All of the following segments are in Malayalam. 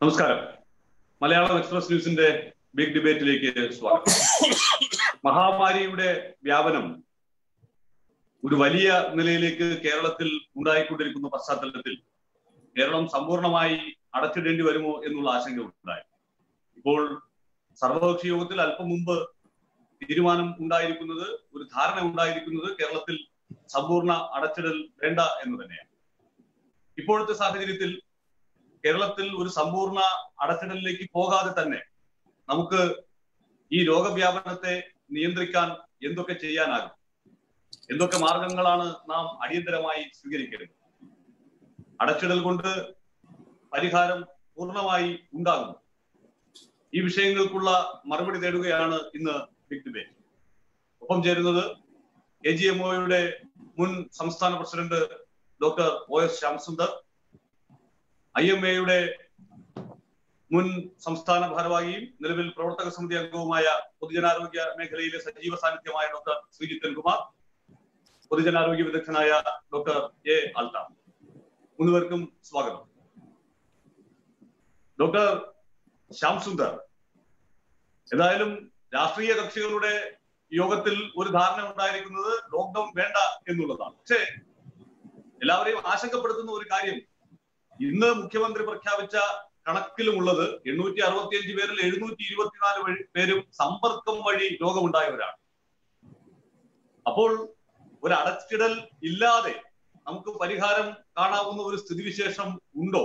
നമസ്കാരം മലയാളം എക്സ്പ്രസ് ന്യൂസിന്റെ ബിഗ് ഡിബേറ്റിലേക്ക് സ്വാഗതം മഹാമാരിയുടെ വ്യാപനം ഒരു വലിയ നിലയിലേക്ക് കേരളത്തിൽ ഉണ്ടായിക്കൊണ്ടിരിക്കുന്ന പശ്ചാത്തലത്തിൽ കേരളം സമ്പൂർണമായി അടച്ചിടേണ്ടി വരുമോ എന്നുള്ള ആശങ്ക ഉണ്ടായി ഇപ്പോൾ സർവകക്ഷി യോഗത്തിൽ അല്പം മുമ്പ് തീരുമാനം ഉണ്ടായിരിക്കുന്നത് ഒരു ധാരണ ഉണ്ടായിരിക്കുന്നത് കേരളത്തിൽ സമ്പൂർണ്ണ അടച്ചിടൽ വേണ്ട എന്ന് തന്നെയാണ് ഇപ്പോഴത്തെ സാഹചര്യത്തിൽ കേരളത്തിൽ ഒരു സമ്പൂർണ്ണ അടച്ചിടലിലേക്ക് പോകാതെ തന്നെ നമുക്ക് ഈ രോഗവ്യാപനത്തെ നിയന്ത്രിക്കാൻ എന്തൊക്കെ ചെയ്യാനാകും എന്തൊക്കെ മാർഗങ്ങളാണ് നാം അടിയന്തരമായി സ്വീകരിക്കേണ്ടത് അടച്ചിടൽ കൊണ്ട് പരിഹാരം പൂർണ്ണമായി ഉണ്ടാകും ഈ വിഷയങ്ങൾക്കുള്ള മറുപടി തേടുകയാണ് ഇന്ന് ബിഗ് ഡിബേറ്റ് ഒപ്പം ചേരുന്നത് എ ജി എം ഒയുടെ മുൻ സംസ്ഥാന president doctor O S Shyamsundar I M എയുടെ മുൻ സംസ്ഥാന ഭാരവാഹിയും നിലവിൽ പ്രവർത്തക സമിതി അംഗവുമായ പൊതുജനാരോഗ്യ മേഖലയിലെ സജീവ സാന്നിധ്യമായ ഡോക്ടർ ശ്രീജിത്തൻ കുമാർ പൊതുജനാരോഗ്യ വിദഗ്ധനായ ഡോക്ടർ എ അൽത്ത മൂന്നുപേർക്കും സ്വാഗതം ഡോക്ടർ ശ്യാം സുന്ദർ ഏതായാലും രാഷ്ട്രീയ കക്ഷികളുടെ യോഗത്തിൽ ഒരു ധാരണ ഉണ്ടായിരിക്കുന്നത് ലോക്ക്ഡൌൺ വേണ്ട എന്നുള്ളതാണ് പക്ഷേ എല്ലാവരെയും ആശങ്കപ്പെടുത്തുന്ന ഒരു കാര്യം ഇന്ന് മുഖ്യമന്ത്രി പ്രഖ്യാപിച്ച കണക്കിലുമുള്ളത് എണ്ണൂറ്റി അറുപത്തിയഞ്ച് പേരിൽ എഴുന്നൂറ്റി ഇരുപത്തിനാല് വഴി പേരും സമ്പർക്കം വഴി രോഗമുണ്ടായവരാണ് അപ്പോൾ ഒരു അടച്ചിടൽ ഇല്ലാതെ നമുക്ക് പരിഹാരം കാണാവുന്ന ഒരു സ്ഥിതിവിശേഷം ഉണ്ടോ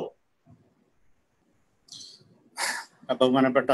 ബഹുമാനപ്പെട്ട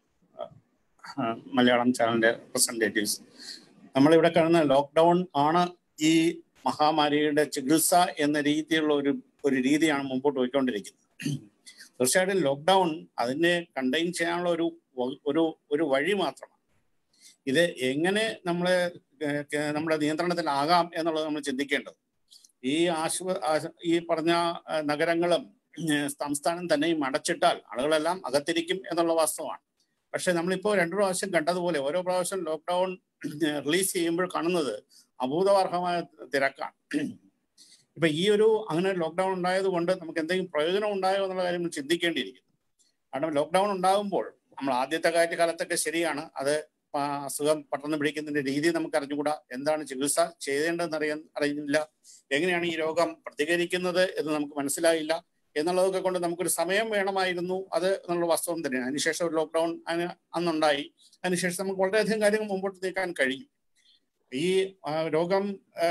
മലയാളം ചാനലിന്റെ റെപ്രസെൻറ്റേറ്റീവ്സ് നമ്മളിവിടെ കാണുന്ന ലോക്ക്ഡൗൺ ആണ് ഈ മഹാമാരിയുടെ ചികിത്സ എന്ന രീതിയിലുള്ള ഒരു ഒരു രീതിയാണ് മുമ്പോട്ട് പോയിക്കൊണ്ടിരിക്കുന്നത് തീർച്ചയായിട്ടും ലോക്ക്ഡൗൺ അതിനെ കണ്ടെയ്ൻ ചെയ്യാനുള്ള ഒരു ഒരു ഒരു വഴി മാത്രമാണ് ഇത് എങ്ങനെ നമ്മളെ നമ്മുടെ നിയന്ത്രണത്തിലാകാം എന്നുള്ളത് നമ്മൾ ചിന്തിക്കേണ്ടത് ഈ ആശുപ ഈ പറഞ്ഞ നഗരങ്ങളും സംസ്ഥാനം തന്നെയും അടച്ചിട്ടാൽ ആളുകളെല്ലാം അകത്തിരിക്കും എന്നുള്ള വാസ്തവമാണ് പക്ഷെ നമ്മളിപ്പോൾ രണ്ടു പ്രാവശ്യം കണ്ടതുപോലെ ഓരോ പ്രാവശ്യം ലോക്ക്ഡൗൺ റിലീസ് ചെയ്യുമ്പോൾ കാണുന്നത് അഭൂതവാർഹമായ തിരക്കാണ് ഇപ്പൊ ഈ ഒരു അങ്ങനെ ലോക്ക്ഡൗൺ ഉണ്ടായത് കൊണ്ട് നമുക്ക് എന്തെങ്കിലും പ്രയോജനം ഉണ്ടായോ എന്നുള്ള കാര്യം നമ്മൾ ചിന്തിക്കേണ്ടിയിരിക്കുന്നു കാരണം ലോക്ക്ഡൗൺ ഉണ്ടാകുമ്പോൾ നമ്മൾ ആദ്യത്തെ കാര്യ കാലത്തൊക്കെ ശരിയാണ് അത് അസുഖം പെട്ടെന്ന് പിടിക്കുന്നതിന്റെ രീതി നമുക്ക് അറിഞ്ഞുകൂടാ എന്താണ് ചികിത്സ ചെയ്തേണ്ടതെന്ന് അറിയാൻ അറിയില്ല എങ്ങനെയാണ് ഈ രോഗം പ്രതികരിക്കുന്നത് എന്ന് നമുക്ക് മനസ്സിലായില്ല എന്നുള്ളതൊക്കെ കൊണ്ട് നമുക്കൊരു സമയം വേണമായിരുന്നു അത് എന്നുള്ള വാസ്തവം തന്നെയാണ് അതിനുശേഷം ഒരു ലോക്ക്ഡൗൺ അന്നുണ്ടായി അതിനുശേഷം നമുക്ക് വളരെയധികം കാര്യങ്ങൾ മുമ്പോട്ട് നീക്കാൻ കഴിഞ്ഞു ഈ രോഗം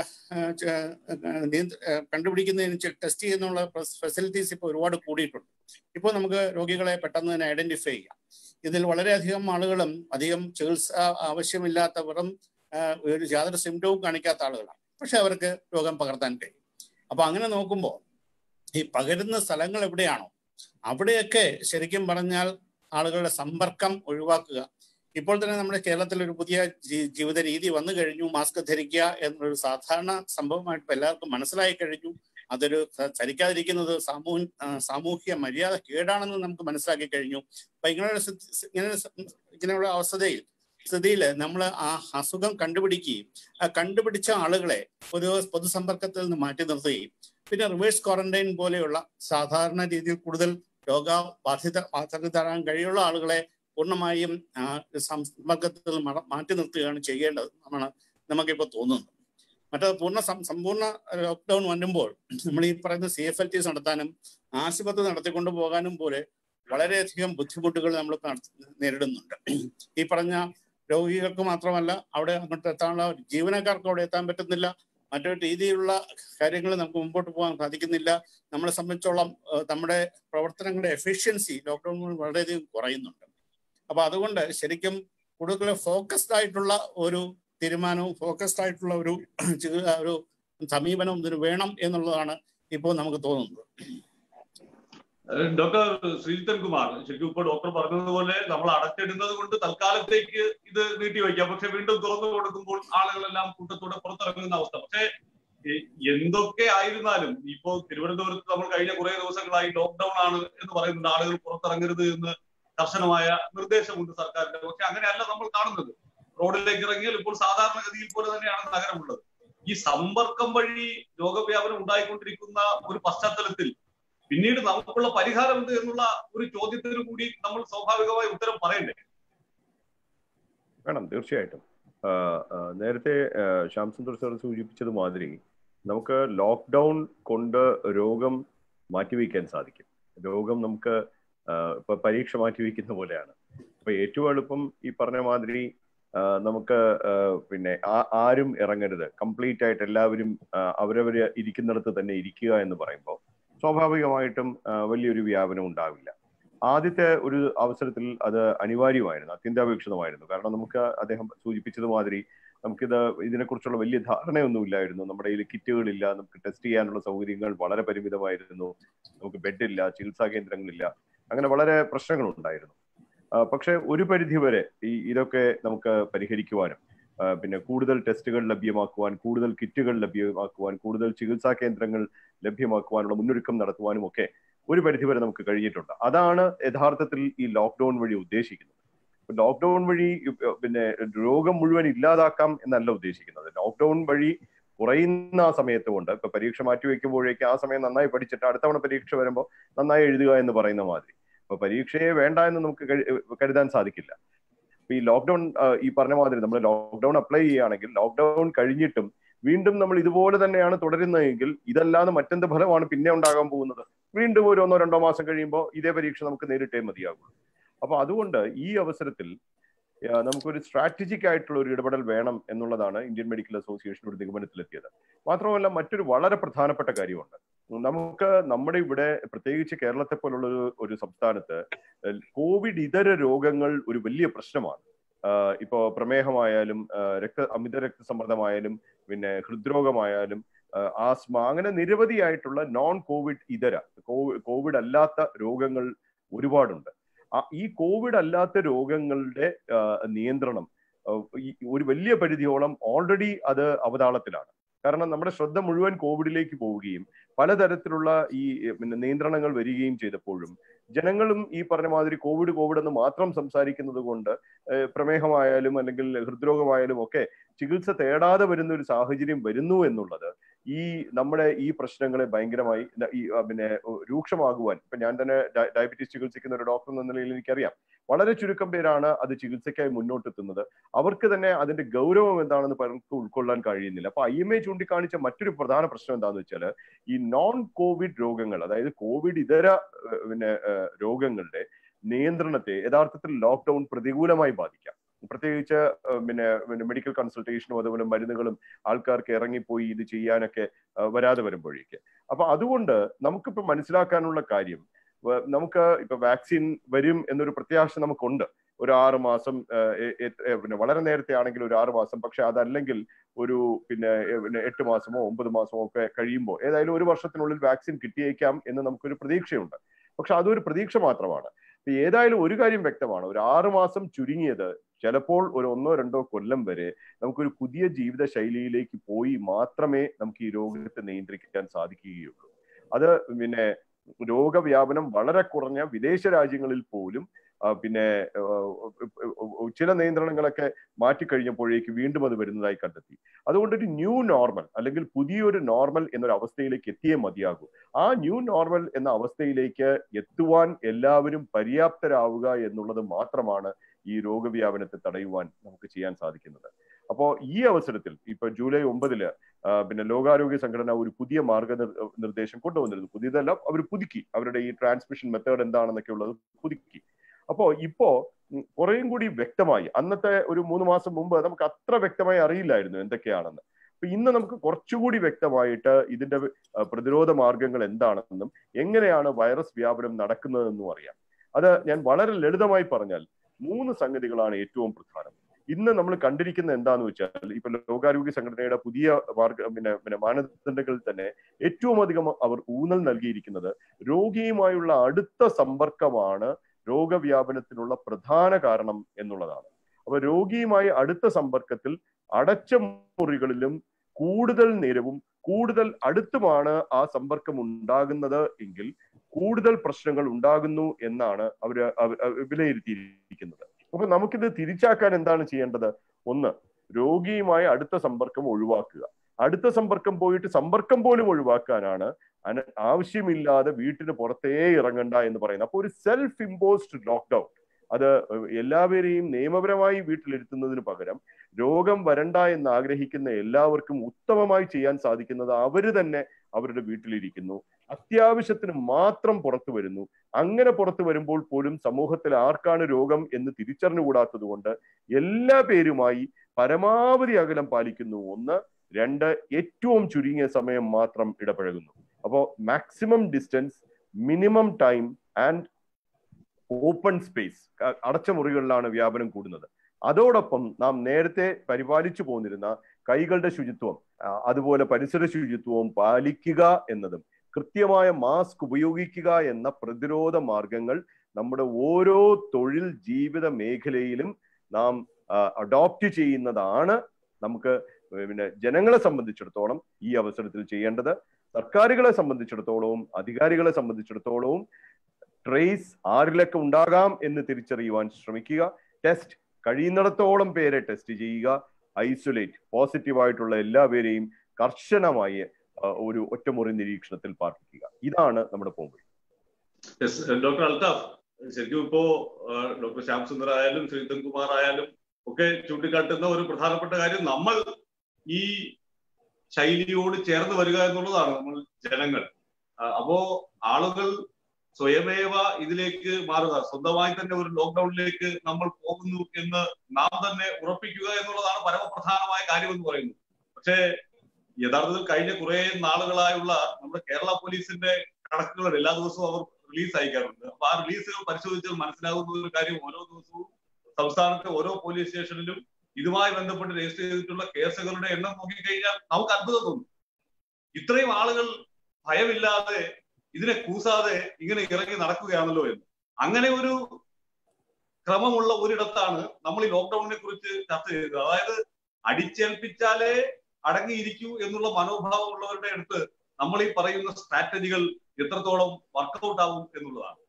കണ്ടുപിടിക്കുന്നതിന് ടെസ്റ്റ് ചെയ്യുന്നുള്ള ഫെസിലിറ്റീസ് ഇപ്പോൾ ഒരുപാട് കൂടിയിട്ടുണ്ട് ഇപ്പോൾ നമുക്ക് രോഗികളെ പെട്ടെന്ന് തന്നെ ഐഡന്റിഫൈ ചെയ്യാം ഇതിൽ വളരെയധികം ആളുകളും അധികം ചികിത്സ ആവശ്യമില്ലാത്ത വെറും ഒരു യാതൊരു സിംറ്റവും കാണിക്കാത്ത ആളുകളാണ് പക്ഷെ അവർക്ക് രോഗം പകർത്താൻ കഴിയും അപ്പൊ അങ്ങനെ നോക്കുമ്പോൾ ഈ പകരുന്ന സ്ഥലങ്ങൾ എവിടെയാണോ അവിടെയൊക്കെ ശരിക്കും പറഞ്ഞാൽ ആളുകളുടെ സമ്പർക്കം ഒഴിവാക്കുക ഇപ്പോൾ തന്നെ നമ്മുടെ കേരളത്തിൽ ഒരു പുതിയ ജീവിത രീതി വന്നു കഴിഞ്ഞു മാസ്ക് ധരിക്കുക എന്നൊരു സാധാരണ സംഭവമായിട്ട് എല്ലാവർക്കും മനസ്സിലായി കഴിഞ്ഞു അതൊരു ചരിക്കാതിരിക്കുന്നത് സാമൂഹ്യ സാമൂഹ്യ മര്യാദ കേടാണെന്ന് നമുക്ക് മനസ്സിലാക്കി കഴിഞ്ഞു അപ്പൊ ഇങ്ങനെയുള്ള ഇങ്ങനെ ഇങ്ങനെയുള്ള അവസ്ഥയിൽ സ്ഥിതിയിൽ നമ്മൾ ആ അസുഖം കണ്ടുപിടിക്കുകയും ആ കണ്ടുപിടിച്ച ആളുകളെ ഒരു പൊതുസമ്പർക്കത്തിൽ നിന്ന് മാറ്റി നിർത്തുകയും പിന്നെ റിവേഴ്സ് ക്വാറന്റൈൻ പോലെയുള്ള സാധാരണ രീതിയിൽ കൂടുതൽ രോഗബാധിത ബാധിതരാൻ കഴിയുള്ള ആളുകളെ പൂർണ്ണമായും സമ്പർക്കത്തിൽ മാറ്റി നിർത്തുകയാണ് ചെയ്യേണ്ടത് എന്നാണ് നമുക്കിപ്പോൾ തോന്നുന്നത് മറ്റത് പൂർണ്ണ സമ്പൂർണ്ണ ലോക്ക്ഡൗൺ വരുമ്പോൾ നമ്മൾ ഈ പറയുന്ന സി എഫ് എൽ ടീസ് നടത്താനും ആശുപത്രി നടത്തിക്കൊണ്ടു പോകാനും പോലെ വളരെയധികം ബുദ്ധിമുട്ടുകൾ നമ്മൾ നേരിടുന്നുണ്ട് ഈ പറഞ്ഞ രോഗികൾക്ക് മാത്രമല്ല അവിടെ അങ്ങോട്ട് എത്താനുള്ള ജീവനക്കാർക്ക് അവിടെ എത്താൻ പറ്റുന്നില്ല മറ്റൊരു രീതിയിലുള്ള കാര്യങ്ങൾ നമുക്ക് മുമ്പോട്ട് പോകാൻ സാധിക്കുന്നില്ല നമ്മളെ സംബന്ധിച്ചോളം നമ്മുടെ പ്രവർത്തനങ്ങളുടെ എഫിഷ്യൻസി ലോക്ക്ഡൌൺ വളരെയധികം കുറയുന്നുണ്ട് അപ്പൊ അതുകൊണ്ട് ശരിക്കും കൂടുതൽ ഫോക്കസ്ഡ് ആയിട്ടുള്ള ഒരു തീരുമാനവും ഫോക്കസ്ഡ് ആയിട്ടുള്ള ഒരു ഒരു സമീപനവും ഇതിന് വേണം എന്നുള്ളതാണ് ഇപ്പോൾ നമുക്ക് തോന്നുന്നത് ഡോക്ടർ ശ്രീജിത്തൻ കുമാർ ശരിക്കും ഇപ്പോൾ ഡോക്ടർ പറഞ്ഞതുപോലെ നമ്മൾ അടച്ചിടുന്നത് കൊണ്ട് തൽക്കാലത്തേക്ക് ഇത് നീട്ടിവെക്കാം പക്ഷെ വീണ്ടും തുറന്നു കൊടുക്കുമ്പോൾ ആളുകളെല്ലാം കൂട്ടത്തോടെ പുറത്തിറങ്ങുന്ന അവസ്ഥ പക്ഷേ എന്തൊക്കെ ആയിരുന്നാലും ഇപ്പോ തിരുവനന്തപുരത്ത് നമ്മൾ കഴിഞ്ഞ കുറെ ദിവസങ്ങളായി ലോക്ക്ഡൌൺ ആണ് എന്ന് പറയുന്നുണ്ട് ആളുകൾ പുറത്തിറങ്ങരുത് എന്ന് കർശനമായ നിർദ്ദേശമുണ്ട് സർക്കാരിന്റെ പക്ഷെ അങ്ങനെയല്ല നമ്മൾ കാണുന്നത് റോഡിലേക്ക് ഇറങ്ങിയാൽ ഇപ്പോൾ സാധാരണഗതിയിൽ പോലെ തന്നെയാണ് നഗരമുള്ളത് ഈ സമ്പർക്കം വഴി രോഗവ്യാപനം ഉണ്ടായിക്കൊണ്ടിരിക്കുന്ന ഒരു പശ്ചാത്തലത്തിൽ പിന്നീട് നമുക്കുള്ള പരിഹാരം എന്ത് എന്നുള്ള ഒരു ചോദ്യത്തിന് കൂടി നമ്മൾ സ്വാഭാവികമായി ഉത്തരം പറയണ്ടേ വേണം തീർച്ചയായിട്ടും ആ, ആ, നേരത്തെ ആ, ശ്യാം സുന്ദർ സാർ സൂചിപ്പിച്ചത് മാതിരി നമുക്ക് ലോക്ക്ഡൗൺ കൊണ്ട് രോഗം മാറ്റിവെക്കാൻ സാധിക്കും രോഗം നമുക്ക് ആ, ഇപ്പൊ പരീക്ഷ മാറ്റിവെക്കുന്ന പോലെയാണ് അപ്പൊ ഏറ്റവും എളുപ്പം ഈ പറഞ്ഞ മാതിരി ആ, നമുക്ക് ആ, പിന്നെ ആ- ആരും ഇറങ്ങരുത് കംപ്ലീറ്റ് ആയിട്ട് എല്ലാവരും ആ, അവരവര് ഇരിക്കുന്നിടത്ത് തന്നെ ഇരിക്കുക എന്ന് പറയുമ്പോൾ സ്വാഭാവികമായിട്ടും ആ, വലിയൊരു വ്യാപനം ഉണ്ടാവില്ല ആദ്യത്തെ ഒരു അവസരത്തിൽ അത് അനിവാര്യമായിരുന്നു അത്യന്താപേക്ഷിതമായിരുന്നു കാരണം നമുക്ക് അദ്ദേഹം സൂചിപ്പിച്ചത് മാതിരി നമുക്കിത് ഇതിനെക്കുറിച്ചുള്ള വലിയ ധാരണയൊന്നുമില്ലായിരുന്നു നമ്മുടെ കയ്യിൽ കിറ്റുകളില്ല നമുക്ക് ടെസ്റ്റ് ചെയ്യാനുള്ള സൗകര്യങ്ങൾ വളരെ പരിമിതമായിരുന്നു നമുക്ക് ബെഡില്ല ചികിത്സാ കേന്ദ്രങ്ങളില്ല അങ്ങനെ വളരെ പ്രശ്നങ്ങളുണ്ടായിരുന്നു ആ, പക്ഷെ ഒരു പരിധി വരെ ഈ ഇതൊക്കെ നമുക്ക് പരിഹരിക്കുവാനും ആ, പിന്നെ കൂടുതൽ ടെസ്റ്റുകൾ ലഭ്യമാക്കുവാൻ കൂടുതൽ കിറ്റുകൾ ലഭ്യമാക്കുവാൻ കൂടുതൽ ചികിത്സാ കേന്ദ്രങ്ങൾ ലഭ്യമാക്കുവാനുള്ള മുന്നൊരുക്കം നടത്തുവാനും ഒക്കെ ഒരു പരിധി വരെ നമുക്ക് കഴിഞ്ഞിട്ടുണ്ട് അതാണ് യഥാർത്ഥത്തിൽ ഈ ലോക്ക്ഡൌൺ വഴി ഉദ്ദേശിക്കുന്നത് ലോക്ക്ഡൌൺ വഴി ഇപ്പ- പിന്നെ രോഗം മുഴുവൻ ഇല്ലാതാക്കാം എന്നല്ല ഉദ്ദേശിക്കുന്നത് ലോക്ക്ഡൌൺ വഴി കുറയുന്ന ആ സമയത്ത് കൊണ്ട് ഇപ്പൊ പരീക്ഷ മാറ്റി വെക്കുമ്പോഴേക്ക് ആ സമയം നന്നായി പഠിച്ചിട്ട് അടുത്ത തവണ പരീക്ഷ വരുമ്പോൾ നന്നായി എഴുതുക എന്ന് പറയുന്ന മാതിരി അപ്പൊ പരീക്ഷയെ വേണ്ട എന്ന് നമുക്ക് കരു- കരുതാൻ സാധിക്കില്ല ഇപ്പൊ ഈ ലോക്ക്ഡൌൺ ഈ പറഞ്ഞ മാതിരി നമ്മൾ ലോക്ക്ഡൌൺ അപ്ലൈ ചെയ്യുകയാണെങ്കിൽ ലോക്ക്ഡൌൺ കഴിഞ്ഞിട്ടും വീണ്ടും നമ്മൾ ഇതുപോലെ തന്നെയാണ് തുടരുന്നതെങ്കിൽ ഇതല്ലാതെ മറ്റെന്ത് ഫലമാണ് പിന്നെ ഉണ്ടാകാൻ പോകുന്നത് വീണ്ടും ഒരു ഒന്നോ രണ്ടോ മാസം കഴിയുമ്പോൾ ഇതേ പരീക്ഷ നമുക്ക് നേരിട്ടേ മതിയാകുള്ളൂ അപ്പൊ അതുകൊണ്ട് ഈ അവസരത്തിൽ ആ, നമുക്കൊരു സ്ട്രാറ്റജിക് ആയിട്ടുള്ള ഒരു ഇടപെടൽ വേണം എന്നുള്ളതാണ് ഇന്ത്യൻ മെഡിക്കൽ അസോസിയേഷൻ ഒരു നിഗമനത്തിലെത്തിയത് മാത്രമല്ല മറ്റൊരു വളരെ പ്രധാനപ്പെട്ട കാര്യമുണ്ട് നമുക്ക് നമ്മുടെ ഇവിടെ പ്രത്യേകിച്ച് കേരളത്തെ പോലുള്ള ഒരു ഒരു സംസ്ഥാനത്ത് ഏഹ്, കോവിഡ് ഇതര രോഗങ്ങൾ ഒരു വലിയ പ്രശ്നമാണ് ആഹ് ഇപ്പോ പ്രമേഹമായാലും ആഹ് രക്ത അമിത രക്തസമ്മർദ്ദമായാലും പിന്നെ ഹൃദ്രോഗമായാലും ആഹ് ആസ്മ അങ്ങനെ നിരവധിയായിട്ടുള്ള നോൺ കോവിഡ് ഇതര കോവി- കോവിഡ് അല്ലാത്ത രോഗങ്ങൾ ഒരുപാടുണ്ട് ആ- ഈ കോവിഡ് അല്ലാത്ത രോഗങ്ങളുടെ ആഹ് നിയന്ത്രണം ആഹ് ഈ ഒരു വലിയ പരിധിയോളം ഓൾറെഡി അത് അവതാളത്തിലാണ് കാരണം നമ്മുടെ ശ്രദ്ധ മുഴുവൻ കോവിഡിലേക്ക് പോവുകയും പലതരത്തിലുള്ള ഈ എ, പിന്നെ നിയന്ത്രണങ്ങൾ വരികയും ചെയ്തപ്പോഴും ജനങ്ങളും ഈ പറഞ്ഞ മാതിരി കോവിഡ് കോവിഡ് എന്ന് മാത്രം സംസാരിക്കുന്നത് കൊണ്ട് ഏഹ്, പ്രമേഹമായാലും അല്ലെങ്കിൽ ഹൃദ്രോഗമായാലും ഒക്കെ ചികിത്സ തേടാതെ വരുന്ന ഒരു സാഹചര്യം വരുന്നു എന്നുള്ളത് ഈ നമ്മുടെ ഈ പ്രശ്നങ്ങളെ ഭയങ്കരമായി ന- ഈ ആ, പിന്നെ ഉ- രൂക്ഷമാകുവാൻ ഇപ്പൊ ഞാൻ തന്നെ ഡയ- ഡയബറ്റീസ് ചികിത്സിക്കുന്ന ഒരു ഡോക്ടർ എന്ന നിലയിൽ എനിക്കറിയാം വളരെ ചുരുക്കം പേരാണ് അത് ചികിത്സയ്ക്കായി മുന്നോട്ടെത്തുന്നത് അവർക്ക് തന്നെ അതിന്റെ ഗൗരവം എന്താണെന്ന് പലർക്കും ഉൾക്കൊള്ളാൻ കഴിയുന്നില്ല അപ്പൊ ഐ എം എ ചൂണ്ടിക്കാണിച്ച മറ്റൊരു പ്രധാന പ്രശ്നം എന്താണെന്ന് വെച്ചാൽ ഈ നോൺ കോവിഡ് രോഗങ്ങൾ അതായത് കോവിഡ് ഇതര ഏഹ്, പിന്നെ ഏഹ്, രോഗങ്ങളുടെ നിയന്ത്രണത്തെ യഥാർത്ഥത്തിൽ ലോക്ക്ഡൌൺ പ്രതികൂലമായി ബാധിക്കാം പ്രത്യേകിച്ച് ഏഹ്, പിന്നെ പിന്നെ മെഡിക്കൽ കൺസൾട്ടേഷനും അതുപോലെ മരുന്നുകളും ആൾക്കാർക്ക് ഇറങ്ങിപ്പോയി ഇത് ചെയ്യാനൊക്കെ ഏഹ്, വരാതെ വരുമ്പോഴേക്ക് അപ്പൊ അതുകൊണ്ട് നമുക്കിപ്പോ മനസ്സിലാക്കാനുള്ള കാര്യം വ- നമുക്ക് ഇപ്പൊ വാക്സിൻ വരും എന്നൊരു പ്രത്യാശ നമുക്കുണ്ട് ഒരു ആറ് മാസം ഏഹ്, എ- എ- ഏഹ്, പിന്നെ വളരെ നേരത്തെ ആണെങ്കിൽ ഒരു ആറ് മാസം പക്ഷെ അതല്ലെങ്കിൽ ഒരു പിന്നെ ഏഹ്, പിന്നെ എട്ട് മാസമോ ഒമ്പത് മാസമോ ഒക്കെ കഴിയുമ്പോൾ ഏതായാലും ഒരു വർഷത്തിനുള്ളിൽ വാക്സിൻ കിട്ടിയേക്കാം എന്ന് നമുക്കൊരു പ്രതീക്ഷയുണ്ട് പക്ഷെ അതൊരു പ്രതീക്ഷ മാത്രമാണ് ഇപ്പൊ ഏതായാലും ഒരു കാര്യം വ്യക്തമാണ് ഒരു ആറ് മാസം ചുരുങ്ങിയത് ചിലപ്പോൾ ഒരു ഒന്നോ രണ്ടോ കൊല്ലം വരെ നമുക്കൊരു പുതിയ ജീവിത ശൈലിയിലേക്ക് പോയി മാത്രമേ നമുക്ക് ഈ രോഗത്തെ നിയന്ത്രിക്കാൻ സാധിക്കുകയുള്ളൂ അത് പിന്നെ രോഗവ്യാപനം വളരെ കുറഞ്ഞ വിദേശ രാജ്യങ്ങളിൽ പോലും ആ, പിന്നെ ആ, ചില നിയന്ത്രണങ്ങളൊക്കെ മാറ്റിക്കഴിഞ്ഞപ്പോഴേക്ക് വീണ്ടും അത് വരുന്നതായി കണ്ടെത്തി അതുകൊണ്ട് ഒരു ന്യൂ നോർമൽ അല്ലെങ്കിൽ പുതിയൊരു നോർമൽ എന്നൊരു അവസ്ഥയിലേക്ക് എത്തിയേ മതിയാകൂ ആ ന്യൂ നോർമൽ എന്ന അവസ്ഥയിലേക്ക് എത്തുവാൻ എല്ലാവരും പര്യാപ്തരാവുക എന്നുള്ളത് മാത്രമാണ് ഈ രോഗവ്യാപനത്തെ തടയുവാൻ നമുക്ക് ചെയ്യാൻ സാധിക്കുന്നത് അപ്പോ ഈ അവസരത്തിൽ ഇപ്പൊ ജൂലൈ ഒമ്പതില് ആ, പിന്നെ ലോകാരോഗ്യ സംഘടന ഒരു പുതിയ മാർഗ നിർദ്ദേശം കൊണ്ടുവന്നിരുന്നു പുതിയതല്ല അവർ പുതുക്കി അവരുടെ ഈ ട്രാൻസ്മിഷൻ മെത്തേഡ് എന്താണെന്നൊക്കെ ഉള്ളത് പുതുക്കി അപ്പോ ഇപ്പോ ഉം, കുറേയും കൂടി വ്യക്തമായി അന്നത്തെ ഒരു മൂന്ന് മാസം മുമ്പ് നമുക്ക് അത്ര വ്യക്തമായി അറിയില്ലായിരുന്നു എന്തൊക്കെയാണെന്ന് അപ്പൊ ഇന്ന് നമുക്ക് കുറച്ചുകൂടി വ്യക്തമായിട്ട് ഇതിന്റെ ആ, പ്രതിരോധ മാർഗങ്ങൾ എന്താണെന്നും എങ്ങനെയാണ് വൈറസ് വ്യാപനം നടക്കുന്നതെന്നും അറിയാം അത് ഞാൻ വളരെ ലളിതമായി പറഞ്ഞാൽ മൂന്ന് സംഗതികളാണ് ഏറ്റവും പ്രധാനം ഇന്ന് നമ്മൾ കണ്ടിരിക്കുന്ന എന്താന്ന് വെച്ചാൽ ഇപ്പൊ ലോകാരോഗ്യ സംഘടനയുടെ പുതിയ മാർഗ പിന്നെ പിന്നെ മാനദണ്ഡങ്ങളിൽ തന്നെ ഏറ്റവും അധികം അവർ ഊന്നൽ നൽകിയിരിക്കുന്നത് രോഗിയുമായുള്ള അടുത്ത സമ്പർക്കമാണ് രോഗവ്യാപനത്തിനുള്ള പ്രധാന കാരണം എന്നുള്ളതാണ് അപ്പൊ രോഗിയുമായി അടുത്ത സമ്പർക്കത്തിൽ അടച്ച മുറികളിലും കൂടുതൽ നേരവും കൂടുതൽ അടുത്തുമാണ് ആ സമ്പർക്കം ഉണ്ടാകുന്നത് എങ്കിൽ കൂടുതൽ പ്രശ്നങ്ങൾ ഉണ്ടാകുന്നു എന്നാണ് അവർ വിലയിരുത്തിയിരിക്കുന്നത് അപ്പൊ നമുക്കിത് തിരിച്ചാക്കാൻ എന്താണ് ചെയ്യേണ്ടത് ഒന്ന് രോഗിയുമായി അടുത്ത സമ്പർക്കം ഒഴിവാക്കുക അടുത്ത സമ്പർക്കം പോയിട്ട് സമ്പർക്കം പോലും ഒഴിവാക്കാനാണ് അന ആവശ്യമില്ലാതെ വീട്ടിന് പുറത്തേ ഇറങ്ങണ്ട എന്ന് പറയുന്നത് അപ്പൊ ഒരു സെൽഫ് ഇമ്പോസ്ഡ് ലോക്ക്ഡൌൺ അത് എല്ലാവരെയും നിയമപരമായി വീട്ടിലിരുത്തുന്നതിന് പകരം രോഗം വരണ്ട എന്ന് ആഗ്രഹിക്കുന്ന എല്ലാവർക്കും ഉത്തമമായി ചെയ്യാൻ സാധിക്കുന്നത് അവര് തന്നെ അവരുടെ വീട്ടിലിരിക്കുന്നു അത്യാവശ്യത്തിന് മാത്രം പുറത്തു വരുന്നു അങ്ങനെ പുറത്തു വരുമ്പോൾ പോലും സമൂഹത്തിൽ ആർക്കാണ് രോഗം എന്ന് തിരിച്ചറിഞ്ഞുകൂടാത്തത് കൊണ്ട് എല്ലാ പേരുമായി പരമാവധി അകലം പാലിക്കുന്നു ഒന്ന് രണ്ട് ഏറ്റവും ചുരുങ്ങിയ സമയം മാത്രം ഇടപഴകുന്നു അപ്പോൾ maximum distance minimum time and open space അടച്ച മുറികളിലാണ് വ്യാപനം കൂടുന്നത് അതോടൊപ്പം നാം നേരത്തെ പരിപാലിച്ചു പോന്നിരുന്ന കൈകളുടെ ശുചിത്വം അതുപോലെ പരിസര ശുചിത്വവും പാലിക്കുക എന്നതും കൃത്യമായ മാസ്ക് ഉപയോഗിക്കുക എന്ന പ്രതിരോധ മാർഗങ്ങൾ നമ്മുടെ ഓരോ തൊഴിൽ ജീവിത മേഖലയിലും നാം അഡോപ്റ്റ് ചെയ്യുന്നതാണ് നമുക്ക് പിന്നെ ജനങ്ങളെ സംബന്ധിച്ചിടത്തോളം ഈ അവസരത്തിൽ ചെയ്യേണ്ടത് സർക്കാരുകളെ സംബന്ധിച്ചിടത്തോളവും അധികാരികളെ സംബന്ധിച്ചിടത്തോളവും ട്രേസ് ആരിലൊക്കെ ഉണ്ടാകാം എന്ന് തിരിച്ചറിയുവാൻ ശ്രമിക്കുക ടെസ്റ്റ് കഴിയുന്നിടത്തോളം പേരെ ടെസ്റ്റ് ചെയ്യുക ഐസൊലേറ്റ് പോസിറ്റീവായിട്ടുള്ള എല്ലാവരെയും കർശനമായി ഒരു ഒറ്റമുറി നിരീക്ഷണത്തിൽ പാർപ്പിക്കുക ഇതാണ് നമ്മുടെ പോംവഴി ഡോക്ടർ അൽതാഫ് ശരിക്കും ഇപ്പോ ഡോക്ടർ ശ്യാം സുന്ദർ ആയാലും ശ്രീധൻ കുമാർ ആയാലും ഒക്കെ ചൂണ്ടിക്കാട്ടുന്ന ഒരു പ്രധാനപ്പെട്ട കാര്യം നമ്മൾ ഈ ശൈലിയോട് ചേർന്ന് വരിക എന്നുള്ളതാണ് നമ്മൾ ജനങ്ങൾ അപ്പോ ആളുകൾ സ്വയമേവ ഇതിലേക്ക് മാറുക സ്വന്തമായി തന്നെ ഒരു ലോക്ക്ഡൌണിലേക്ക് നമ്മൾ പോകുന്നു എന്ന് നാം തന്നെ ഉറപ്പിക്കുക എന്നുള്ളതാണ് പരമപ്രധാനമായ കാര്യം എന്ന് പറയുന്നത് പക്ഷേ യഥാർത്ഥത്തിൽ കഴിഞ്ഞ കുറെ നാളുകളായുള്ള നമ്മുടെ കേരള പോലീസിന്റെ കണക്കുകൾ എല്ലാ ദിവസവും അവർ റിലീസ് അയക്കാറുണ്ട് അപ്പൊ ആ റിലീസുകൾ പരിശോധിച്ചാൽ മനസ്സിലാകുന്ന ഒരു കാര്യം ഓരോ ദിവസവും സംസ്ഥാനത്തെ ഓരോ പോലീസ് സ്റ്റേഷനിലും ഇതുമായി ബന്ധപ്പെട്ട് രജിസ്റ്റർ ചെയ്തിട്ടുള്ള കേസുകളുടെ എണ്ണം നോക്കിക്കഴിഞ്ഞാൽ നമുക്ക് അത്ഭുതം തോന്നും ഇത്രയും ആളുകൾ ഭയമില്ലാതെ ഇതിനെ കൂസാതെ ഇങ്ങനെ ഇറങ്ങി നടക്കുകയാണല്ലോ എന്ന് അങ്ങനെ ഒരു ക്രമമുള്ള ഒരിടത്താണ് നമ്മൾ ഈ ലോക്ക്ഡൌണിനെ കുറിച്ച് ചർച്ച ചെയ്തത് അതായത് അടിച്ചേൽപ്പിച്ചാലേ അടങ്ങിയിരിക്കൂ എന്നുള്ള മനോഭാവം ഉള്ളവരുടെ അടുത്ത് നമ്മൾ ഈ പറയുന്ന സ്ട്രാറ്റജികൾ എത്രത്തോളം വർക്കൗട്ട് ആവും എന്നുള്ളതാണ്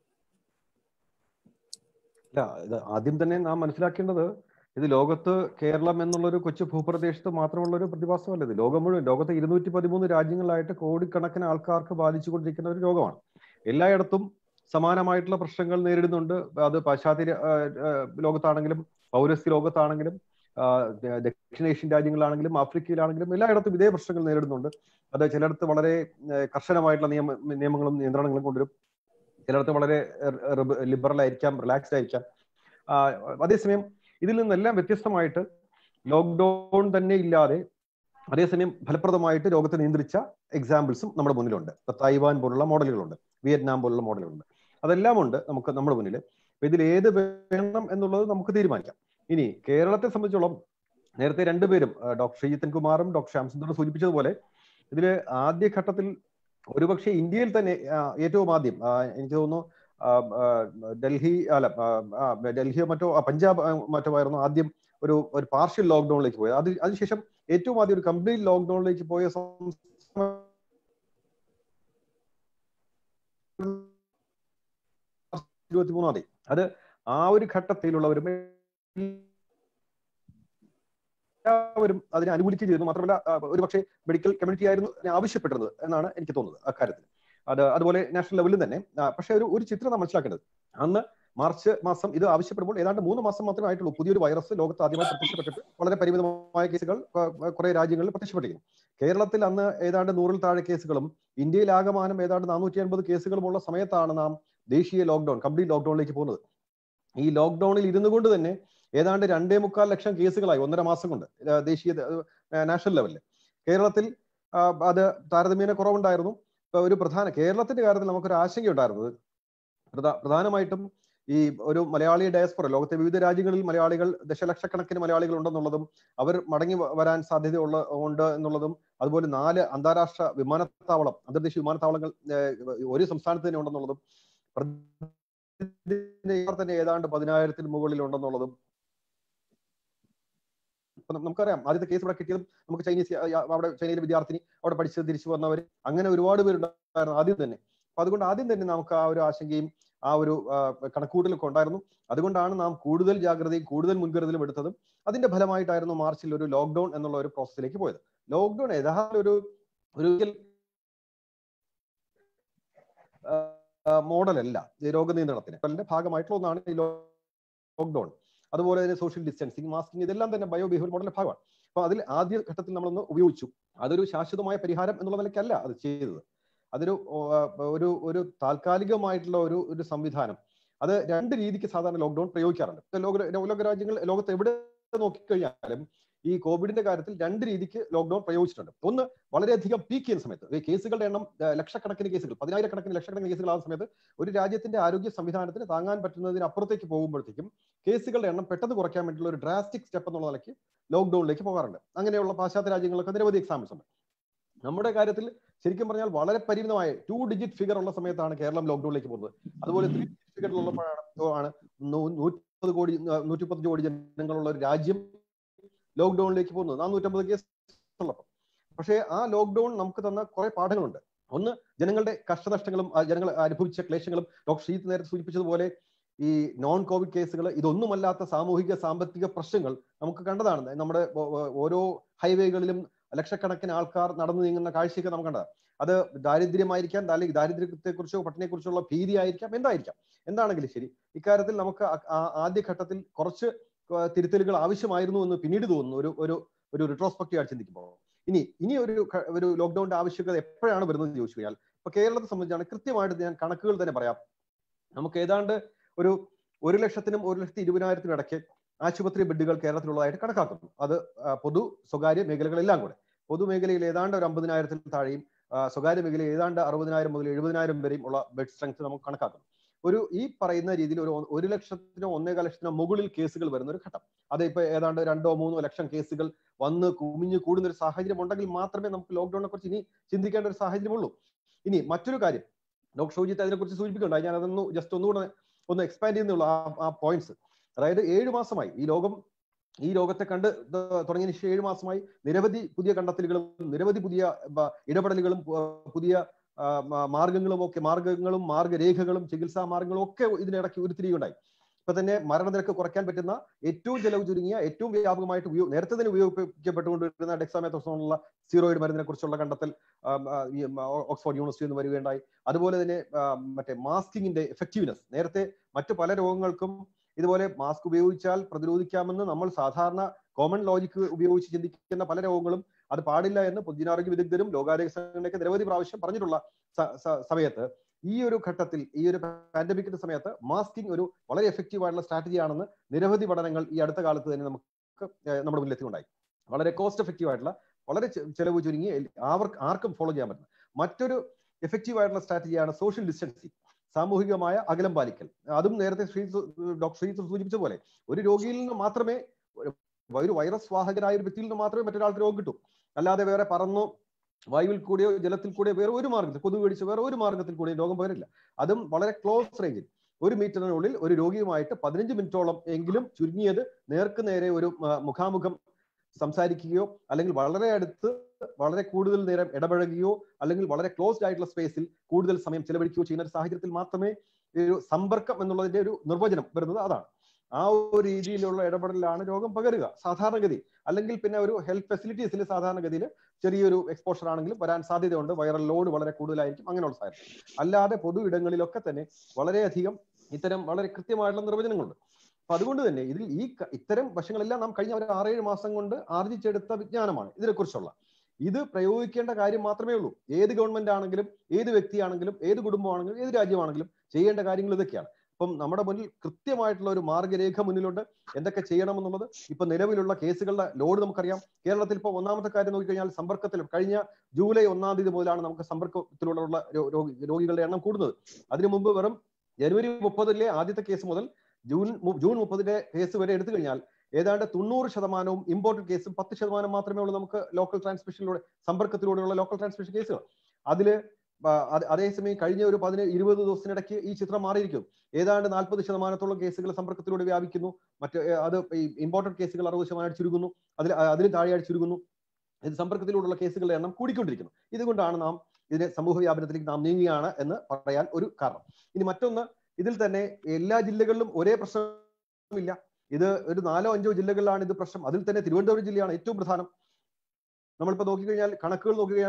അല്ല ഇത് ആദ്യം തന്നെ നാം മനസ്സിലാക്കേണ്ടത് ഇത് ലോകത്ത് കേരളം എന്നുള്ള ഒരു കൊച്ചു ഭൂപ്രദേശത്ത് മാത്രമുള്ള ഒരു പ്രതിഭാസമല്ല ഇത് ലോകം മുഴുവൻ ലോകത്തെ ഇരുന്നൂറ്റി പതിമൂന്ന് രാജ്യങ്ങളിലായിട്ട് കോടിക്കണക്കിന് ആൾക്കാർക്ക് ബാധിച്ചുകൊണ്ടിരിക്കുന്ന ഒരു രോഗമാണ് എല്ലായിടത്തും സമാനമായിട്ടുള്ള പ്രശ്നങ്ങൾ നേരിടുന്നുണ്ട് അത് പാശ്ചാത്യ ലോകത്താണെങ്കിലും പൗരസ്ത്യ ലോകത്താണെങ്കിലും ദക്ഷിണേഷ്യൻ രാജ്യങ്ങളിലാണെങ്കിലും ആഫ്രിക്കയിലാണെങ്കിലും എല്ലായിടത്തും ഇതേ പ്രശ്നങ്ങൾ നേരിടുന്നുണ്ട് അത് ചിലയിടത്ത് വളരെ കർശനമായിട്ടുള്ള നിയമ നിയമങ്ങളും നിയന്ത്രണങ്ങളും കൊണ്ടുവരും ചിലയിടത്ത് വളരെ ലിബറൽ ആയിരിക്കാം റിലാക്സ്ഡ് ആയിരിക്കാം അതേസമയം ഇതിൽ നിന്നെല്ലാം വ്യത്യസ്തമായിട്ട് ലോക്ക്ഡൌൺ തന്നെ ഇല്ലാതെ അതേസമയം ഫലപ്രദമായിട്ട് രോഗത്തെ നിയന്ത്രിച്ച എക്സാമ്പിൾസും നമ്മുടെ മുന്നിലുണ്ട് തായ്വാൻ പോലുള്ള മോഡലുകളുണ്ട് വിയറ്റ്നാം പോലുള്ള മോഡലുകളുണ്ട് അതെല്ലാം ഉണ്ട് നമുക്ക് നമ്മുടെ മുന്നിൽ ഇതിൽ ഏത് വേണം എന്നുള്ളത് നമുക്ക് തീരുമാനിക്കാം ഇനി കേരളത്തെ സംബന്ധിച്ചോളം നേരത്തെ രണ്ടുപേരും ഡോക്ടർ ശ്രീജിത്തൻ കുമാറും ഡോക്ടർ ശ്യാംസുന്ദറും സൂചിപ്പിച്ചതുപോലെ ഇതിൽ ആദ്യഘട്ടത്തിൽ ഒരുപക്ഷെ ഇന്ത്യയിൽ തന്നെ ഏറ്റവും ആദ്യം എനിക്ക് തോന്നുന്നു ഡൽഹി അല്ല ഡൽഹിയോ മറ്റോ പഞ്ചാബ് മറ്റോ ആയിരുന്നു ആദ്യം ഒരു ഒരു പാർഷ്യൽ ലോക്ക്ഡൌണിലേക്ക് പോയത് അത് അതിനുശേഷം ഏറ്റവും ആദ്യം ഒരു കംപ്ലീറ്റ് ലോക്ക്ഡൌണിലേക്ക് പോയ ഇരുപത്തി മൂന്നാം തീയതി അത് ആ ഒരു ഘട്ടത്തിലുള്ളവരും എല്ലാവരും അതിനെ അനുകൂലിക്കുകയും ചെയ്തു മാത്രമല്ല ഒരുപക്ഷെ മെഡിക്കൽ കമ്മ്യൂണിറ്റി ആയിരുന്നു ആവശ്യപ്പെട്ടിരുന്നത് എന്നാണ് എനിക്ക് തോന്നുന്നത് അക്കാര്യത്തിൽ അത് അതുപോലെ നാഷണൽ ലെവലിൽ തന്നെ പക്ഷെ ഒരു ഒരു ചിത്രം നാം മനസ്സിലാക്കേണ്ടത് അന്ന് മാർച്ച് മാസം ഇത് ആവശ്യപ്പെടുമ്പോൾ ഏതാണ്ട് മൂന്ന് മാസം മാത്രമേ ആയിട്ടുള്ളൂ പുതിയൊരു വൈറസ് ലോകത്ത് ആദ്യമായി പ്രത്യക്ഷപ്പെട്ടിട്ട് വളരെ പരിമിതമായ കേസുകൾ കുറെ രാജ്യങ്ങളിൽ പ്രത്യക്ഷപ്പെട്ടിരിക്കുന്നു കേരളത്തിൽ അന്ന് ഏതാണ്ട് നൂറിൽ താഴെ കേസുകളും ഇന്ത്യയിൽ ആകമാനം ഏതാണ്ട് നാനൂറ്റി അൻപത് കേസുകളുമുള്ള സമയത്താണ് നാം ദേശീയ ലോക്ക്ഡൌൺ കംപ്ലീറ്റ് ലോക്ക്ഡൌണിലേക്ക് പോകുന്നത് ഈ ലോക്ക്ഡൌണിൽ ഇരുന്നു കൊണ്ട് തന്നെ ഏതാണ്ട് രണ്ടേ മുക്കാൽ ലക്ഷം കേസുകളായി ഒന്നര മാസം കൊണ്ട് ദേശീയ നാഷണൽ ലെവലിൽ കേരളത്തിൽ അത് താരതമ്യേന കുറവുണ്ടായിരുന്നു ഒരു പ്രധാന കേരളത്തിന്റെ കാര്യത്തിൽ നമുക്കൊരു ആശങ്കയുണ്ടായിരുന്നത് പ്രധാനമായിട്ടും ഈ ഒരു മലയാളി ഡയസ്പൊറ ലോകത്തെ വിവിധ രാജ്യങ്ങളിൽ മലയാളികൾ ദശലക്ഷക്കണക്കിന് മലയാളികൾ ഉണ്ടെന്നുള്ളതും അവർ മടങ്ങി വരാൻ സാധ്യതയുള്ള ഉണ്ട് എന്നുള്ളതും അതുപോലെ നാല് അന്താരാഷ്ട്ര വിമാനത്താവളം അന്തർദേശീയ വിമാനത്താവളങ്ങൾ ഒരു സംസ്ഥാനത്ത് തന്നെ ഉണ്ടെന്നുള്ളതും തന്നെ ഏതാണ്ട് പതിനായിരത്തിന് മുകളിൽ ഉണ്ടെന്നുള്ളതും നമുക്കറിയാം ആദ്യത്തെ കേസ് ഇവിടെ കിട്ടിയതും നമുക്ക് ചൈനീസ് അവിടെ ചൈനയിലെ വിദ്യാർത്ഥിനി അവിടെ പഠിച്ച് തിരിച്ചു വന്നവർ അങ്ങനെ ഒരുപാട് പേരുണ്ടായിരുന്നു ആദ്യം തന്നെ അപ്പൊ അതുകൊണ്ട് ആദ്യം തന്നെ നമുക്ക് ആ ഒരു ആശങ്കയും ആ ഒരു കണക്കൂട്ടലൊക്കെ ഉണ്ടായിരുന്നു അതുകൊണ്ടാണ് നാം കൂടുതൽ ജാഗ്രതയും കൂടുതൽ മുൻകരുതലും എടുത്തതും അതിന്റെ ഫലമായിട്ടായിരുന്നു മാർച്ചിൽ ഒരു ലോക്ക്ഡൌൺ എന്നുള്ള ഒരു പ്രോസസ്സിലേക്ക് പോയത് ലോക്ക്ഡൌൺ യഥാർത്ഥ ഒരു ഒരു മോഡൽ അല്ല ഈ രോഗനിയന്ത്രണത്തിന് അതിന്റെ ഭാഗമായിട്ടുള്ള ഒന്നാണ് ഈ ലോക്ക്ഡൌൺ അതുപോലെ തന്നെ സോഷ്യൽ ഡിസ്റ്റൻസിങ് മാസ്കിങ് ഇതെല്ലാം തന്നെ ബയോ ബിഹേവിയർ മോഡലിന്റെ ഭാഗമാണ് അപ്പൊ അതിൽ ആദ്യ ഘട്ടത്തിൽ നമ്മളൊന്ന് ഉപയോഗിച്ചു അതൊരു ശാശ്വതമായ പരിഹാരം എന്നുള്ള നിലയ്ക്കല്ല അത് ചെയ്തത് അതൊരു ഒരു ഒരു താൽക്കാലികമായിട്ടുള്ള ഒരു ഒരു സംവിധാനം അത് രണ്ട് രീതിക്ക് സാധാരണ ലോക്ക്ഡൌൺ പ്രയോഗിക്കാറുണ്ട് ലോക ലോക രാജ്യങ്ങൾ ലോകത്ത് എവിടെ നോക്കിക്കഴിഞ്ഞാലും ഈ കോവിഡിന്റെ കാര്യത്തിൽ രണ്ട് രീതിക്ക് ലോക്ക്ഡൌൺ പ്രയോഗിച്ചിട്ടുണ്ട് ഒന്ന് വളരെയധികം പീക്ക് ചെയ്യുന്ന സമയത്ത് ഈ കേസുകളുടെ എണ്ണം ലക്ഷക്കണക്കിന് കേസുകൾ പതിനായിരക്കണക്കിന് ലക്ഷക്കണക്കിന് കേസുകളാകുന്ന സമയത്ത് ഒരു രാജ്യത്തിന്റെ ആരോഗ്യ സംവിധാനത്തിന് താങ്ങാൻ പറ്റുന്നതിന് അപ്പുറത്തേക്ക് പോകുമ്പോഴത്തേക്കും കേസുകളുടെ എണ്ണം പെട്ടെന്ന് കുറയ്ക്കാൻ വേണ്ടിയുള്ള ഒരു ഡ്രാസ്റ്റിക് സ്റ്റെപ്പ് എന്നുള്ള നിലയ്ക്ക് ലോക്ക്ഡൌണിലേക്ക് പോകാറുണ്ട് അങ്ങനെയുള്ള പാശ്ചാത്യ രാജ്യങ്ങളൊക്കെ നിരവധി എക്സാമ്പിൾസ് ഉണ്ട് നമ്മുടെ കാര്യത്തിൽ ശരിക്കും പറഞ്ഞാൽ വളരെ പരിമിതമായ ടു ഡിജിറ്റ് ഫിഗർ ഉള്ള സമയത്താണ് കേരളം ലോക്ക്ഡൌണിലേക്ക് പോകുന്നത് അതുപോലെ ത്രീ ഡിജിറ്റ് ഫിഗർ ഉള്ളപ്പോഴാണ് ആണ് നൂറ്റിപ്പത് കോടി നൂറ്റിപ്പത്തഞ്ച് കോടി ജനങ്ങളുള്ള ഒരു രാജ്യം ലോക്ക്ഡൌണിലേക്ക് പോകുന്നത് നാനൂറ്റമ്പത് കേസ് ഉള്ളപ്പോൾ പക്ഷേ ആ ലോക്ക്ഡൌൺ നമുക്ക് തന്ന കുറെ പാഠങ്ങളുണ്ട് ഒന്ന് ജനങ്ങളുടെ കഷ്ടനഷ്ടങ്ങളും ജനങ്ങൾ അനുഭവിച്ച ക്ലേശങ്ങളും ഡോക്ടർ ഷീത്ത് നേരത്തെ സൂചിപ്പിച്ചതുപോലെ ഈ നോൺ കോവിഡ് കേസുകൾ ഇതൊന്നുമല്ലാത്ത സാമൂഹിക സാമ്പത്തിക പ്രശ്നങ്ങൾ നമുക്ക് കണ്ടതാണ് നമ്മുടെ ഓരോ ഹൈവേകളിലും ലക്ഷക്കണക്കിന് ആൾക്കാർ നടന്നു നീങ്ങുന്ന കാഴ്ചയൊക്കെ നമുക്ക് കണ്ടതാണ് അത് ദാരിദ്ര്യമായിരിക്കാം അല്ലെങ്കിൽ ദാരിദ്ര്യത്തെക്കുറിച്ചോ പട്ടിണിയെക്കുറിച്ചുള്ള ഭീതി ആയിരിക്കാം എന്തായിരിക്കാം എന്താണെങ്കിലും ശരി ഇക്കാര്യത്തിൽ നമുക്ക് ആദ്യഘട്ടത്തിൽ കുറച്ച് തിരുത്തലുകൾ ആവശ്യമായിരുന്നു എന്ന് പിന്നീട് തോന്നുന്നു ഒരു ഒരു ഒരു റിട്രോസ്പെക്റ്റീവ് ആയിട്ട് ചിന്തിക്കുമ്പോൾ ഇനി ഇനി ഒരു ഒരു ലോക്ക്ഡൌണിന്റെ ആവശ്യകത എപ്പോഴാണ് വരുന്നത് ചോദിച്ചു കഴിഞ്ഞാൽ ഇപ്പൊ കേരളത്തെ സംബന്ധിച്ചാണ് കൃത്യമായിട്ട് ഞാൻ കണക്കുകൾ തന്നെ പറയാം നമുക്ക് ഏതാണ്ട് ഒരു ഒരു ലക്ഷത്തിനും ഒരു ലക്ഷത്തി ഇരുപതിനായിരത്തിനും ഇടയ്ക്ക് ആശുപത്രി ബെഡുകൾ കേരളത്തിലുള്ളതായിട്ട് കണക്കാക്കുന്നു അത് പൊതു സ്വകാര്യ മേഖലകളെല്ലാം കൂടെ പൊതുമേഖലയിൽ ഏതാണ്ട് ഒരു അമ്പതിനായിരത്തിൽ താഴെയും സ്വകാര്യ മേഖലയിൽ ഏതാണ്ട് അറുപതിനായിരം മുതൽ എഴുപതിനായിരം വരെയും ഉള്ള ബെഡ് സ്ട്രെങ്ത് നമുക്ക് കണക്കാക്കുന്നു ഒരു ഈ പറയുന്ന രീതിയിൽ ഒരു ഒരു ലക്ഷത്തിനോ ഒന്നേകാൽ ലക്ഷത്തിനോ മുകളിൽ കേസുകൾ വരുന്ന ഒരു ഘട്ടം അത് ഇപ്പൊ ഏതാണ്ട് രണ്ടോ മൂന്നോ ലക്ഷം കേസുകൾ വന്ന് കുമിഞ്ഞു കൂടുന്ന ഒരു സാഹചര്യം ഉണ്ടെങ്കിൽ മാത്രമേ നമുക്ക് ലോക്ക്ഡൌണിനെ കുറിച്ച് ഇനി ചിന്തിക്കേണ്ട ഒരു സാഹചര്യമുള്ളൂ ഇനി മറ്റൊരു കാര്യം ഡോക്ടർ ഷോജിത്ത് അതിനെക്കുറിച്ച് സൂചിപ്പിക്കുന്നുണ്ടായി ഞാൻ അതൊന്ന് ജസ്റ്റ് ഒന്നുകൂടെ ഒന്ന് എക്സ്പാൻഡ് ചെയ്യുന്നുള്ള ആ ആ പോയിന്റ്സ് അതായത് ഏഴു മാസമായി ഈ ലോകം ഈ രോഗത്തെ കണ്ട് തുടങ്ങിയ ശേഷം ഏഴു മാസമായി നിരവധി പുതിയ കണ്ടെത്തലുകളും നിരവധി പുതിയ ഇടപെടലുകളും പുതിയ മാർഗങ്ങളും ഒക്കെ മാർഗങ്ങളും മാർഗരേഖകളും ചികിത്സാ മാർഗങ്ങളും ഒക്കെ ഇതിനിടയ്ക്ക് ഉരുത്തിരിയുണ്ടായി ഇപ്പൊ തന്നെ മരണനിരക്ക് കുറയ്ക്കാൻ പറ്റുന്ന ഏറ്റവും ചെലവ് ചുരുങ്ങിയ ഏറ്റവും വ്യാപകമായിട്ട് ഉപയോഗ നേരത്തെ തന്നെ ഉപയോഗിക്കപ്പെട്ടുകൊണ്ടിരുന്ന ഡെക്സാമെത്തോസോണുള്ള സീറോയിഡ് മരുന്നിനെ കുറിച്ചുള്ള കണ്ടെത്തൽ ഓക്സ്ഫോർഡ് യൂണിവേഴ്സിറ്റി നിന്ന് വരികയുണ്ടായി അതുപോലെ തന്നെ മറ്റേ മാസ്കിങ്ങിന്റെ എഫക്റ്റീവ്നെസ് നേരത്തെ മറ്റു പല രോഗങ്ങൾക്കും ഇതുപോലെ മാസ്ക് ഉപയോഗിച്ചാൽ പ്രതിരോധിക്കാമെന്ന് നമ്മൾ സാധാരണ കോമൺ ലോജിക്ക് ഉപയോഗിച്ച് ചിന്തിക്കുന്ന പല രോഗങ്ങളും അത് പാടില്ല എന്ന് പൊതുജനാരോഗ്യ വിദഗ്ധരും ലോകാരോഗ്യ സംഘടനയൊക്കെ നിരവധി പ്രാവശ്യം പറഞ്ഞിട്ടുള്ള സമയത്ത് ഈ ഒരു ഘട്ടത്തിൽ ഈ ഒരു പാൻഡമിക്കിന്റെ സമയത്ത് മാസ്കിംഗ് ഒരു വളരെ എഫക്റ്റീവ് ആയിട്ടുള്ള സ്ട്രാറ്റജി ആണെന്ന് നിരവധി പഠനങ്ങൾ ഈ അടുത്ത കാലത്ത് തന്നെ നമുക്ക് നമ്മുടെ മുന്നിലെത്തിയുണ്ടായി വളരെ കോസ്റ്റ് എഫക്റ്റീവ് ആയിട്ടുള്ള വളരെ ചെലവ് ചുരുങ്ങി അവർക്ക് ആർക്കും ഫോളോ ചെയ്യാൻ പറ്റുന്ന മറ്റൊരു എഫക്റ്റീവ് ആയിട്ടുള്ള സ്ട്രാറ്റജിയാണ് സോഷ്യൽ ഡിസ്റ്റൻസിങ് സാമൂഹികമായ അകലം പാലിക്കൽ അതും നേരത്തെ ശ്രീ ഡോക്ടർ ശ്രീ സൂചിപ്പിച്ച പോലെ ഒരു രോഗിയിൽ നിന്ന് മാത്രമേ ഒരു വൈറസ് വാഹകരായ ഒരു വ്യക്തിയിൽ നിന്ന് മാത്രമേ മറ്റൊരാൾക്ക് രോഗം കിട്ടൂ അല്ലാതെ വേറെ പറന്നു വായുവിൽ കൂടിയോ ജലത്തിൽ കൂടിയോ വേറെ ഒരു മാർഗത്തിൽ കൊതുക് പിടിച്ച് വേറെ ഒരു മാർഗത്തിൽ കൂടിയോ രോഗം പകരില്ല അതും വളരെ ക്ലോസ് റേഞ്ചിൽ ഒരു മീറ്ററിനുള്ളിൽ ഒരു രോഗിയുമായിട്ട് പതിനഞ്ച് മിനിറ്റോളം എങ്കിലും ചുരുങ്ങിയത് നേർക്ക് നേരെ ഒരു മുഖാമുഖം സംസാരിക്കുകയോ അല്ലെങ്കിൽ വളരെ അടുത്ത് വളരെ കൂടുതൽ നേരം ഇടപഴകുകയോ അല്ലെങ്കിൽ വളരെ ക്ലോസ്ഡ് ആയിട്ടുള്ള സ്പേസിൽ കൂടുതൽ സമയം ചെലവഴിക്കുകയോ ചെയ്യുന്ന ഒരു സാഹചര്യത്തിൽ മാത്രമേ ഒരു സമ്പർക്കം എന്നുള്ളതിന്റെ ഒരു നിർവചനം വരുന്നത് അതാണ് ആ ഒരു രീതിയിലുള്ള ഇടപെടലാണ് രോഗം പകരുക സാധാരണഗതി അല്ലെങ്കിൽ പിന്നെ ഒരു ഹെൽത്ത് ഫെസിലിറ്റീസിൽ സാധാരണഗതിയിൽ ചെറിയൊരു എക്സ്പോഷർ ആണെങ്കിലും വരാൻ സാധ്യതയുണ്ട് വൈറൽ ലോഡ് വളരെ കൂടുതലായിരിക്കും അങ്ങനെയുള്ള സാഹചര്യം അല്ലാതെ പൊതു ഇടങ്ങളിലൊക്കെ തന്നെ വളരെയധികം ഇത്തരം വളരെ കൃത്യമായിട്ടുള്ള നിർവചനങ്ങളുണ്ട് അപ്പൊ അതുകൊണ്ട് തന്നെ ഇതിൽ ഈ ഇത്തരം വശങ്ങളെല്ലാം നാം കഴിഞ്ഞ ഒരു ആറേഴ് മാസം കൊണ്ട് ആർജിച്ചെടുത്ത വിജ്ഞാനമാണ് ഇതിനെക്കുറിച്ചുള്ള ഇത് പ്രയോഗിക്കേണ്ട കാര്യം മാത്രമേ ഉള്ളൂ ഏത് ഗവൺമെന്റ് ആണെങ്കിലും ഏത് വ്യക്തിയാണെങ്കിലും ഏത് കുടുംബമാണെങ്കിലും ഏത് രാജ്യമാണെങ്കിലും ചെയ്യേണ്ട കാര്യങ്ങൾ ഇതൊക്കെയാണ് അപ്പം നമ്മുടെ മുന്നിൽ കൃത്യമായിട്ടുള്ള ഒരു മാർഗരേഖ മുന്നിലുണ്ട് എന്തൊക്കെ ചെയ്യണമെന്നുള്ളത് ഇപ്പൊ നിലവിലുള്ള കേസുകളുടെ ലോഡ് നമുക്കറിയാം കേരളത്തിൽ ഇപ്പോൾ ഒന്നാമത്തെ കാര്യം നോക്കിക്കഴിഞ്ഞാൽ സമ്പർക്കത്തിൽ കഴിഞ്ഞ ജൂലൈ ഒന്നാം തീയതി മുതലാണ് നമുക്ക് സമ്പർക്കത്തിലുള്ള രോഗികളുടെ എണ്ണം കൂടുന്നത് അതിനു മുമ്പ് വെറും ജനുവരി മുപ്പതിലെ ആദ്യത്തെ കേസ് മുതൽ ജൂൺ ജൂൺ മുപ്പതിലെ കേസ് വരെ എടുത്തു കഴിഞ്ഞാൽ ഏതാണ്ട് തൊണ്ണൂറ് ശതമാനവും ഇമ്പോർട്ടന്റ് കേസും പത്ത് ശതമാനം മാത്രമേ ഉള്ളൂ നമുക്ക് ലോക്കൽ ട്രാൻസ്മിഷനിലൂടെ സമ്പർക്കത്തിലൂടെയുള്ള ലോക്കൽ ട്രാൻസ്മിഷൻ കേസുകൾ അതില് അതേസമയം കഴിഞ്ഞ ഒരു പതിനേഴ് ഇരുപത് ദിവസത്തിനിടയ്ക്ക് ഈ ചിത്രം മാറിയിരിക്കും ഏതാണ്ട് നാൽപ്പത് ശതമാനത്തോളം കേസുകൾ സമ്പർക്കത്തിലൂടെ വ്യാപിക്കുന്നു മറ്റ് അത് ഈ ഇമ്പോർട്ടന്റ് കേസുകൾ അറുപത് ശതമാനം ചുരുങ്ങുന്നു അതിൽ അതിലും താഴെയായി ചുരുങ്ങുന്നു ഇത് സമ്പർക്കത്തിലൂടെയുള്ള കേസുകളുടെ എണ്ണം കൂടിക്കൊണ്ടിരിക്കുന്നു ഇതുകൊണ്ടാണ് നാം ഇതിനെ സമൂഹ വ്യാപനത്തിലേക്ക് നാം നീങ്ങുകയാണ് എന്ന് പറയാൻ ഒരു കാരണം ഇനി മറ്റൊന്ന് ഇതിൽ തന്നെ എല്ലാ ജില്ലകളിലും ഒരേ പ്രശ്നമില്ല ഇത് ഒരു നാലോ അഞ്ചോ ജില്ലകളിലാണ് ഇത് പ്രശ്നം അതിൽ തന്നെ തിരുവനന്തപുരം ജില്ലയാണ് ഏറ്റവും പ്രധാനം നമ്മളിപ്പോ നോക്കിക്കഴിഞ്ഞാൽ കണക്കുകൾ നോക്കിക്കഴിഞ്ഞാൽ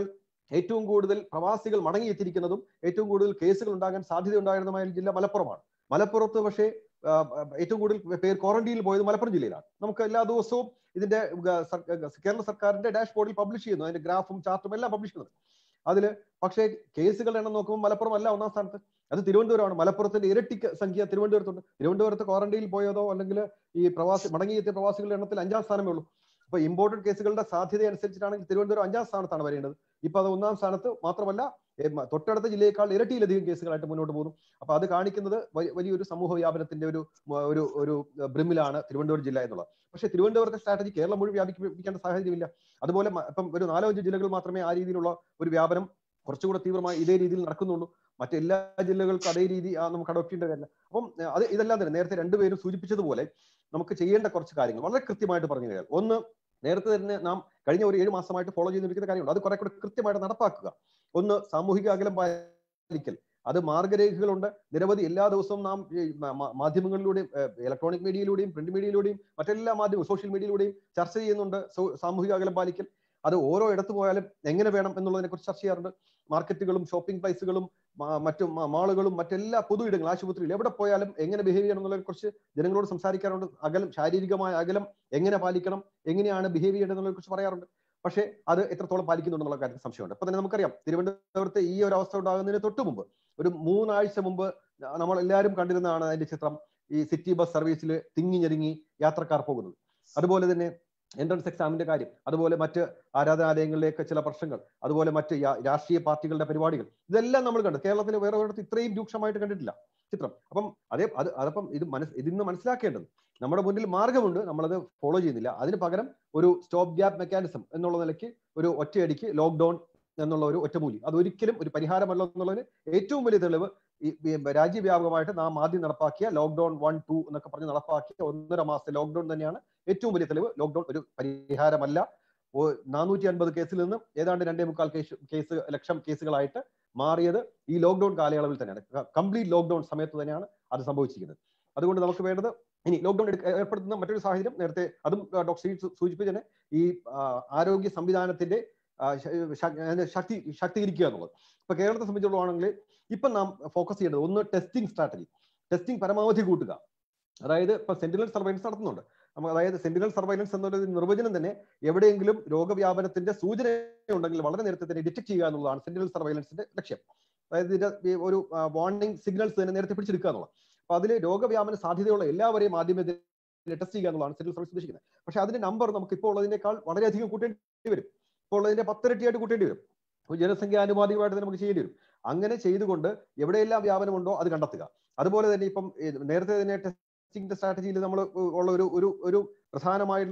ഏറ്റവും കൂടുതൽ പ്രവാസികൾ മടങ്ങിയെത്തിയിരിക്കുന്നതും ഏറ്റവും കൂടുതൽ കേസുകൾ ഉണ്ടാകാൻ സാധ്യത ഉണ്ടായിരുന്നതുമായ ജില്ല മലപ്പുറമാണ് മലപ്പുറത്ത് പക്ഷേ ആ, ആ, ഏറ്റവും കൂടുതൽ പേർ ക്വാറന്റീനിൽ പോയത് മലപ്പുറം ജില്ലയിലാണ് നമുക്ക് എല്ലാ ദിവസവും ഇതിന്റെ ഗ- സർ- ഗ- കേരള സർക്കാരിന്റെ ഡാഷ്ബോർഡിൽ പബ്ലിഷ് ചെയ്യുന്നു അതിന്റെ ഗ്രാഫും ചാർട്ടും എല്ലാം പബ്ലിഷ് ചെയ്യുന്നത് അതില് പക്ഷേ കേസുകളുടെ എണ്ണം നോക്കുമ്പോൾ മലപ്പുറം അല്ല ഒന്നാം സ്ഥാനത്ത് അത് തിരുവനന്തപുരമാണ് മലപ്പുറത്തിന്റെ ഇരട്ടി സംഖ്യ തിരുവനന്തപുരത്തുണ്ട് തിരുവനന്തപുരത്ത് ക്വാറന്റൈനിൽ പോയതോ അല്ലെങ്കിൽ ഈ പ്രവാസി മടങ്ങിയെത്തിയ പ്രവാസികളുടെ എണ്ണത്തിൽ അഞ്ചാം സ്ഥാനമേ ഉള്ളൂ അപ്പൊ ഇമ്പോർട്ടഡ് കേസുകളുടെ സാധ്യത അനുസരിച്ചിട്ടാണെങ്കിൽ തിരുവനന്തപുരം അഞ്ചാം സ്ഥാനത്താണ് വരേണ്ടത് ഇപ്പൊ അത് ഒന്നാം സ്ഥാനത്ത് മാത്രമല്ല ഏ, മ- തൊട്ടടുത്ത ജില്ലയേക്കാൾ ഇരട്ടിയിലധികം കേസുകളായിട്ട് മുന്നോട്ട് പോകുന്നു അപ്പൊ അത് കാണിക്കുന്നത് വലി- വലിയൊരു സമൂഹ വ്യാപനത്തിന്റെ ഒരു മ- ഒരു ഒരു ബ്രിമിലാണ് തിരുവനന്തപുരം ജില്ല എന്നുള്ളത് പക്ഷേ തിരുവനന്തപുരത്തെ സ്ട്രാറ്റജി കേരളം മുഴുവൻ വ്യാപിപ്പിക്കേണ്ട സാഹചര്യമില്ല അതുപോലെ മ- ഇപ്പം ഒരു നാലോ അഞ്ച് ജില്ലകൾ മാത്രമേ ആ രീതിയിലുള്ള ഒരു വ്യാപനം കുറച്ചുകൂടെ തീവ്രമായി ഇതേ രീതിയിൽ നടക്കുന്നുള്ളൂ മറ്റെല്ലാ ജില്ലകൾക്കും അതേ രീതി ആ, നമുക്ക് അഡോപ്റ്റ് ചെയ്യേണ്ട കാര്യമില്ല അപ്പം ഏ, അത് ഇതെല്ലാം തന്നെ നേരത്തെ രണ്ടുപേരും സൂചിപ്പിച്ചതുപോലെ നമുക്ക് ചെയ്യേണ്ട കുറച്ച് കാര്യങ്ങൾ വളരെ കൃത്യമായിട്ട് പറഞ്ഞു കഴിഞ്ഞാൽ ഒന്ന് നേരത്തെ തന്നെ നാം കഴിഞ്ഞ ഒരു ഏഴ് മാസമായിട്ട് ഫോളോ ചെയ്തിരിക്കുന്ന കാര്യമുണ്ട് അത് കുറെ കൂടെ കൃത്യമായിട്ട് നടപ്പാക്കുക ഒന്ന് സാമൂഹിക അകലം പാലിക്കൽ അത് മാർഗരേഖകളുണ്ട് നിരവധി എല്ലാ ദിവസവും നാം ഈ മ- മ- മാധ്യമങ്ങളിലൂടെയും ഇലക്ട്രോണിക് മീഡിയയിലൂടെയും പ്രിന്റ് മീഡിയയിലൂടെയും മറ്റെല്ലാ മാധ്യമവും സോഷ്യൽ മീഡിയയിലൂടെയും ചർച്ച ചെയ്യുന്നുണ്ട് സോ- സാമൂഹിക അകലം പാലിക്കൽ അത് ഓരോ ഇടത്ത് പോയാലും എങ്ങനെ വേണം എന്നുള്ളതിനെ കുറിച്ച് ചർച്ച ചെയ്യാറുണ്ട് മാർക്കറ്റുകളും ഷോപ്പിംഗ് പ്ലേസുകളും മാ- മറ്റു മാ- മാളുകളും മറ്റെല്ലാ പൊതു ഇടങ്ങൾ ആശുപത്രിയിൽ എവിടെ പോയാലും എങ്ങനെ ബിഹേവ് ചെയ്യണം എന്നുള്ളതിനെ കുറിച്ച് ജനങ്ങളോട് സംസാരിക്കാറുണ്ട് അകലം ശാരീരികമായ അകലം എങ്ങനെ പാലിക്കണം എങ്ങനെയാണ് ബിഹേവ് ചെയ്യേണ്ടത് എന്നുള്ളതിനെ കുറിച്ച് പറയാറുണ്ട് പക്ഷേ അത് എത്രത്തോളം പാലിക്കുന്നുണ്ടെന്നുള്ള കാര്യത്തിൽ സംശയമുണ്ട് അപ്പൊ തന്നെ നമുക്കറിയാം തിരുവനന്തപുരത്ത് ഈ ഒരു അവസ്ഥ ഉണ്ടാകുന്നതിന് തൊട്ട് മുമ്പ് ഒരു മൂന്നാഴ്ച മുമ്പ് നമ്മൾ എല്ലാവരും കണ്ടിരുന്നതാണ് അതിന്റെ ചിത്രം ഈ സിറ്റി ബസ് സർവീസിൽ തിങ്ങി ഞെരുങ്ങി യാത്രക്കാർ പോകുന്നത് അതുപോലെ തന്നെ എൻട്രൻസ് എക്സാമിന്റെ കാര്യം അതുപോലെ മറ്റ് ആരാധനാലയങ്ങളിലേക്ക് ചില പ്രശ്നങ്ങൾ അതുപോലെ മറ്റ് യാ- രാഷ്ട്രീയ പാർട്ടികളുടെ പരിപാടികൾ ഇതെല്ലാം നമ്മൾ കണ്ടു കേരളത്തിൽ വേറെ ഒരിടത്ത് ഇത്രയും രൂക്ഷമായിട്ട് കണ്ടിട്ടില്ല ചിത്രം അപ്പം അതേ അത് അതപ്പം ഇത് മനസ് ഇതിന്ന് മനസ്സിലാക്കേണ്ടത് നമ്മുടെ മുന്നിൽ മാർഗമുണ്ട് നമ്മളത് ഫോളോ ചെയ്യുന്നില്ല അതിന് പകരം ഒരു സ്റ്റോപ്പ് ഗ്യാപ്പ് മെക്കാനിസം എന്നുള്ള നിലയ്ക്ക് ഒരു ഒറ്റയടിക്ക് ലോക്ക്ഡൌൺ എന്നുള്ള ഒരു ഒറ്റമൂലി അത് ഒരിക്കലും ഒരു പരിഹാരമല്ല എന്നുള്ളതിന് ഏറ്റവും വലിയ തെളിവ് ഈ ഈ രാജ്യവ്യാപകമായിട്ട് നാം ആദ്യം നടപ്പാക്കിയ ലോക്ക്ഡൌൺ വൺ ടു എന്നൊക്കെ പറഞ്ഞ് നടപ്പാക്കിയ ഒന്നര മാസത്തെ ലോക്ക്ഡൌൺ തന്നെയാണ് ഏറ്റവും വലിയ തെളിവ് ലോക്ക്ഡൌൺ ഒരു പരിഹാരമല്ല നാനൂറ്റി അൻപത് കേസിൽ നിന്നും ഏതാണ്ട് രണ്ടേ മുക്കാൽ കേസ് കേസ് ലക്ഷം കേസുകളായിട്ട് മാറിയത് ഈ ലോക്ക്ഡൌൺ കാലയളവിൽ തന്നെയാണ് കംപ്ലീറ്റ് ലോക്ക്ഡൌൺ സമയത്ത് തന്നെയാണ് അത് സംഭവിച്ചിരിക്കുന്നത് അതുകൊണ്ട് നമുക്ക് വേണ്ടത് ഇനി ലോക്ക്ഡൌൺ ഏർപ്പെടുത്തുന്ന മറ്റൊരു സാഹചര്യം നേരത്തെ അതും ഡോക്ടർ സീഡ് സൂചിപ്പിച്ചു തന്നെ ഈ ആ, ആരോഗ്യ സംവിധാനത്തിന്റെ ആ, ശ- ശ- അതിനെ ശക്തി ശക്തീകരിക്കുക എന്നുള്ളത് ഇപ്പൊ കേരളത്തെ സംബന്ധിച്ചിടത്തോളാണെങ്കിൽ ഇപ്പൊ നാം ഫോക്കസ് ചെയ്യേണ്ടത് ഒന്ന് ടെസ്റ്റിംഗ് സ്ട്രാറ്റജി ടെസ്റ്റിംഗ് പരമാവധി കൂട്ടുക അതായത് ഇപ്പൊ സെന്റിനൽ സർവൈലൻസ് നടത്തുന്നുണ്ട് നമ്മ- അതായത് സെന്റിനൽ സർവൈലൻസ് എന്നൊരു നിർവചനം തന്നെ എവിടെയെങ്കിലും രോഗവ്യാപനത്തിന്റെ സൂചന ഉണ്ടെങ്കിൽ വളരെ നേരത്തെ തന്നെ ഡിറ്റക്ട് ചെയ്യുക എന്നുള്ളതാണ് സെന്റിനൽ സർവൈലൻസിന്റെ ലക്ഷ്യം അതായത് ഇതിന്റെ ഈ ഒരു വാർണിംഗ് സിഗ്നൽസ് തന്നെ നേരത്തെ പിടിച്ചെടുക്കുക എന്നുള്ളത് അപ്പൊ അതിൽ രോഗവ്യാപന സാധ്യതയുള്ള എല്ലാവരെയും ആദ്യമേ ടെസ്റ്റ് ചെയ്യുക എന്നുള്ളതാണ് സെന്റിനൽ സർവീസ് ഉദ്ദേശിക്കുന്നത് പക്ഷെ അതിന്റെ നമ്പർ നമുക്ക് ഇപ്പോൾ ഉള്ളതിനേക്കാൾ വളരെയധികം കൂട്ടേണ്ടി വരും ഇപ്പോൾ ഉള്ളതിന്റെ പത്തിരട്ടിയായിട്ട് കൂട്ടേണ്ടി വരും അപ്പോൾ ജനസംഖ്യ ആനുപാതികമായിട്ട് തന്നെ നമുക്ക് ചെയ്യേണ്ടി വരും അങ്ങനെ ചെയ്തുകൊണ്ട് എവിടെയെല്ലാം വ്യാപനമുണ്ടോ അത് കണ്ടെത്തുക അതുപോലെ തന്നെ ഇപ്പം ഏ, നേരത്തെ തന്നെ ടെസ്റ്റിംഗ് സ്ട്രാറ്റജിയിൽ നമ്മൾ ഉള്ള ഒരു ഒരു ഒരു പ്രധാനമായിട്ടുള്ള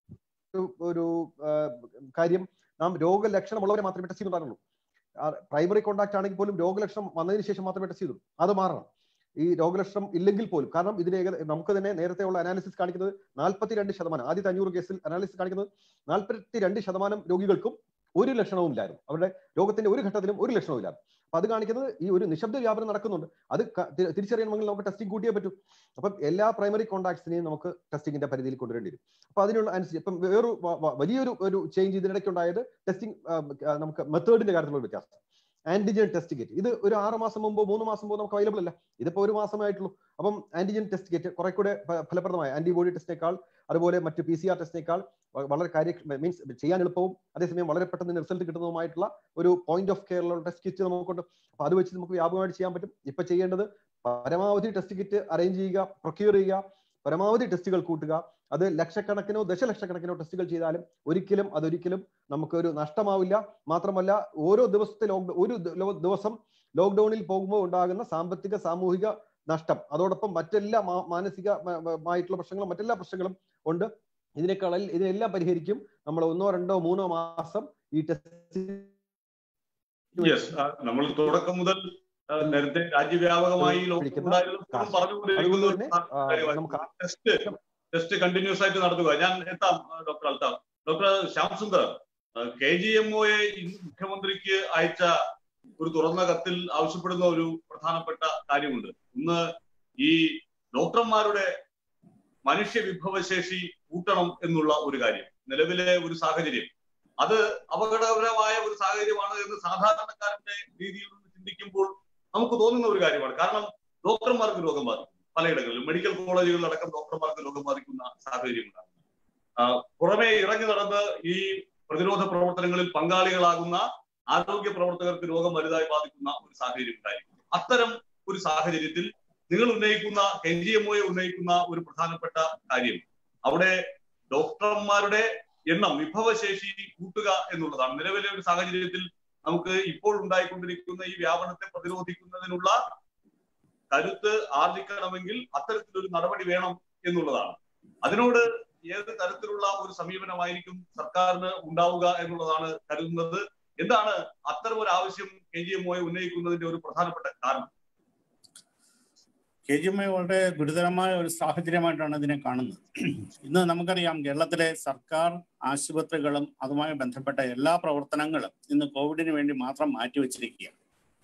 ഒരു ഒരു ആ, കാര്യം നാം രോഗലക്ഷണമുള്ളവരെ മാത്രമേ ടെസ്റ്റ് ചെയ്യുന്നുണ്ടായിരുന്നുള്ളൂ പ്രൈമറി കോൺടാക്ട് ആണെങ്കിൽ പോലും രോഗലക്ഷണം വന്നതിന് ശേഷം മാത്രമേ ടെസ്റ്റ് ചെയ്തുള്ളൂ അത് മാറണം ഈ രോഗലക്ഷണം ഇല്ലെങ്കിൽ പോലും കാരണം ഇതിന് ഏക നമുക്ക് തന്നെ നേരത്തെ ഉള്ള അനാലിസിസ് കാണിക്കുന്നത് നാൽപ്പത്തിരണ്ട് ശതമാനം ആദ്യത്തെ അഞ്ഞൂറ് കേസിൽ അനാലിസിസ് കാണിക്കുന്നത് നാൽപ്പത്തിരണ്ട് ശതമാനം രോഗികൾക്കും ഒരു ലക്ഷണവും ഇല്ലായിരുന്നു അവരുടെ രോഗത്തിന്റെ ഒരു ഘട്ടത്തിലും ഒരു ലക്ഷണവും ഇല്ലായിരുന്നു അപ്പൊ അത് കാണിക്കുന്നത് ഈ ഒരു നിശബ്ദ വ്യാപനം നടക്കുന്നുണ്ട് അത് ക- തി- തിരിച്ചറിയണമെങ്കിൽ നമുക്ക് ടെസ്റ്റിംഗ് കൂട്ടിയേ പറ്റൂ അപ്പം എല്ലാ പ്രൈമറി കോൺടാക്ട്സിനെയും നമുക്ക് ടെസ്റ്റിംഗിന്റെ പരിധിയിൽ കൊണ്ടുവരേണ്ടി വരും അപ്പൊ അതിനുള്ള അനുസരിച്ച് ഇപ്പം വേറൊരു വ- വ- വലിയൊരു ഒരു ചേഞ്ച് ഇതിനിടയ്ക്ക് ഉണ്ടായത് ടെസ്റ്റിംഗ് നമുക്ക് മെത്തേഡിന്റെ കാര്യത്തിലുള്ള വ്യത്യാസം ആന്റിജൻ ടെസ്റ്റ് കിറ്റ് ഇത് ഒരു ആറ് മാസം മുമ്പോ മൂന്ന് മാസം മുമ്പോ നമുക്ക് അവൈലബിൾ അല്ല ഇതിപ്പോ ഒരു മാസമായിട്ടുള്ളൂ അപ്പം ആന്റിജൻ ടെസ്റ്റ് കിറ്റ് കുറെ കൂടെ ഫ- ഫലപ്രദമായ ആന്റിബോഡി ടെസ്റ്റിനേക്കാൾ അതുപോലെ മറ്റ് പി സി ആർ ടെസ്റ്റിനേക്കാൾ വ- വളരെ കാര്യ മീൻസ് ചെയ്യാൻ എളുപ്പവും അതേസമയം വളരെ പെട്ടെന്ന് റിസൾട്ട് കിട്ടുന്നതുമായിട്ടുള്ള ഒരു പോയിന്റ് ഓഫ് കെയറിലുള്ള ടെസ്റ്റ് കിറ്റ് നമുക്കുണ്ട് അപ്പൊ അത് വെച്ച് നമുക്ക് വ്യാപകമായിട്ട് ചെയ്യാൻ പറ്റും ഇപ്പൊ ചെയ്യേണ്ടത് പരമാവധി ടെസ്റ്റ് കിറ്റ് അറേഞ്ച് ചെയ്യുക പ്രൊക്യൂർ ചെയ്യുക പരമാവധി ടെസ്റ്റുകൾ കൂട്ടുക അത് ലക്ഷക്കണക്കിനോ ദശലക്ഷക്കണക്കിനോ ടെസ്റ്റുകൾ ചെയ്താലും ഒരിക്കലും അതൊരിക്കലും നമുക്ക് ഒരു നഷ്ടമാവില്ല മാത്രമല്ല ഓരോ ദിവസത്തെ ലോക്ക് ഒരു ദ- ലോ- ദിവസം ലോക്ക്ഡൌണിൽ പോകുമ്പോൾ ഉണ്ടാകുന്ന സാമ്പത്തിക സാമൂഹിക നഷ്ടം അതോടൊപ്പം മറ്റെല്ലാ മാ- മാനസിക മ- മ- മായിട്ടുള്ള പ്രശ്നങ്ങളും മറ്റെല്ലാ പ്രശ്നങ്ങളും ഉണ്ട് ഇതിനേക്കാൾ ഇതിനെല്ലാം പരിഹരിക്കും നമ്മൾ ഒന്നോ രണ്ടോ മൂന്നോ മാസം ഈ ടെസ്റ്റ് യെസ് നമ്മൾ തുടക്കം മുതൽ ആ, നേരത്തെ രാജ്യവ്യാപകമായി ലോകം പിടിക്കുന്ന ഉണ്ടായിരുന്നപ്പോഴും കാശ്. പറഞ്ഞുകൊണ്ടിരിക്കുന്ന അതുകൊണ്ട് ഒരു തന്നെ ആ, കാര്യമാണ്. നമുക്ക് ടെസ്റ്റ് ടെസ്റ്റ് കണ്ടിന്യൂസ് ആയിട്ട് നടത്തുക ഞാൻ എത്താം ആ, doctor Althaf doctor Shyam Sundar K G M ഒയെ മുഖ്യമന്ത്രിക്ക് അയച്ച ഒരു തുറന്ന കത്തിൽ ആവശ്യപ്പെടുന്ന ഒരു പ്രധാനപ്പെട്ട കാര്യമുണ്ട് ഒന്ന് ഈ ഡോക്ടർമാരുടെ മനുഷ്യ വിഭവശേഷി കൂട്ടണം എന്നുള്ള ഒരു കാര്യം നിലവിലെ ഒരു സാഹചര്യം അത് അപകടകരമായ ഒരു സാഹചര്യമാണ് എന്ന് സാധാരണക്കാരന്റെ രീതിയിൽ നിന്ന് ചിന്തിക്കുമ്പോൾ നമുക്ക് തോന്നുന്ന ഒരു കാര്യമാണ് കാരണം ഡോക്ടർമാർക്ക് രോഗം ബാധിക്കും പലയിടങ്ങളിലും മെഡിക്കൽ കോളേജുകളിലടക്കം ഡോക്ടർമാർക്ക് രോഗം ബാധിക്കുന്ന സാഹചര്യമുണ്ടാകും ആ, പുറമെ ഇറങ്ങി നടന്ന് ഈ പ്രതിരോധ പ്രവർത്തനങ്ങളിൽ പങ്കാളികളാകുന്ന ആരോഗ്യ പ്രവർത്തകർക്ക് രോഗം വലുതായി ബാധിക്കുന്ന ഒരു സാഹചര്യം ഉണ്ടായിരിക്കും അത്തരം ഒരു സാഹചര്യത്തിൽ നിങ്ങൾ ഉന്നയിക്കുന്ന എൻ ജി എം ഉന്നയിക്കുന്ന ഒരു പ്രധാനപ്പെട്ട കാര്യം അവിടെ ഡോക്ടർമാരുടെ എണ്ണം വിഭവശേഷി കൂട്ടുക എന്നുള്ളതാണ് നിലവിലെ ഒരു സാഹചര്യത്തിൽ നമുക്ക് ഇപ്പോൾ ഉണ്ടായിക്കൊണ്ടിരിക്കുന്ന ഈ വ്യാപനത്തെ പ്രതിരോധിക്കുന്നതിനുള്ള കരുത്ത് ആർജിക്കണമെങ്കിൽ അത്തരത്തിലൊരു നടപടി വേണം എന്നുള്ളതാണ് അതിനോട് ഏത് തരത്തിലുള്ള ഒരു സമീപനമായിരിക്കും സർക്കാരിന് ഉണ്ടാവുക എന്നുള്ളതാണ് കരുതുന്നത് എന്താണ് അത്തരം ഒരു ആവശ്യം കെ ജി എം ഉന്നയിക്കുന്നതിന്റെ ഒരു പ്രധാനപ്പെട്ട കാരണം കെ ജി എം ഐ വളരെ ഗുരുതരമായ ഒരു സാഹചര്യമായിട്ടാണ് ഇതിനെ കാണുന്നത് ഇന്ന് നമുക്കറിയാം കേരളത്തിലെ സർക്കാർ ആശുപത്രികളും അതുമായി ബന്ധപ്പെട്ട എല്ലാ പ്രവർത്തനങ്ങളും ഇന്ന് കോവിഡിന് വേണ്ടി മാത്രം മാറ്റിവെച്ചിരിക്കുകയാണ്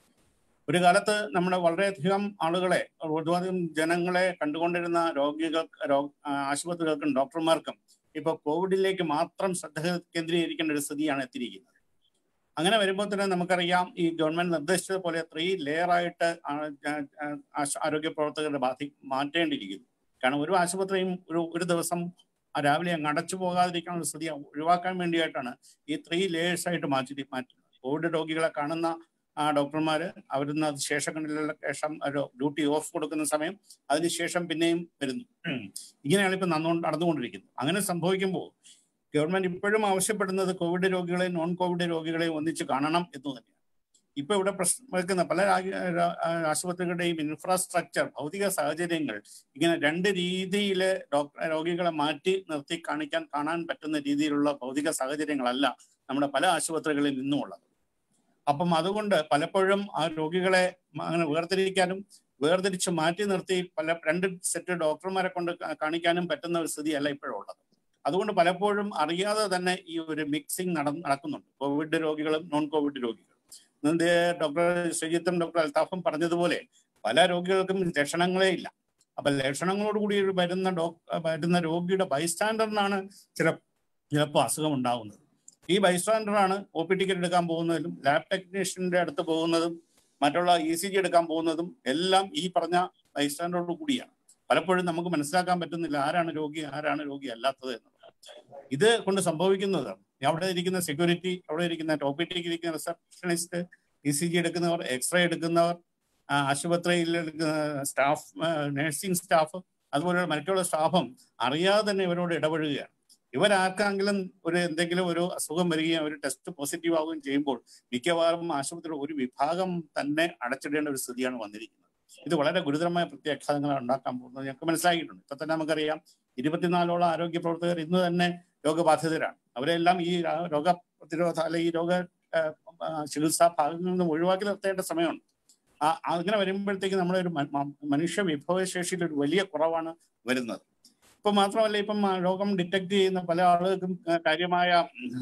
ഒരു കാലത്ത് നമ്മുടെ വളരെയധികം ആളുകളെ ഒരുപാട് ജനങ്ങളെ കണ്ടുകൊണ്ടിരുന്ന രോഗികൾ രോ- ആ, ആശുപത്രികൾക്കും ഡോക്ടർമാർക്കും ഇപ്പൊ കോവിഡിലേക്ക് മാത്രം ശ്രദ്ധ കേന്ദ്രീകരിക്കേണ്ട ഒരു സ്ഥിതിയാണ് എത്തിയിരിക്കുന്നത് അങ്ങനെ വരുമ്പോൾ തന്നെ നമുക്കറിയാം ഈ ഗവൺമെന്റ് നിർദ്ദേശിച്ചത് പോലെ ത്രീ ലെയർ ആയിട്ട് ആ- ആ- ആ- ആശ- ആരോഗ്യ പ്രവർത്തകരുടെ ബാധി മാറ്റേണ്ടിയിരിക്കുന്നു കാരണം ഒരു ആശുപത്രിയും ഒരു ഒരു ദിവസം ആ രാവിലെ അങ്ങ് അടച്ചു പോകാതിരിക്കാനുള്ള സ്ഥിതി ഒഴിവാക്കാൻ വേണ്ടിയിട്ടാണ് ഈ ത്രീ ലേയേഴ്സ് ആയിട്ട് മാറ്റി മാറ്റുന്നത് കോവിഡ് രോഗികളെ കാണുന്ന ആ ഡോക്ടർമാര് അവരുന്ന് അത് ശേഷങ്ങളിലുള്ള ശേഷം ഒരു ഡ്യൂട്ടി ഓഫ് കൊടുക്കുന്ന സമയം അതിനുശേഷം പിന്നെയും വരുന്നു ഇങ്ങനെയാണ് ഇപ്പൊ നടന്നു നടന്നുകൊണ്ടിരിക്കുന്നത് അങ്ങനെ സംഭവിക്കുമ്പോൾ ഗവൺമെന്റ് ഇപ്പോഴും ആവശ്യപ്പെടുന്നത് കോവിഡ് രോഗികളെയും നോൺ കോവിഡ് രോഗികളെയും ഒന്നിച്ച് കാണണം എന്ന് തന്നെയാണ് ഇപ്പൊ ഇവിടെ പ്രശ്നം വെക്കുന്ന പല രാ- രാ- ആശുപത്രികളുടെയും ഇൻഫ്രാസ്ട്രക്ചർ ഭൗതിക സാഹചര്യങ്ങൾ ഇങ്ങനെ രണ്ട് രീതിയിൽ രോഗികളെ മാറ്റി നിർത്തി കാണിക്കാൻ കാണാൻ പറ്റുന്ന രീതിയിലുള്ള ഭൗതിക സാഹചര്യങ്ങളല്ല നമ്മുടെ പല ആശുപത്രികളിൽ നിന്നും ഉള്ളത് അപ്പം അതുകൊണ്ട് പലപ്പോഴും ആ രോഗികളെ അങ്ങനെ വേർതിരിക്കാനും വേർതിരിച്ച് മാറ്റി നിർത്തി പല രണ്ട് സെറ്റ് ഡോക്ടർമാരെ കൊണ്ട് കാ- കാണിക്കാനും പറ്റുന്ന ഒരു സ്ഥിതിയല്ല ഇപ്പോഴുള്ളത് അതുകൊണ്ട് പലപ്പോഴും അറിയാതെ തന്നെ ഈ ഒരു മിക്സിംഗ് നട നടക്കുന്നുണ്ട് കോവിഡ് രോഗികളും നോൺ കോവിഡ് രോഗികളും ഇന്ന് ഡോക്ടർ ശ്രീജിത്തും ഡോക്ടർ അൽത്താഫും പറഞ്ഞതുപോലെ പല രോഗികൾക്കും ലക്ഷണങ്ങളേ ഇല്ല അപ്പൊ ലക്ഷണങ്ങളോട് കൂടി വരുന്ന ഡോ വരുന്ന രോഗിയുടെ ബൈസ്റ്റാൻഡറിനാണ് ചില ചിലപ്പോൾ അസുഖം ഉണ്ടാകുന്നത് ഈ ബൈസ്റ്റാൻഡറാണ് ഒ പി ടിക്കറ്റ് എടുക്കാൻ പോകുന്നതിലും ലാബ് ടെക്നീഷ്യന്റെ അടുത്ത് പോകുന്നതും മറ്റുള്ള ഇ സി ജി എടുക്കാൻ പോകുന്നതും എല്ലാം ഈ പറഞ്ഞ ബൈസ്റ്റാൻഡറോട് കൂടിയാണ് പലപ്പോഴും നമുക്ക് മനസ്സിലാക്കാൻ പറ്റുന്നില്ല ആരാണ് രോഗി ആരാണ് രോഗി അല്ലാത്തത് എന്നുള്ളത് ഇത് കൊണ്ട് സംഭവിക്കുന്നത് അവിടെ ഇരിക്കുന്ന സെക്യൂരിറ്റി അവിടെ ഇരിക്കുന്ന ടോപ്പിറ്റിക്ക് ഇരിക്കുന്ന റിസപ്ഷനിസ്റ്റ് ഇ സി ജി എടുക്കുന്നവർ എക്സ്റേ എടുക്കുന്നവർ ആ, ആശുപത്രിയിൽ സ്റ്റാഫ് നഴ്സിംഗ് സ്റ്റാഫ് അതുപോലെയുള്ള മറ്റുള്ള സ്റ്റാഫും അറിയാതെ തന്നെ ഇവരോട് ഇടപെടുകയാണ് ഇവരാർക്കെങ്കിലും ഒരു എന്തെങ്കിലും ഒരു അസുഖം വരികയും ഒരു ടെസ്റ്റ് പോസിറ്റീവ് ആവുകയും ചെയ്യുമ്പോൾ മിക്കവാറും ആശുപത്രിയുടെ ഒരു വിഭാഗം തന്നെ അടച്ചിടേണ്ട ഒരു സ്ഥിതിയാണ് വന്നിരിക്കുന്നത് ഇത് വളരെ ഗുരുതരമായ പ്രത്യാഘാതങ്ങളാണ് ഉണ്ടാക്കാൻ പോകുന്നത് ഞങ്ങൾക്ക് മനസ്സിലാക്കിയിട്ടുണ്ട് ഇപ്പൊ തന്നെ നമുക്കറിയാം ഇരുപത്തിനാലോളം ആരോഗ്യ പ്രവർത്തകർ ഇന്ന് തന്നെ രോഗബാധിതരാണ് അവരെല്ലാം ഈ ര- രോഗ പ്രതിരോധ അല്ലെ ഈ രോഗ ആ, ആ, ചികിത്സാ ഭാഗങ്ങളിൽ നിന്ന് ഒഴിവാക്കി നിർത്തേണ്ട സമയമുണ്ട് ആ അങ്ങനെ വരുമ്പോഴത്തേക്ക് നമ്മുടെ ഒരു മ- മ- മനുഷ്യ വിഭവശേഷിയിൽ ഒരു വലിയ കുറവാണ് വരുന്നത് ഇപ്പൊ മാത്രമല്ല ഇപ്പം ആ രോഗം ഡിറ്റക്ട് ചെയ്യുന്ന പല ആളുകൾക്കും ആ, കാര്യമായ ഉം,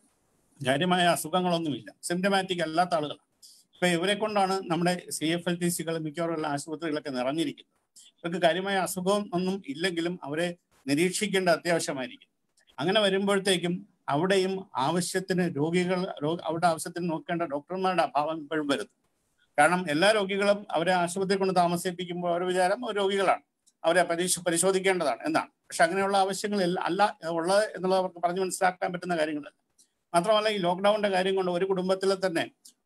കാര്യമായ അസുഖങ്ങളൊന്നുമില്ല സിംറ്റമാറ്റിക് അല്ലാത്ത ആളുകളാണ് ഇപ്പൊ ഇവരെ കൊണ്ടാണ് നമ്മുടെ സി എഫ് എൽ ടി സികൾ മിക്കവാറുള്ള ആശുപത്രികളൊക്കെ നിറഞ്ഞിരിക്കുന്നത് ഇവർക്ക് കാര്യമായ അസുഖം ഒന്നും ഇല്ലെങ്കിലും അവരെ നിരീക്ഷിക്കേണ്ട അത്യാവശ്യമായിരിക്കും അങ്ങനെ വരുമ്പോഴത്തേക്കും അവിടെയും ആവശ്യത്തിന് രോഗികൾ രോ- അവിടെ ആവശ്യത്തിന് നോക്കേണ്ട ഡോക്ടർമാരുടെ അഭാവം ഇപ്പോഴും വരുന്നു കാരണം എല്ലാ രോഗികളും അവരെ ആശുപത്രി കൊണ്ട് താമസിപ്പിക്കുമ്പോൾ അവർ വിചാരം അവർ രോഗികളാണ് അവരെ പരിശോ പരിശോധിക്കേണ്ടതാണ് എന്നാണ് പക്ഷെ അങ്ങനെയുള്ള ആവശ്യങ്ങൾ ഇല്ല- അല്ല ഉള്ളത് എന്നുള്ളത് അവർക്ക് പറഞ്ഞു മനസ്സിലാക്കാൻ പറ്റുന്ന കാര്യങ്ങളല്ല മാത്രമല്ല ഈ ലോക്ക്ഡൌണിന്റെ കാര്യം കൊണ്ട് ഒരു കുടുംബത്തിൽ തന്നെ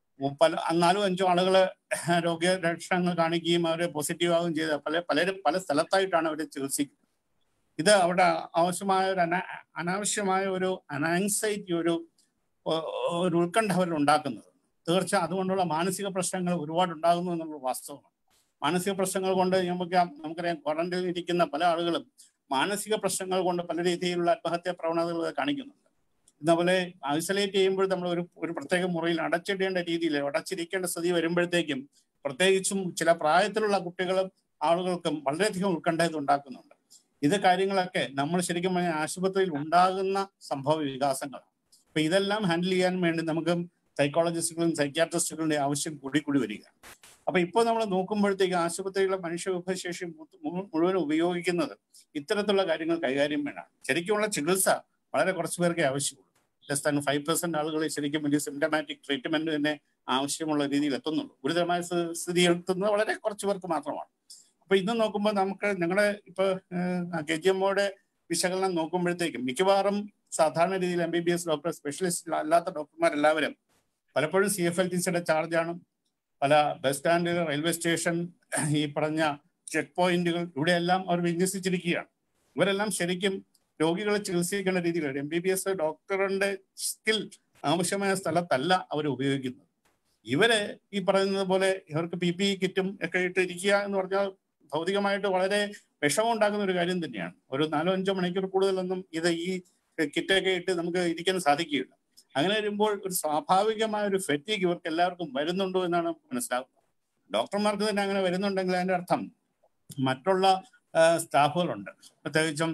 പല നാലോ അഞ്ചോ ആളുകള് രോഗ ലക്ഷണങ്ങൾ കാണിക്കുകയും അവരെ പോസിറ്റീവ് ആവുകയും ചെയ്ത പല പലരും പല സ്ഥലത്തായിട്ടാണ് അവർ ചികിത്സിക്കുന്നത് ഇത് അവിടെ ആവശ്യമായ ഒരു അനാ അനാവശ്യമായ ഒരു അനാങ്സൈറ്റി ഒരു ഒ- ഒരു ഉത്കണ്ഠ അവരിൽ ഉണ്ടാക്കുന്നത് തീർച്ച അതുകൊണ്ടുള്ള മാനസിക പ്രശ്നങ്ങൾ ഒരുപാട് ഉണ്ടാകുന്നു എന്നുള്ള വാസ്തവമാണ് മാനസിക പ്രശ്നങ്ങൾ കൊണ്ട് നമുക്ക് നമുക്കറിയാം ക്വാറന്റൈനിൽ ഇരിക്കുന്ന പല ആളുകളും മാനസിക പ്രശ്നങ്ങൾ കൊണ്ട് പല രീതിയിലുള്ള ആത്മഹത്യാ പ്രവണതകൾ കാണിക്കുന്നുണ്ട് ഇതേപോലെ ഐസൊലേറ്റ് ചെയ്യുമ്പോൾ നമ്മൾ ഒരു ഒരു പ്രത്യേക മുറിയിൽ അടച്ചിടേണ്ട രീതിയിൽ അടച്ചിരിക്കേണ്ട സ്ഥിതി വരുമ്പോഴത്തേക്കും പ്രത്യേകിച്ചും ചില പ്രായത്തിലുള്ള കുട്ടികളും ആളുകൾക്കും വളരെയധികം ഉത്കണ്ഠ ഇത് ഉണ്ടാക്കുന്നുണ്ട് ഇത് കാര്യങ്ങളൊക്കെ നമ്മൾ ശരിക്കും പറഞ്ഞാൽ ആശുപത്രിയിൽ ഉണ്ടാകുന്ന സംഭവ വികാസങ്ങളാണ് അപ്പൊ ഇതെല്ലാം ഹാൻഡിൽ ചെയ്യാൻ വേണ്ടി നമുക്ക് സൈക്കോളജിസ്റ്റുകളും സൈക്യാട്രിസ്റ്റുകളുടെ ആവശ്യം കൂടി കൂടി വരിക അപ്പൊ ഇപ്പോൾ നമ്മൾ നോക്കുമ്പോഴത്തേക്ക് ആശുപത്രിയിലെ മനുഷ്യ വിഭവശേഷി മു- മു- മുഴുവൻ ഉപയോഗിക്കുന്നത് ഇത്തരത്തിലുള്ള കാര്യങ്ങൾ കൈകാര്യം വേണം ശരിക്കുമുള്ള ചികിത്സ വളരെ കുറച്ച് പേർക്കേ ആവശ്യമുള്ളൂ ലെസ് ദാൻ ഫൈവ് പെർസെന്റ് ആളുകൾ ശരിക്കും വലിയ സിംറ്റമാറ്റിക് ട്രീറ്റ്മെന്റ് തന്നെ ആവശ്യമുള്ള രീതിയിൽ എത്തുന്നുള്ളൂ ഗുരുതരമായ സ്ഥ- സ്ഥിതി എത്തുന്നത് വളരെ കുറച്ച് പേർക്ക് മാത്രമാണ് അപ്പൊ ഇന്ന് നോക്കുമ്പോൾ നമുക്ക് ഞങ്ങളുടെ ഇപ്പൊ കെ ജി എമ്മോയുടെ വിശകലനം നോക്കുമ്പോഴത്തേക്കും മിക്കവാറും സാധാരണ രീതിയിൽ M B B S doctor specialist അല്ലാത്ത ഡോക്ടർമാരെല്ലാവരും പലപ്പോഴും സി എഫ് എൽ ടി സിയുടെ ചാർജാണ് പല ബസ് സ്റ്റാൻഡ് റെയിൽവേ സ്റ്റേഷൻ ഈ പറഞ്ഞ ചെക്ക് പോയിന്റുകൾ ഇവിടെയെല്ലാം അവർ വിന്യസിച്ചിരിക്കുകയാണ് ഇവരെല്ലാം ശരിക്കും രോഗികളെ ചികിത്സിക്കേണ്ട രീതിയിലാണ് എം ബി ബി എസ് ഡോക്ടറിന്റെ സ്കിൽ ആവശ്യമായ സ്ഥലത്തല്ല അവർ ഉപയോഗിക്കുന്നത് ഇവരെ ഈ പറയുന്നത് പോലെ ഇവർക്ക് പി പി കിറ്റും ഒക്കെ ഇട്ട് ഇരിക്കുക എന്ന് പറഞ്ഞാൽ ഭൗതികമായിട്ട് വളരെ വിഷമം ഉണ്ടാക്കുന്ന ഒരു കാര്യം തന്നെയാണ് ഒരു നാലോ അഞ്ചോ മണിക്കൂർ കൂടുതലൊന്നും ഇത് ഈ കിറ്റൊക്കെ ഇട്ട് നമുക്ക് ഇരിക്കാൻ സാധിക്കുകയില്ല അങ്ങനെ വരുമ്പോൾ ഒരു സ്വാഭാവികമായ ഒരു ഫെറ്റീഗ് ഇവർക്ക് എല്ലാവർക്കും വരുന്നുണ്ടോ എന്നാണ് നമുക്ക് മനസ്സിലാക്കുന്നത് ഡോക്ടർമാർക്ക് തന്നെ അങ്ങനെ വരുന്നുണ്ടെങ്കിൽ അതിന്റെ അർത്ഥം മറ്റുള്ള സ്റ്റാഫുകളുണ്ട് പ്രത്യേകിച്ചും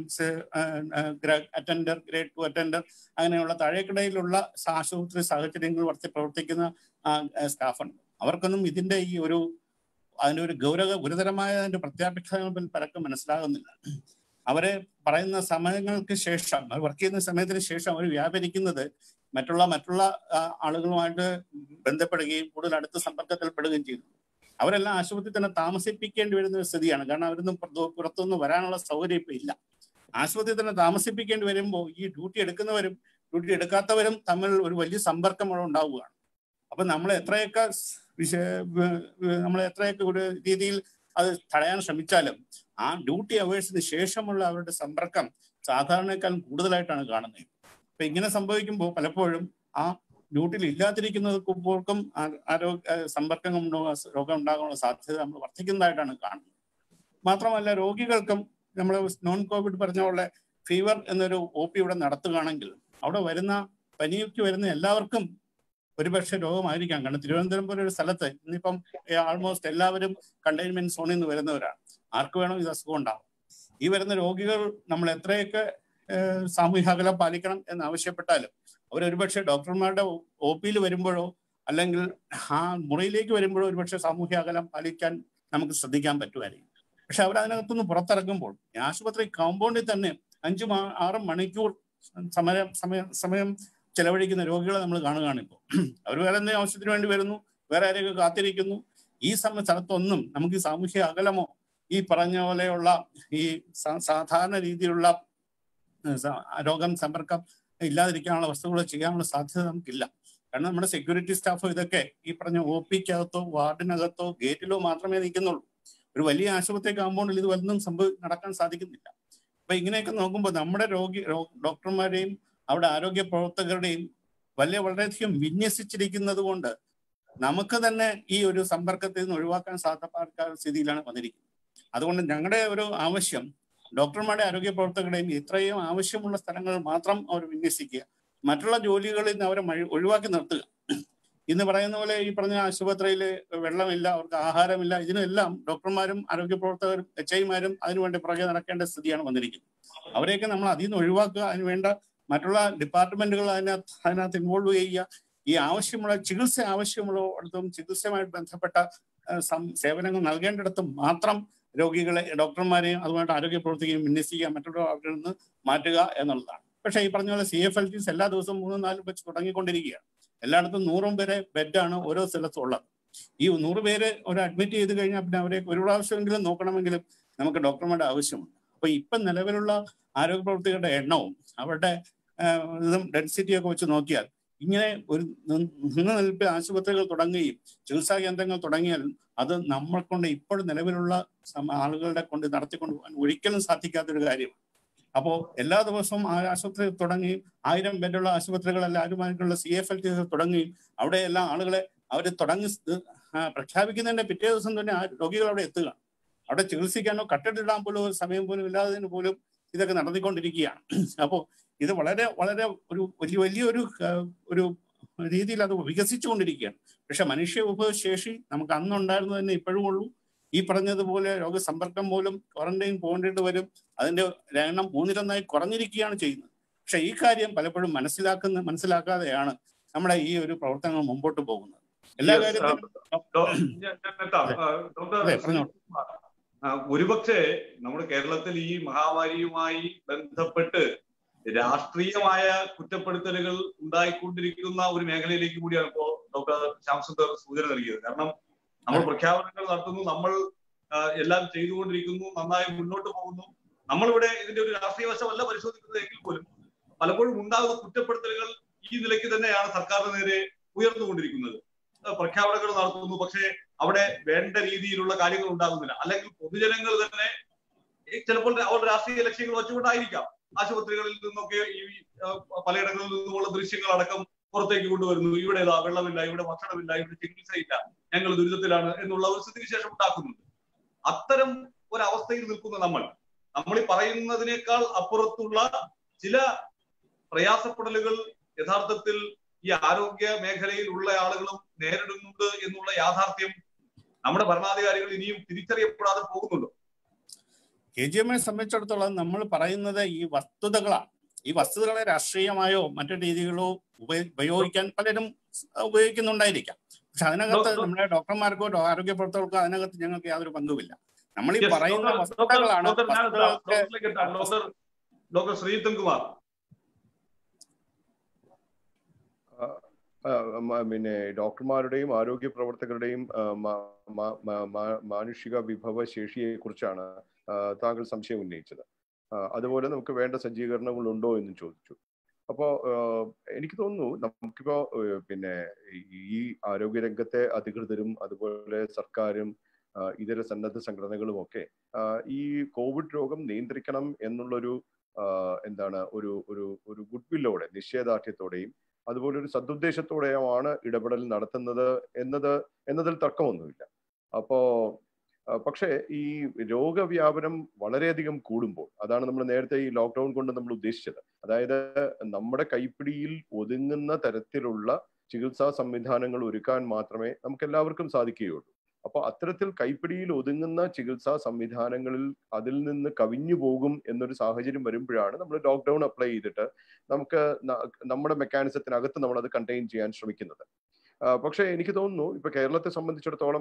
അറ്റൻഡർ ഗ്രേഡ് ടു അറ്റൻഡർ അങ്ങനെയുള്ള താഴേക്കിടയിലുള്ള ആശുപത്രി സാഹചര്യങ്ങൾ വർത്തി പ്രവർത്തിക്കുന്ന സ്റ്റാഫുണ്ട് അവർക്കൊന്നും ഇതിന്റെ ഈ ഒരു അതിന്റെ ഒരു ഗൗരവ ഗുരുതരമായ അതിന്റെ പ്രത്യാപേക്ഷകൾ പലർക്കും മനസ്സിലാകുന്നില്ല അവരെ പറയുന്ന സമയങ്ങൾക്ക് ശേഷം അവർ വർക്ക് ചെയ്യുന്ന സമയത്തിന് ശേഷം അവർ വ്യാപരിക്കുന്നത് മറ്റുള്ള മറ്റുള്ള ആ, ആളുകളുമായിട്ട് ബന്ധപ്പെടുകയും കൂടുതൽ അടുത്ത സമ്പർക്കത്തിൽ പെടുകയും ചെയ്യുന്നു അവരെല്ലാം ആശുപത്രിയിൽ തന്നെ താമസിപ്പിക്കേണ്ടി വരുന്ന ഒരു സ്ഥിതിയാണ് കാരണം അവരൊന്നും പുറത്തു- പുറത്തുനിന്ന് വരാനുള്ള സൗകര്യം ഇപ്പൊ ഇല്ല ആശുപത്രിയിൽ തന്നെ താമസിപ്പിക്കേണ്ടി വരുമ്പോൾ ഈ ഡ്യൂട്ടി എടുക്കുന്നവരും ഡ്യൂട്ടി എടുക്കാത്തവരും തമ്മിൽ ഒരു വലിയ സമ്പർക്കം അവിടെ ഉണ്ടാവുകയാണ് അപ്പൊ നമ്മൾ എത്രയൊക്കെ സ് വിശ വ- വ- നമ്മൾ എത്രയൊക്കെ ഒരു രീതിയിൽ അത് തടയാൻ ശ്രമിച്ചാലും ആ ഡ്യൂട്ടി അവേഴ്സിന് ശേഷമുള്ള അവരുടെ സമ്പർക്കം സാധാരണക്കാളും കൂടുതലായിട്ടാണ് കാണുന്നത് അപ്പൊ ഇങ്ങനെ സംഭവിക്കുമ്പോൾ പലപ്പോഴും ആ ഡ്യൂട്ടിയിൽ ഇല്ലാതിരിക്കുന്നവർക്കും ആരോഗ്യ സമ്പർക്കം ഉണ്ടാകാൻ രോഗം ഉണ്ടാകാനുള്ള സാധ്യത നമ്മൾ വർദ്ധിക്കുന്നതായിട്ടാണ് കാണുന്നത് മാത്രമല്ല രോഗികൾക്കും നമ്മൾ നോൺ കോവിഡ് പറഞ്ഞ പോലെ ഫീവർ എന്നൊരു ഒ പി ഇവിടെ നടത്തുകയാണെങ്കിൽ അവിടെ വരുന്ന പനിക്ക് വരുന്ന എല്ലാവർക്കും ഒരുപക്ഷെ രോഗമായിരിക്കാം കാരണം തിരുവനന്തപുരം പോലെ ഒരു സ്ഥലത്ത് ഇന്നിപ്പം ആൾമോസ്റ്റ് എല്ലാവരും കണ്ടെയ്ൻമെന്റ് സോണിൽ നിന്ന് വരുന്നവരാണ് ആർക്ക് വേണം ഇത് അസുഖം ഉണ്ടാവും ഈ വരുന്ന രോഗികൾ നമ്മൾ എത്രയൊക്കെ ഏഹ്, സാമൂഹ്യ അകലം പാലിക്കണം എന്ന് ആവശ്യപ്പെട്ടാലും അവർ ഒരുപക്ഷെ ഡോക്ടർമാരുടെ ഒ പിയിൽ വരുമ്പോഴോ അല്ലെങ്കിൽ ആ മുറിയിലേക്ക് വരുമ്പോഴോ ഒരുപക്ഷെ സാമൂഹ്യ അകലം പാലിക്കാൻ നമുക്ക് ശ്രദ്ധിക്കാൻ പറ്റുമായിരിക്കും പക്ഷെ അവർ അതിനകത്തുനിന്ന് പുറത്തിറങ്ങുമ്പോൾ ഈ ആശുപത്രി കോമ്പൗണ്ടിൽ തന്നെ അഞ്ചും ആ- ആറും മണിക്കൂർ സമയം സമയം സമയം ചെലവഴിക്കുന്ന രോഗികളെ നമ്മൾ കാണുകയാണ് ഇപ്പോൾ അവർ വേറെ എന്തെങ്കിലും ആവശ്യത്തിന് വേണ്ടി വരുന്നു വേറെ ആരെയൊക്കെ കാത്തിരിക്കുന്നു ഈ സമയ സ്ഥലത്തൊന്നും നമുക്ക് ഈ സാമൂഹ്യ അകലമോ ഈ പറഞ്ഞ പോലെയുള്ള ഈ സാ- സാധാരണ രീതിയിലുള്ള ഏഹ്, സ- രോഗം സമ്പർക്കം ഇല്ലാതിരിക്കാനുള്ള വസ്തുക്കൾ ചെയ്യാനുള്ള സാധ്യത നമുക്കില്ല കാരണം നമ്മുടെ സെക്യൂരിറ്റി സ്റ്റാഫ് ഇതൊക്കെ ഈ പറഞ്ഞ ഒ പിക്കകത്തോ വാർഡിനകത്തോ ഗേറ്റിലോ മാത്രമേ നിൽക്കുന്നുള്ളൂ ഒരു വലിയ ആശുപത്രി കോമ്പൗണ്ടിൽ ഇത് വല്ലതും സംഭവ നടക്കാൻ സാധിക്കുന്നില്ല അപ്പൊ ഇങ്ങനെയൊക്കെ നോക്കുമ്പോൾ നമ്മുടെ രോഗി രോ- ഡോക്ടർമാരെയും അവിടെ ആരോഗ്യ പ്രവർത്തകരുടെയും വലിയ വളരെയധികം വിന്യസിച്ചിരിക്കുന്നത് കൊണ്ട് നമുക്ക് തന്നെ ഈ ഒരു സമ്പർക്കത്തിൽ നിന്ന് ഒഴിവാക്കാൻ സാധ്യപ്പാർക്കാത്ത സ്ഥിതിയിലാണ് വന്നിരിക്കുന്നത് അതുകൊണ്ട് ഞങ്ങളുടെ ഒരു ആവശ്യം ഡോക്ടർമാരുടെ ആരോഗ്യ പ്രവർത്തകരുടെയും ഇത്രയും ആവശ്യമുള്ള സ്ഥലങ്ങൾ മാത്രം അവർ വിന്യസിക്കുക മറ്റുള്ള ജോലികളിൽ നിന്ന് അവരെ മഴ- ഒഴിവാക്കി നിർത്തുക ഇന്ന് പറയുന്ന പോലെ ഈ പറഞ്ഞ ആശുപത്രിയിൽ വെള്ളമില്ല അവർക്ക് ആഹാരമില്ല ഇതിനെല്ലാം ഡോക്ടർമാരും ആരോഗ്യ പ്രവർത്തകരും എച്ച് ഐമാരും അതിനുവേണ്ടി പുറകെ നടക്കേണ്ട സ്ഥിതിയാണ് വന്നിരിക്കുന്നത് അവരെയൊക്കെ നമ്മൾ അതിൽ നിന്ന് ഒഴിവാക്കുക അതിന് വേണ്ട മറ്റുള്ള ഡിപ്പാർട്ട്മെന്റുകൾ അതിനകത്ത് അതിനകത്ത് ഇൻവോൾവ് ചെയ്യുക ഈ ആവശ്യമുള്ള ചികിത്സ ആവശ്യമുള്ളിടത്തും ചികിത്സയുമായിട്ട് ബന്ധപ്പെട്ട ആ, സം- സേവനങ്ങൾ നൽകേണ്ടിടത്തും മാത്രം രോഗികളെ ഡോക്ടർമാരെയും അതുമായിട്ട് ആരോഗ്യ പ്രവർത്തകരെയും വിന്യസിക്കുക മറ്റുള്ള അവരിൽ നിന്ന് മാറ്റുക എന്നുള്ളതാണ് പക്ഷേ ഈ പറഞ്ഞ പോലെ സി എഫ് എൽ ടിസ് എല്ലാ ദിവസവും മൂന്നും നാലും വെച്ച് തുടങ്ങിക്കൊണ്ടിരിക്കുകയാണ് എല്ലായിടത്തും നൂറും പേരെ ബെഡാണ് ഓരോ സ്ഥലത്തും ഉള്ളത് ഈ നൂറ് പേര് ഒരു അഡ്മിറ്റ് ചെയ്ത് കഴിഞ്ഞാൽ പിന്നെ അവരെ ഒരു പ്രാവശ്യമെങ്കിലും നോക്കണമെങ്കിലും നമുക്ക് ഡോക്ടർമാരുടെ ആവശ്യമുണ്ട് അപ്പൊ ഇപ്പം നിലവിലുള്ള ആരോഗ്യ പ്രവർത്തകരുടെ എണ്ണവും അവരുടെ ആഹ്, ഇതും ഡെൻസിറ്റി ഒക്കെ വെച്ച് നോക്കിയാൽ ഇങ്ങനെ ഒരു നിന്ന് നിൽപ്പ് ആശുപത്രികൾ തുടങ്ങുകയും ചികിത്സാ കേന്ദ്രങ്ങൾ തുടങ്ങിയാൽ അത് നമ്മൾ കൊണ്ട് ഇപ്പോൾ നിലവിലുള്ള സമ- ആളുകളുടെ കൊണ്ട് നടത്തിക്കൊണ്ട് പോകാൻ ഒരിക്കലും സാധിക്കാത്തൊരു കാര്യമാണ് അപ്പോൾ എല്ലാ ദിവസവും ആ ആശുപത്രി തുടങ്ങി ആയിരം ബെഡുള്ള ആശുപത്രികളെല്ലാം ആരുമായിട്ടുള്ള സി എഫ് എൽ ടി തുടങ്ങുകയും അവിടെ എല്ലാ ആളുകളെ അവർ തുടങ്ങി സ്- ആ, പ്രഖ്യാപിക്കുന്നതിന്റെ പിറ്റേ ദിവസം തന്നെ ആ രോഗികൾ അവിടെ എത്തുക അവിടെ ചികിത്സിക്കാനോ കട്ടിടാൻ പോലും ഒരു സമയം പോലും ഇല്ലാത്തതിന് പോലും ഇതൊക്കെ നടത്തിക്കൊണ്ടിരിക്കുകയാണ് അപ്പോൾ ഇത് വളരെ വളരെ ഒരു വലിയ വലിയൊരു ആ, ഒരു രീതിയിൽ അത് വികസിച്ചുകൊണ്ടിരിക്കുകയാണ് പക്ഷെ മനുഷ്യ വിഭവശേഷി നമുക്ക് അന്നുണ്ടായിരുന്നത് തന്നെ ഇപ്പോഴും ഉള്ളൂ ഈ പറഞ്ഞതുപോലെ രോഗസമ്പർക്കം പോലും ക്വാറന്റൈൻ പോകേണ്ടി വരും അതിന്റെ എണ്ണം മൂന്നിലൊന്നായി കുറഞ്ഞിരിക്കുകയാണ് ചെയ്യുന്നത് പക്ഷെ ഈ കാര്യം പലപ്പോഴും മനസ്സിലാക്കുന്ന മനസ്സിലാക്കാതെയാണ് നമ്മുടെ ഈ ഒരു പ്രവർത്തനങ്ങൾ മുമ്പോട്ട് പോകുന്നത് എല്ലാ Yes, കാര്യത്തിലും ഡോ- ഞാൻ ഞാൻ എത്താം. ആ, ഡോക്ടർ അതെ, പറഞ്ഞോളൂ. ആ, ഒരുപക്ഷെ നമ്മുടെ കേരളത്തിൽ ഈ മഹാമാരിയുമായി ബന്ധപ്പെട്ട് രാഷ്ട്രീയമായ കുറ്റപ്പെടുത്തലുകൾ ഉണ്ടായിക്കൊണ്ടിരിക്കുന്ന ഒരു മേഖലയിലേക്ക് കൂടിയാണ് ഇപ്പോ ഡോക്ടർ ശ്യാംസുന്ദർ സൂചന നൽകിയത് കാരണം നമ്മൾ പ്രഖ്യാപനങ്ങൾ നടത്തുന്നു നമ്മൾ ആ, എല്ലാം ചെയ്തുകൊണ്ടിരിക്കുന്നു നന്നായി മുന്നോട്ട് പോകുന്നു നമ്മളിവിടെ ഇതിന്റെ ഒരു രാഷ്ട്രീയ വശമല്ല പരിശോധിക്കുന്നത് എങ്കിൽ പോലും പലപ്പോഴും ഉണ്ടാകുന്ന കുറ്റപ്പെടുത്തലുകൾ ഈ നിലയ്ക്ക് തന്നെയാണ് സർക്കാരിന് നേരെ ഉയർന്നുകൊണ്ടിരിക്കുന്നത് ആ, പ്രഖ്യാപനങ്ങൾ നടത്തുന്നു പക്ഷേ അവിടെ വേണ്ട രീതിയിലുള്ള കാര്യങ്ങൾ ഉണ്ടാകുന്നില്ല അല്ലെങ്കിൽ പൊതുജനങ്ങൾ തന്നെ ഈ ചിലപ്പോൾ അവരുടെ രാഷ്ട്രീയ ലക്ഷ്യങ്ങൾ വെച്ചുകൊണ്ടായിരിക്കാം ആശുപത്രികളിൽ നിന്നൊക്കെ ഈ ആ, പലയിടങ്ങളിൽ നിന്നുമുള്ള ദൃശ്യങ്ങൾ അടക്കം പുറത്തേക്ക് കൊണ്ടുവരുന്നു ഇവിടെ ഇതാ വെള്ളമില്ല ഇവിടെ ഭക്ഷണമില്ല ഇവിടെ ചികിത്സയില്ല ഞങ്ങൾ ദുരിതത്തിലാണ് എന്നുള്ള ഒരു സ്ഥിതിവിശേഷം ഉണ്ടാക്കുന്നുണ്ട് അത്തരം ഒരവസ്ഥയിൽ നിൽക്കുന്ന നമ്മൾ നമ്മൾ ഈ പറയുന്നതിനേക്കാൾ അപ്പുറത്തുള്ള ചില പ്രയാസപ്പെടലുകൾ യഥാർത്ഥത്തിൽ ഈ ആരോഗ്യ മേഖലയിൽ ഉള്ള ആളുകളും നേരിടുന്നുണ്ട് എന്നുള്ള യാഥാർത്ഥ്യം നമ്മുടെ ഭരണാധികാരികൾ ഇനിയും തിരിച്ചറിയപ്പെടാതെ പോകുന്നുണ്ട് കെ ജി എമ്മിനെ സംബന്ധിച്ചിടത്തോളം നമ്മൾ പറയുന്നത് ഈ വസ്തുതകളാണ് ഈ വസ്തുതകളെ രാഷ്ട്രീയമായോ മറ്റു രീതികളോ ഉപ- ഉപയോഗിക്കാൻ പലരും സ് ഉപയോഗിക്കുന്നുണ്ടായിരിക്കാം പക്ഷെ അതിനകത്ത് ഡോക്ടർ- നമ്മുടെ ഡോക്ടർമാർക്കോ ഡോ- ആരോഗ്യ പ്രവർത്തകർക്കോ അതിനകത്ത് ഞങ്ങൾക്ക് യാതൊരു പങ്കുമില്ല നമ്മൾ ഈ Yes, പറയുന്ന ഡോക്ടർ- വസ്തുതകളാണ് ഡോക്ടർ ഞാൻ എത്താം. വസ്തുതകൾക്ക് ഡോക്ടറിലേക്ക് എത്താം. ഡോക്ടർ ഡോക്ടർ ശ്രീജിത്തൻ കുമാർ ആ, മ- പിന്നെ ഡോക്ടർമാരുടെയും ആരോഗ്യ പ്രവർത്തകരുടെയും ആ, മ- മ- മ- മ- മാനുഷിക വിഭവ ശേഷിയെ കുറിച്ചാണ് താങ്കൾ സംശയം ഉന്നയിച്ചത് ആ, അതുപോലെ നമുക്ക് വേണ്ട സജ്ജീകരണങ്ങൾ ഉണ്ടോ എന്നും ചോദിച്ചു അപ്പോ ആ, എനിക്ക് തോന്നുന്നു നമുക്കിപ്പോ ഏ, പിന്നെ ഈ ആരോഗ്യരംഗത്തെ അധികൃതരും അതുപോലെ സർക്കാരും ആ, ഇതര സന്നദ്ധ സംഘടനകളും ഒക്കെ ആ, ഈ കോവിഡ് രോഗം നിയന്ത്രിക്കണം എന്നുള്ളൊരു ആ, എന്താണ് ഒരു ഒരു ഒരു ഗുഡ് വില്ലോടെ നിശ്ചയദാർഢ്യത്തോടെയും അതുപോലെ ഒരു സതുദ്ദേശത്തോടെയുമാണ് ഇടപെടൽ നടത്തുന്നത് എന്നത് എന്നതിൽ തർക്കമൊന്നുമില്ല അപ്പോ ആ, പക്ഷേ ഈ രോഗവ്യാപനം വളരെയധികം കൂടുമ്പോൾ അതാണ് നമ്മൾ നേരത്തെ ഈ ലോക്ക്ഡൌൺ കൊണ്ട് നമ്മൾ ഉദ്ദേശിച്ചത് അതായത് നമ്മുടെ കൈപ്പിടിയിൽ ഒതുങ്ങുന്ന തരത്തിലുള്ള ചികിത്സാ സംവിധാനങ്ങൾ ഒരുക്കാൻ മാത്രമേ നമുക്ക് എല്ലാവർക്കും സാധിക്കുകയുള്ളൂ അപ്പൊ അത്തരത്തിൽ കൈപ്പിടിയിൽ ഒതുങ്ങുന്ന ചികിത്സാ സംവിധാനങ്ങളിൽ അതിൽ നിന്ന് കവിഞ്ഞു പോകും എന്നൊരു സാഹചര്യം വരുമ്പോഴാണ് നമ്മൾ ലോക്ക്ഡൌൺ അപ്ലൈ ചെയ്തിട്ട് നമുക്ക് ന- നമ്മുടെ മെക്കാനിസത്തിനകത്ത് നമ്മൾ അത് കണ്ടെയ്ൻ ചെയ്യാൻ ശ്രമിക്കുന്നത് ആ, പക്ഷേ എനിക്ക് തോന്നുന്നു ഇപ്പൊ കേരളത്തെ സംബന്ധിച്ചിടത്തോളം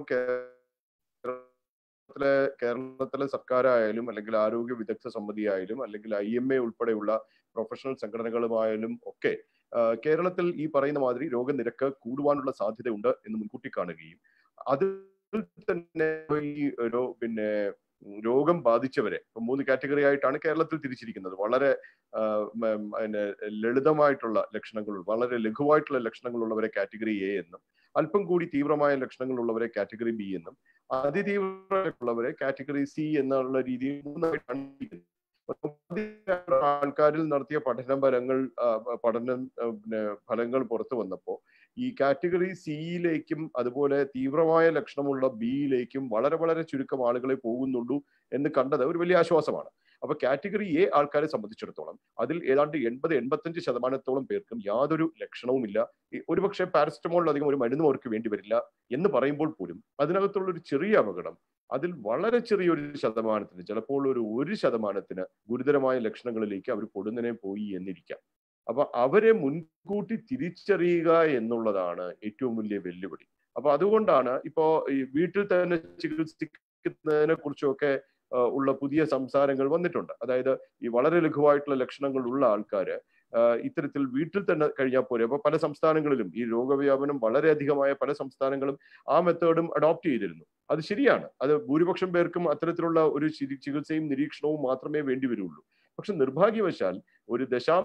കേരളത്തിലെ കേരളത്തിലെ സർക്കാരായാലും അല്ലെങ്കിൽ ആരോഗ്യ വിദഗ്ധ സമിതിയായാലും അല്ലെങ്കിൽ ഐ എം എ ഉൾപ്പെടെയുള്ള പ്രൊഫഷണൽ സംഘടനകളുമായാലും ഒക്കെ ആ, കേരളത്തിൽ ഈ പറയുന്ന മാതിരി രോഗനിരക്ക് കൂടുവാനുള്ള സാധ്യതയുണ്ട് എന്ന് മുൻകൂട്ടി കാണുകയും അതിൽ തന്നെ ഈ ഒരു പിന്നെ രോഗം ബാധിച്ചവരെ ഇപ്പൊ മൂന്ന് കാറ്റഗറി ആയിട്ടാണ് കേരളത്തിൽ തിരിച്ചിരിക്കുന്നത് വളരെ ആ, മ- മ- പിന്നെ ലളിതമായിട്ടുള്ള ലക്ഷണങ്ങൾ വളരെ ലഘുവായിട്ടുള്ള ലക്ഷണങ്ങളുള്ളവരെ കാറ്റഗറി എ എന്നും അല്പം കൂടി തീവ്രമായ ലക്ഷണങ്ങളുള്ളവരെ കാറ്റഗറി ബി എന്നും അതിതീവ്രമുള്ളവരെ കാറ്റഗറി സി എന്നുള്ള രീതിയിൽ മൂന്നായിട്ടാണ് തിരിക്കുന്നത്. അപ്പൊ ആൾക്കാരിൽ നടത്തിയ പഠന ഫലങ്ങൾ ആ, പഠനം ആ, പിന്നെ ഫലങ്ങൾ പുറത്തു വന്നപ്പോ ഈ കാറ്റഗറി സിയിലേക്കും അതുപോലെ തീവ്രമായ ലക്ഷണമുള്ള ബിയിലേക്കും വളരെ വളരെ ചുരുക്കം ആളുകളെ പോകുന്നുള്ളൂ എന്ന് കണ്ടത് ഒരു വലിയ ആശ്വാസമാണ് അപ്പൊ കാറ്റഗറി എ ആൾക്കാരെ സംബന്ധിച്ചിടത്തോളം അതിൽ ഏതാണ്ട് എൺപത് എൺപത്തഞ്ച് ശതമാനത്തോളം പേർക്കും യാതൊരു ലക്ഷണവുമില്ല ഈ ഒരുപക്ഷെ പാരസ്റ്റമോളിലധികം ഒരു മരുന്നും അവർക്ക് വേണ്ടി വരില്ല എന്ന് പറയുമ്പോൾ പോലും അതിനകത്തുള്ള ഒരു ചെറിയ അപകടം അതിൽ വളരെ ചെറിയൊരു ശതമാനത്തിന് ചിലപ്പോൾ ഒരു ഒരു ശതമാനത്തിന് ഗുരുതരമായ ലക്ഷണങ്ങളിലേക്ക് അവർ പൊടുന്നനെ പോയി എന്നിരിക്കാം അപ്പൊ അവരെ മുൻകൂട്ടി തിരിച്ചറിയുക എന്നുള്ളതാണ് ഏറ്റവും വലിയ വെല്ലുവിളി അപ്പൊ അതുകൊണ്ടാണ് ഇപ്പോ ഈ വീട്ടിൽ തന്നെ ചികിത്സിക്കുന്നതിനെ കുറിച്ചൊക്കെ ആ, ഉള്ള പുതിയ സംസാരങ്ങൾ വന്നിട്ടുണ്ട് അതായത് ഈ വളരെ ലഘുവായിട്ടുള്ള ലക്ഷണങ്ങൾ ഉള്ള ആൾക്കാര് ആ, ഇത്തരത്തിൽ വീട്ടിൽ തന്നെ കഴിഞ്ഞാൽ പോരെ അപ്പൊ പല സംസ്ഥാനങ്ങളിലും ഈ രോഗവ്യാപനം വളരെയധികമായ പല സംസ്ഥാനങ്ങളും ആ മെത്തേഡും അഡോപ്റ്റ് ചെയ്തിരുന്നു അത് ശരിയാണ് അത് ഭൂരിപക്ഷം പേർക്കും അത്തരത്തിലുള്ള ഒരു ചിരി- ചികിത്സയും നിരീക്ഷണവും മാത്രമേ വേണ്ടി വരുള്ളൂ പക്ഷെ നിർഭാഗ്യവശാൽ ഒരു ദശാ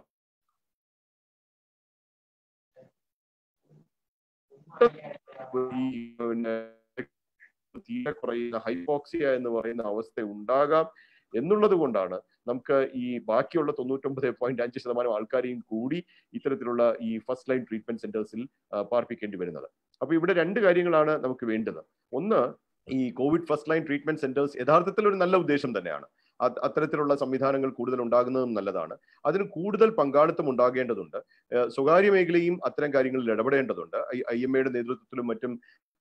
ഈ പിന്നെ തീരെ കുറയുന്ന ഹൈപ്പോക്സിയ എന്ന് പറയുന്ന അവസ്ഥ ഉണ്ടാകാം എന്നുള്ളത് കൊണ്ടാണ് നമുക്ക് ഈ ബാക്കിയുള്ള തൊണ്ണൂറ്റൊമ്പത് പോയിന്റ് അഞ്ച് ശതമാനം ആൾക്കാരെയും കൂടി ഇത്തരത്തിലുള്ള ഈ ഫസ്റ്റ് ലൈൻ ട്രീറ്റ്മെന്റ് സെന്റേഴ്സിൽ പാർപ്പിക്കേണ്ടി വരുന്നത് അപ്പൊ ഇവിടെ രണ്ട് കാര്യങ്ങളാണ് നമുക്ക് വേണ്ടത് ഒന്ന് ഈ covid first line treatment centres യഥാർത്ഥത്തിൽ ഒരു നല്ല ഉദ്ദേശം തന്നെയാണ് അത് അത്തരത്തിലുള്ള സംവിധാനങ്ങൾ കൂടുതൽ ഉണ്ടാകുന്നതും നല്ലതാണ് അതിന് കൂടുതൽ പങ്കാളിത്തം ഉണ്ടാകേണ്ടതുണ്ട് ഏഹ് സ്വകാര്യ മേഖലയും അത്തരം കാര്യങ്ങളിൽ ഇടപെടേണ്ടതുണ്ട് ഐ എം എയുടെ നേതൃത്വത്തിലും മറ്റും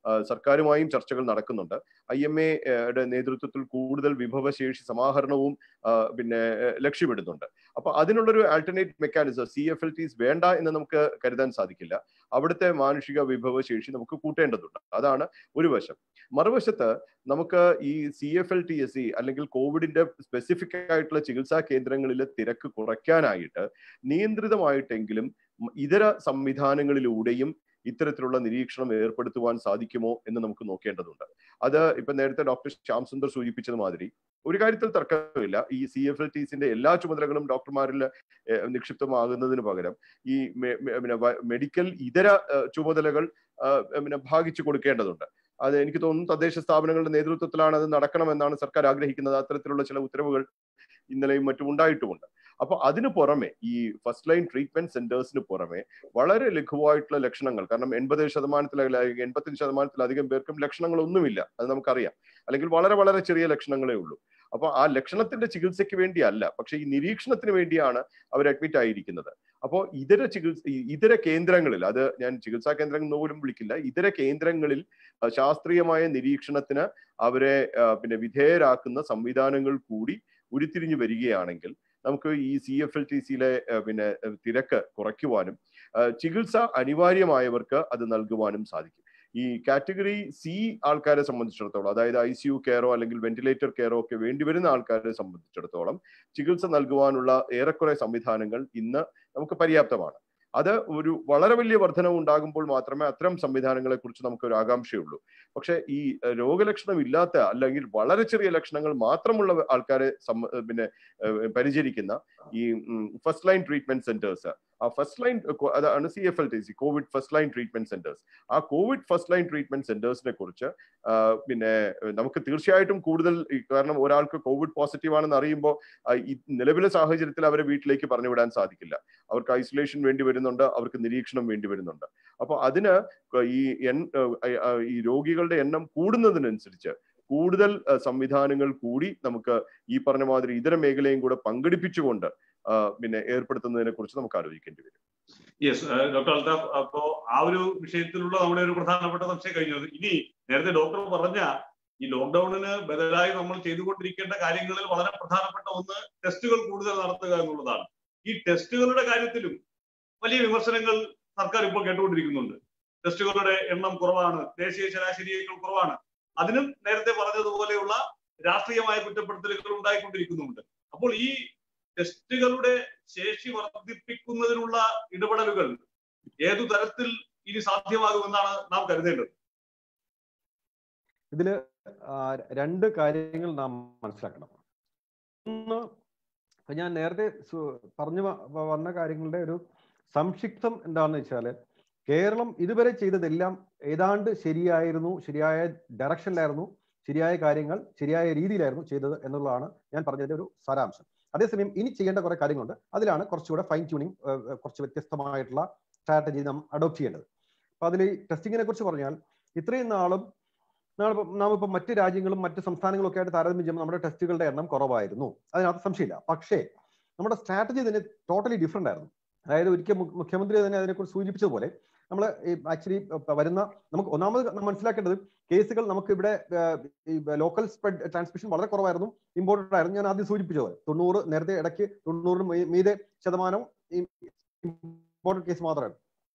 ആ, സർക്കാരുമായും ചർച്ചകൾ നടക്കുന്നുണ്ട് ഐ എം എയുടെ നേതൃത്വത്തിൽ കൂടുതൽ വിഭവശേഷി സമാഹരണവും ആ, പിന്നെ ഏഹ്, ലക്ഷ്യമിടുന്നുണ്ട് അപ്പൊ അതിനുള്ളൊരു alternate mechanism C F L Ts വേണ്ട എന്ന് നമുക്ക് കരുതാൻ സാധിക്കില്ല അവിടുത്തെ മാനുഷിക വിഭവശേഷി നമുക്ക് കൂട്ടേണ്ടതുണ്ട് അതാണ് ഒരു വശം മറുവശത്ത് നമുക്ക് ഈ C F L T S C അല്ലെങ്കിൽ കോവിഡിന്റെ സ്പെസിഫിക് ആയിട്ടുള്ള ചികിത്സാ കേന്ദ്രങ്ങളിലെ തിരക്ക് കുറയ്ക്കാനായിട്ട് നിയന്ത്രിതമായിട്ടെങ്കിലും മ- ഇതര സംവിധാനങ്ങളിലൂടെയും ഇത്തരത്തിലുള്ള നിരീക്ഷണം ഏർപ്പെടുത്തുവാൻ സാധിക്കുമോ എന്ന് നമുക്ക് നോക്കേണ്ടതുണ്ട് അത് ഇപ്പൊ നേരത്തെ ഡോക്ടർ ശ്യാം സുന്ദർ സൂചിപ്പിച്ചത് മാതിരി ഒരു കാര്യത്തിൽ തർക്കമില്ല ഈ സി എഫ് എൽ ടീസിന്റെ എല്ലാ ചുമതലകളും ഡോക്ടർമാരിൽ ഏഹ്, നിക്ഷിപ്തമാകുന്നതിന് പകരം ഈ മെ- മെ- പിന്നെ വ- മെഡിക്കൽ ഇതര ഏഹ്, ചുമതലകൾ ഏഹ്, പിന്നെ ഭാഗിച്ചു കൊടുക്കേണ്ടതുണ്ട് അത് എനിക്ക് തോന്നുന്നു തദ്ദേശ സ്ഥാപനങ്ങളുടെ നേതൃത്വത്തിലാണ് അത് നടക്കണമെന്നാണ് സർക്കാർ ആഗ്രഹിക്കുന്നത് അത്തരത്തിലുള്ള ചില ഉത്തരവുകൾ ഇന്നലെയും മറ്റും ഉണ്ടായിട്ടുമുണ്ട് അപ്പൊ അതിനു പുറമെ ഈ ഫസ്റ്റ് ലൈൻ ട്രീറ്റ്മെന്റ് സെന്റേഴ്സിന് പുറമെ വളരെ ലഘുവായിട്ടുള്ള ലക്ഷണങ്ങൾ കാരണം എൺപത് ശതമാനത്തിലധികം എൺപത്തഞ്ച് ശതമാനത്തിലധികം പേർക്കും ലക്ഷണങ്ങളൊന്നുമില്ല അത് നമുക്കറിയാം അല്ലെങ്കിൽ വളരെ വളരെ ചെറിയ ലക്ഷണങ്ങളേ ഉള്ളൂ അപ്പൊ ആ ലക്ഷണത്തിന്റെ ചികിത്സയ്ക്ക് വേണ്ടിയല്ല പക്ഷെ ഈ നിരീക്ഷണത്തിന് വേണ്ടിയാണ് അവർ അഡ്മിറ്റ് ആയിരിക്കുന്നത് അപ്പോൾ ഇതര ചികിത്സ ഈ ഇതര കേന്ദ്രങ്ങളിൽ അത് ഞാൻ ചികിത്സാ കേന്ദ്രങ്ങൾ എന്ന് പോലും വിളിക്കില്ല ഇതര കേന്ദ്രങ്ങളിൽ ആ, ശാസ്ത്രീയമായ നിരീക്ഷണത്തിന് അവരെ ആ, പിന്നെ വിധേയരാക്കുന്ന സംവിധാനങ്ങൾ കൂടി ഉരുത്തിരിഞ്ഞു വരികയാണെങ്കിൽ നമുക്ക് ഈ സി എഫ് എൽ ടി സിയിലെ പിന്നെ ഏഹ്, തിരക്ക് കുറയ്ക്കുവാനും ആ, ചികിത്സ അനിവാര്യമായവർക്ക് അത് നൽകുവാനും സാധിക്കും ഈ കാറ്റഗറി സി ആൾക്കാരെ സംബന്ധിച്ചിടത്തോളം അതായത് ഐ സി യു കെയറോ അല്ലെങ്കിൽ വെന്റിലേറ്റർ കെയറോ ഒക്കെ വേണ്ടിവരുന്ന ആൾക്കാരെ സംബന്ധിച്ചിടത്തോളം ചികിത്സ നൽകുവാനുള്ള ഏറെക്കുറെ സംവിധാനങ്ങൾ ഇന്ന് നമുക്ക് പര്യാപ്തമാണ് അത് ഒരു വളരെ വലിയ വർധനവ് ഉണ്ടാകുമ്പോൾ മാത്രമേ അത്തരം സംവിധാനങ്ങളെ കുറിച്ച് നമുക്ക് ഒരു ആകാംക്ഷയുള്ളൂ പക്ഷെ ഈ ഏഹ്, രോഗലക്ഷണം ഇല്ലാത്ത അല്ലെങ്കിൽ വളരെ ചെറിയ ലക്ഷണങ്ങൾ മാത്രമുള്ള ആൾക്കാരെ സം- ഏഹ്, പിന്നെ ഏഹ്, പരിചരിക്കുന്ന ഈ ഫസ്റ്റ് ലൈൻ ട്രീറ്റ്മെന്റ് സെന്റേഴ്സ് ആ ഫസ്റ്റ് ലൈൻ അതാണ് C F L T C covid first line treatment centres ആ കോവിഡ് ഫസ്റ്റ് ലൈൻ ട്രീറ്റ്മെന്റ് സെന്റേഴ്സിനെ കുറിച്ച് ആ, പിന്നെ ഏഹ്, നമുക്ക് തീർച്ചയായിട്ടും കൂടുതൽ ഈ കാരണം ഒരാൾക്ക് കോവിഡ് പോസിറ്റീവ് ആണെന്ന് അറിയുമ്പോൾ ആ, ഈ നിലവിലെ സാഹചര്യത്തിൽ അവരെ വീട്ടിലേക്ക് പറഞ്ഞു വിടാൻ സാധിക്കില്ല അവർക്ക് ഐസൊലേഷൻ വേണ്ടി വരുന്നുണ്ട് അവർക്ക് നിരീക്ഷണം വേണ്ടി വരുന്നുണ്ട് അപ്പൊ അതിന് ഈ എൺ ഏഹ്, ഏഹ്, ഈ രോഗികളുടെ എണ്ണം കൂടുന്നതിനനുസരിച്ച് കൂടുതൽ ഏഹ്, സംവിധാനങ്ങൾ കൂടി നമുക്ക് ഈ പറഞ്ഞ മാതിരി ഇതര മേഖലയും കൂടെ പങ്കെടുപ്പിച്ചുകൊണ്ട് ആ, പിന്നെ ഏർപ്പെടുത്തുന്നതിനെ കുറിച്ച് നമുക്ക് ആലോചിക്കേണ്ടി വരും യെസ് ഡോക്ടർ അൽതാഫ് അപ്പോ ആ ഒരു വിഷയത്തിലുള്ള നമ്മുടെ ഒരു പ്രധാനപ്പെട്ട സംശയം കഴിഞ്ഞത് ഇനി നേരത്തെ ഡോക്ടർ പറഞ്ഞ ഈ ലോക്ക്ഡൌണിന് ബദലായി നമ്മൾ ചെയ്തുകൊണ്ടിരിക്കേണ്ട കാര്യങ്ങളിൽ വളരെ പ്രധാനപ്പെട്ട ഒന്ന് ടെസ്റ്റുകൾ കൂടുതൽ നടത്തുക എന്നുള്ളതാണ് ഈ ടെസ്റ്റുകളുടെ കാര്യത്തിലും വലിയ വിമർശനങ്ങൾ സർക്കാർ ഇപ്പോൾ കേട്ടുകൊണ്ടിരിക്കുന്നുണ്ട് ടെസ്റ്റുകളുടെ എണ്ണം കുറവാണ് ദേശീയ ശരാശരിയേക്കാൾ കുറവാണ് അതിനും നേരത്തെ പറഞ്ഞതുപോലെയുള്ള രാഷ്ട്രീയമായ കുറ്റപ്പെടുത്തലുകൾ ഉണ്ടായിക്കൊണ്ടിരിക്കുന്നുമുണ്ട് അപ്പോൾ ഈ ടെസ്റ്റുകളുടെ ശേഷി വർദ്ധിപ്പിക്കുന്നതിനുള്ള ഇടപെടലുകൾ ഏതു തരത്തിൽ ഇനി സാധ്യമാകുമെന്നാണ് നാം കരുതേണ്ടത് ഇതില് ആ, രണ്ട് കാര്യങ്ങൾ നാം മനസ്സിലാക്കണം ഒന്ന് ഇപ്പൊ ഞാൻ നേരത്തെ സു- പറഞ്ഞു വ- വ- വന്ന കാര്യങ്ങളുടെ ഒരു സംക്ഷിപ്തം എന്താണെന്ന് വെച്ചാല് കേരളം ഇതുവരെ ചെയ്തതെല്ലാം ഏതാണ്ട് ശരിയായിരുന്നു ശരിയായ ഡയറക്ഷനിലായിരുന്നു ശരിയായ കാര്യങ്ങൾ ശരിയായ രീതിയിലായിരുന്നു ചെയ്തത് എന്നുള്ളതാണ് ഞാൻ പറഞ്ഞതിന്റെ ഒരു സാരാംശം അതേസമയം ഇനി ചെയ്യേണ്ട കുറെ കാര്യങ്ങളുണ്ട് അതിലാണ് കുറച്ചുകൂടെ ഫൈൻ ട്യൂണിങ് കുറച്ച് വ്യത്യസ്തമായിട്ടുള്ള സ്ട്രാറ്റജി നാം അഡോപ്റ്റ് ചെയ്യേണ്ടത് അപ്പൊ അതിൽ ഈ ടെസ്റ്റിങ്ങിനെ കുറിച്ച് പറഞ്ഞാൽ ഇത്രയും നാളും നാം നാം ഇപ്പം മറ്റ് രാജ്യങ്ങളും മറ്റ് സംസ്ഥാനങ്ങളും ഒക്കെ ആയിട്ട് താരതമ്യം ചെയ്യുമ്പോൾ നമ്മുടെ ടെസ്റ്റുകളുടെ എണ്ണം കുറവായിരുന്നു അതിനകത്ത് സംശയമില്ല പക്ഷേ നമ്മുടെ സ്ട്രാറ്റജി തന്നെ ടോട്ടലി ഡിഫറെന്റ് ആയിരുന്നു അതായത് ഒരിക്കൽ മു- മുഖ്യമന്ത്രി തന്നെ അതിനെക്കുറിച്ച് സൂചിപ്പിച്ചതുപോലെ നമ്മൾ ആക്ച്വലി വരുന്ന നമുക്ക് ഒന്നാമത് നാം മനസ്സിലാക്കേണ്ടത് കേസുകൾ നമുക്ക് ഇവിടെ ഏഹ്, ഈ ലോക്കൽ സ്പ്രെഡ് ട്രാൻസ്മിഷൻ വളരെ കുറവായിരുന്നു ഇമ്പോർട്ടൻ്റ് ആയിരുന്നു ഞാൻ ആദ്യം സൂചിപ്പിച്ചതുപോലെ തൊണ്ണൂറ് നേരത്തെ ഇടയ്ക്ക് തൊണ്ണൂറിന് മീ- മീതെ ശതമാനം ഇമ്പോർട്ടൻ്റ് കേസ് മാത്രമായിരുന്നു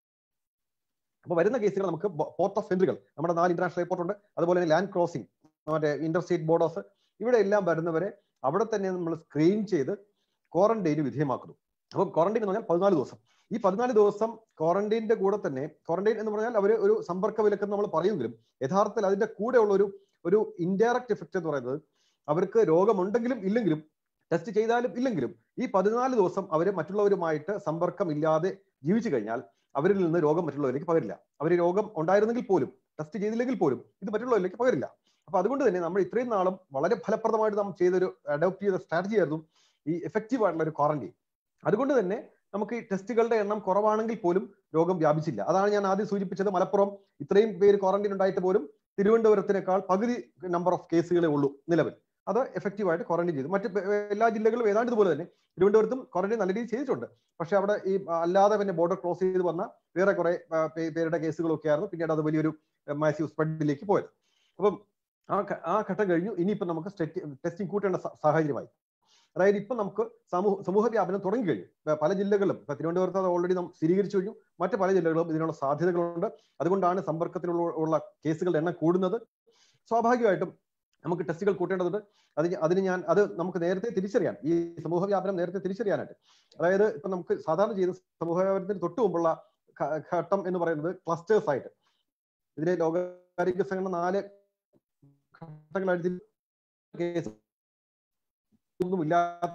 അപ്പൊ വരുന്ന കേസുകൾ നമുക്ക് പോർട്ട് ഓഫ് എൻട്രികൾ നമ്മുടെ നാല് ഇന്റർനാഷണൽ എയർപോർട്ട് ഉണ്ട് അതുപോലെ തന്നെ ലാൻഡ് ക്രോസിംഗ് മറ്റേ ഇന്റർ സ്റ്റേറ്റ് ബോർഡേഴ്സ് ഇവിടെ എല്ലാം വരുന്നവരെ അവിടെ തന്നെ നമ്മൾ സ്ക്രീൻ ചെയ്ത് ക്വാറന്റൈന് വിധേയമാക്കുന്നു അപ്പോൾ ക്വാറന്റൈൻ എന്ന് പറഞ്ഞാൽ പതിനാല് ദിവസം ഈ പതിനാല് ദിവസം ക്വാറന്റൈനിന്റെ കൂടെ തന്നെ ക്വാറന്റൈൻ എന്ന് പറഞ്ഞാൽ അവർ ഒരു സമ്പർക്ക വിലക്കെന്ന് നമ്മൾ പറയുമെങ്കിലും യഥാർത്ഥത്തിൽ അതിന്റെ കൂടെ ഉള്ള ഒരു ഒരു ഇൻഡയറക്റ്റ് എഫക്റ്റ് എന്ന് പറയുന്നത് അവർക്ക് രോഗമുണ്ടെങ്കിലും ഇല്ലെങ്കിലും ടെസ്റ്റ് ചെയ്താലും ഇല്ലെങ്കിലും ഈ പതിനാല് ദിവസം അവർ മറ്റുള്ളവരുമായിട്ട് സമ്പർക്കം ഇല്ലാതെ ജീവിച്ചു കഴിഞ്ഞാൽ അവരിൽ നിന്ന് രോഗം മറ്റുള്ളവരിലേക്ക് പകരില്ല അവർ രോഗം ഉണ്ടായിരുന്നെങ്കിൽ പോലും ടെസ്റ്റ് ചെയ്തില്ലെങ്കിൽ പോലും ഇത് മറ്റുള്ളവരിലേക്ക് പകരില്ല അപ്പൊ അതുകൊണ്ട് തന്നെ നമ്മൾ ഇത്രയും നാളും വളരെ ഫലപ്രദമായിട്ട് നാം ചെയ്തൊരു അഡോപ്റ്റ് ചെയ്ത സ്ട്രാറ്റജി ആയിരുന്നു ഈ എഫക്റ്റീവ് ആയിട്ടുള്ള ഒരു ക്വാറന്റൈൻ അതുകൊണ്ട് തന്നെ നമുക്ക് ഈ ടെസ്റ്റുകളുടെ എണ്ണം കുറവാണെങ്കിൽ പോലും രോഗം വ്യാപിച്ചില്ല അതാണ് ഞാൻ ആദ്യം സൂചിപ്പിച്ചത് മലപ്പുറം ഇത്രയും പേര് ക്വാറന്റൈൻ ഉണ്ടായിട്ട് പോലും തിരുവനന്തപുരത്തിനേക്കാൾ പകുതി നമ്പർ ഓഫ് കേസുകളെ ഉള്ളൂ നിലവിൽ അത് എഫക്റ്റീവ് ആയിട്ട് ക്വാറന്റൈൻ ചെയ്തു മറ്റ് എല്ലാ ജില്ലകളും ഏതാണ്ട് ഇതുപോലെ തന്നെ തിരുവനന്തപുരത്തും ക്വാറന്റൈൻ നല്ല രീതിയിൽ ചെയ്തിട്ടുണ്ട് പക്ഷെ അവിടെ ഈ അല്ലാതെ പിന്നെ ബോർഡർ ക്രോസ് ചെയ്ത് വന്ന വേറെ കുറെ പേരുടെ കേസുകളൊക്കെ ആയിരുന്നു പിന്നീട് അത് വലിയൊരു മാസീവ് സ്പ്രെഡിലേക്ക് പോയത് അപ്പം ആ ഘ- ആ ഘട്ടം കഴിഞ്ഞു ഇനിയിപ്പോൾ നമുക്ക് ടെസ്റ്റിംഗ് കൂട്ടേണ്ട സ- സാഹചര്യമായി അതായത് ഇപ്പം നമുക്ക് സമൂഹ സമൂഹ വ്യാപനം തുടങ്ങി കഴിഞ്ഞു ഇപ്പൊ പല ജില്ലകളിലും ഇപ്പൊ തിരുവനന്തപുരത്ത് അത് ഓൾറെഡി നാം സ്ഥിരീകരിച്ചു കഴിഞ്ഞു മറ്റ് പല ജില്ലകളും ഇതിനുള്ള സാധ്യതകളുണ്ട് അതുകൊണ്ടാണ് സമ്പർക്കത്തിലുള്ള ഉള്ള കേസുകളുടെ എണ്ണം കൂടുന്നത് സ്വാഭാവികമായിട്ടും നമുക്ക് ടെസ്റ്റുകൾ കൂട്ടേണ്ടതുണ്ട് അതിന് അതിന് ഞാൻ അത് നമുക്ക് നേരത്തെ തിരിച്ചറിയാൻ ഈ സമൂഹ വ്യാപനം നേരത്തെ തിരിച്ചറിയാനായിട്ട് അതായത് ഇപ്പൊ നമുക്ക് സാധാരണ ചെയ്യുന്ന സമൂഹ വ്യാപനത്തിന് തൊട്ട് മുമ്പുള്ള ഘ- ഘട്ടം എന്ന് പറയുന്നത് ക്ലസ്റ്റേഴ്സ് ആയിട്ട് ഇതിനെ ലോകാരോഗ്യ സംഘടന നാല് ഘട്ടങ്ങളായിട്ട് കേസ് ഒന്നുമില്ലാത്ത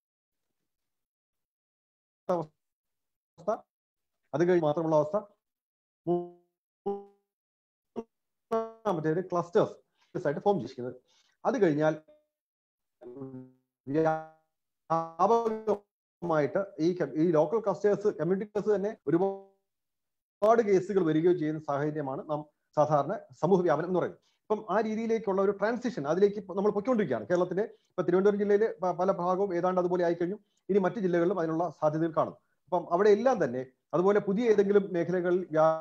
അവസ്ഥ അത് കഴിഞ്ഞ് മാത്രമുള്ള അവസ്ഥ മൂന്നാമത്തേത് ക്ലസ്റ്റേഴ്സ് ആയിട്ട് ഫോം ചെയ്തിരിക്കുന്നത് അത് കഴിഞ്ഞാൽ വ്യാപകമായിട്ട് ഈ ക- ഈ ലോക്കൽ ക്ലസ്റ്റേഴ്സ് കമ്മ്യൂണിറ്റി ക്ലസ്റ്റേഴ്സ് തന്നെ ഒരുപാട് കേസുകൾ വരികയോ ചെയ്യുന്ന സാഹചര്യമാണ് നാം സാധാരണ സമൂഹ വ്യാപനം എന്ന് പറയുന്നത് ഇപ്പം ആ രീതിയിലേക്കുള്ള ഒരു ട്രാൻസിഷൻ അതിലേക്ക് ഇപ്പൊ നമ്മൾ പൊയ്ക്കൊണ്ടിരിക്കുകയാണ് കേരളത്തിലെ ഇപ്പൊ തിരുവനന്തപുരം ജില്ലയിലെ പ- പല ഭാഗവും ഏതാണ്ട് അതുപോലെ ആയിക്കഴിഞ്ഞു ഇനി മറ്റ് ജില്ലകളിലും അതിനുള്ള സാധ്യതകൾ കാണും അപ്പം അവിടെ എല്ലാം തന്നെ അതുപോലെ പുതിയ ഏതെങ്കിലും മേഖലകളിൽ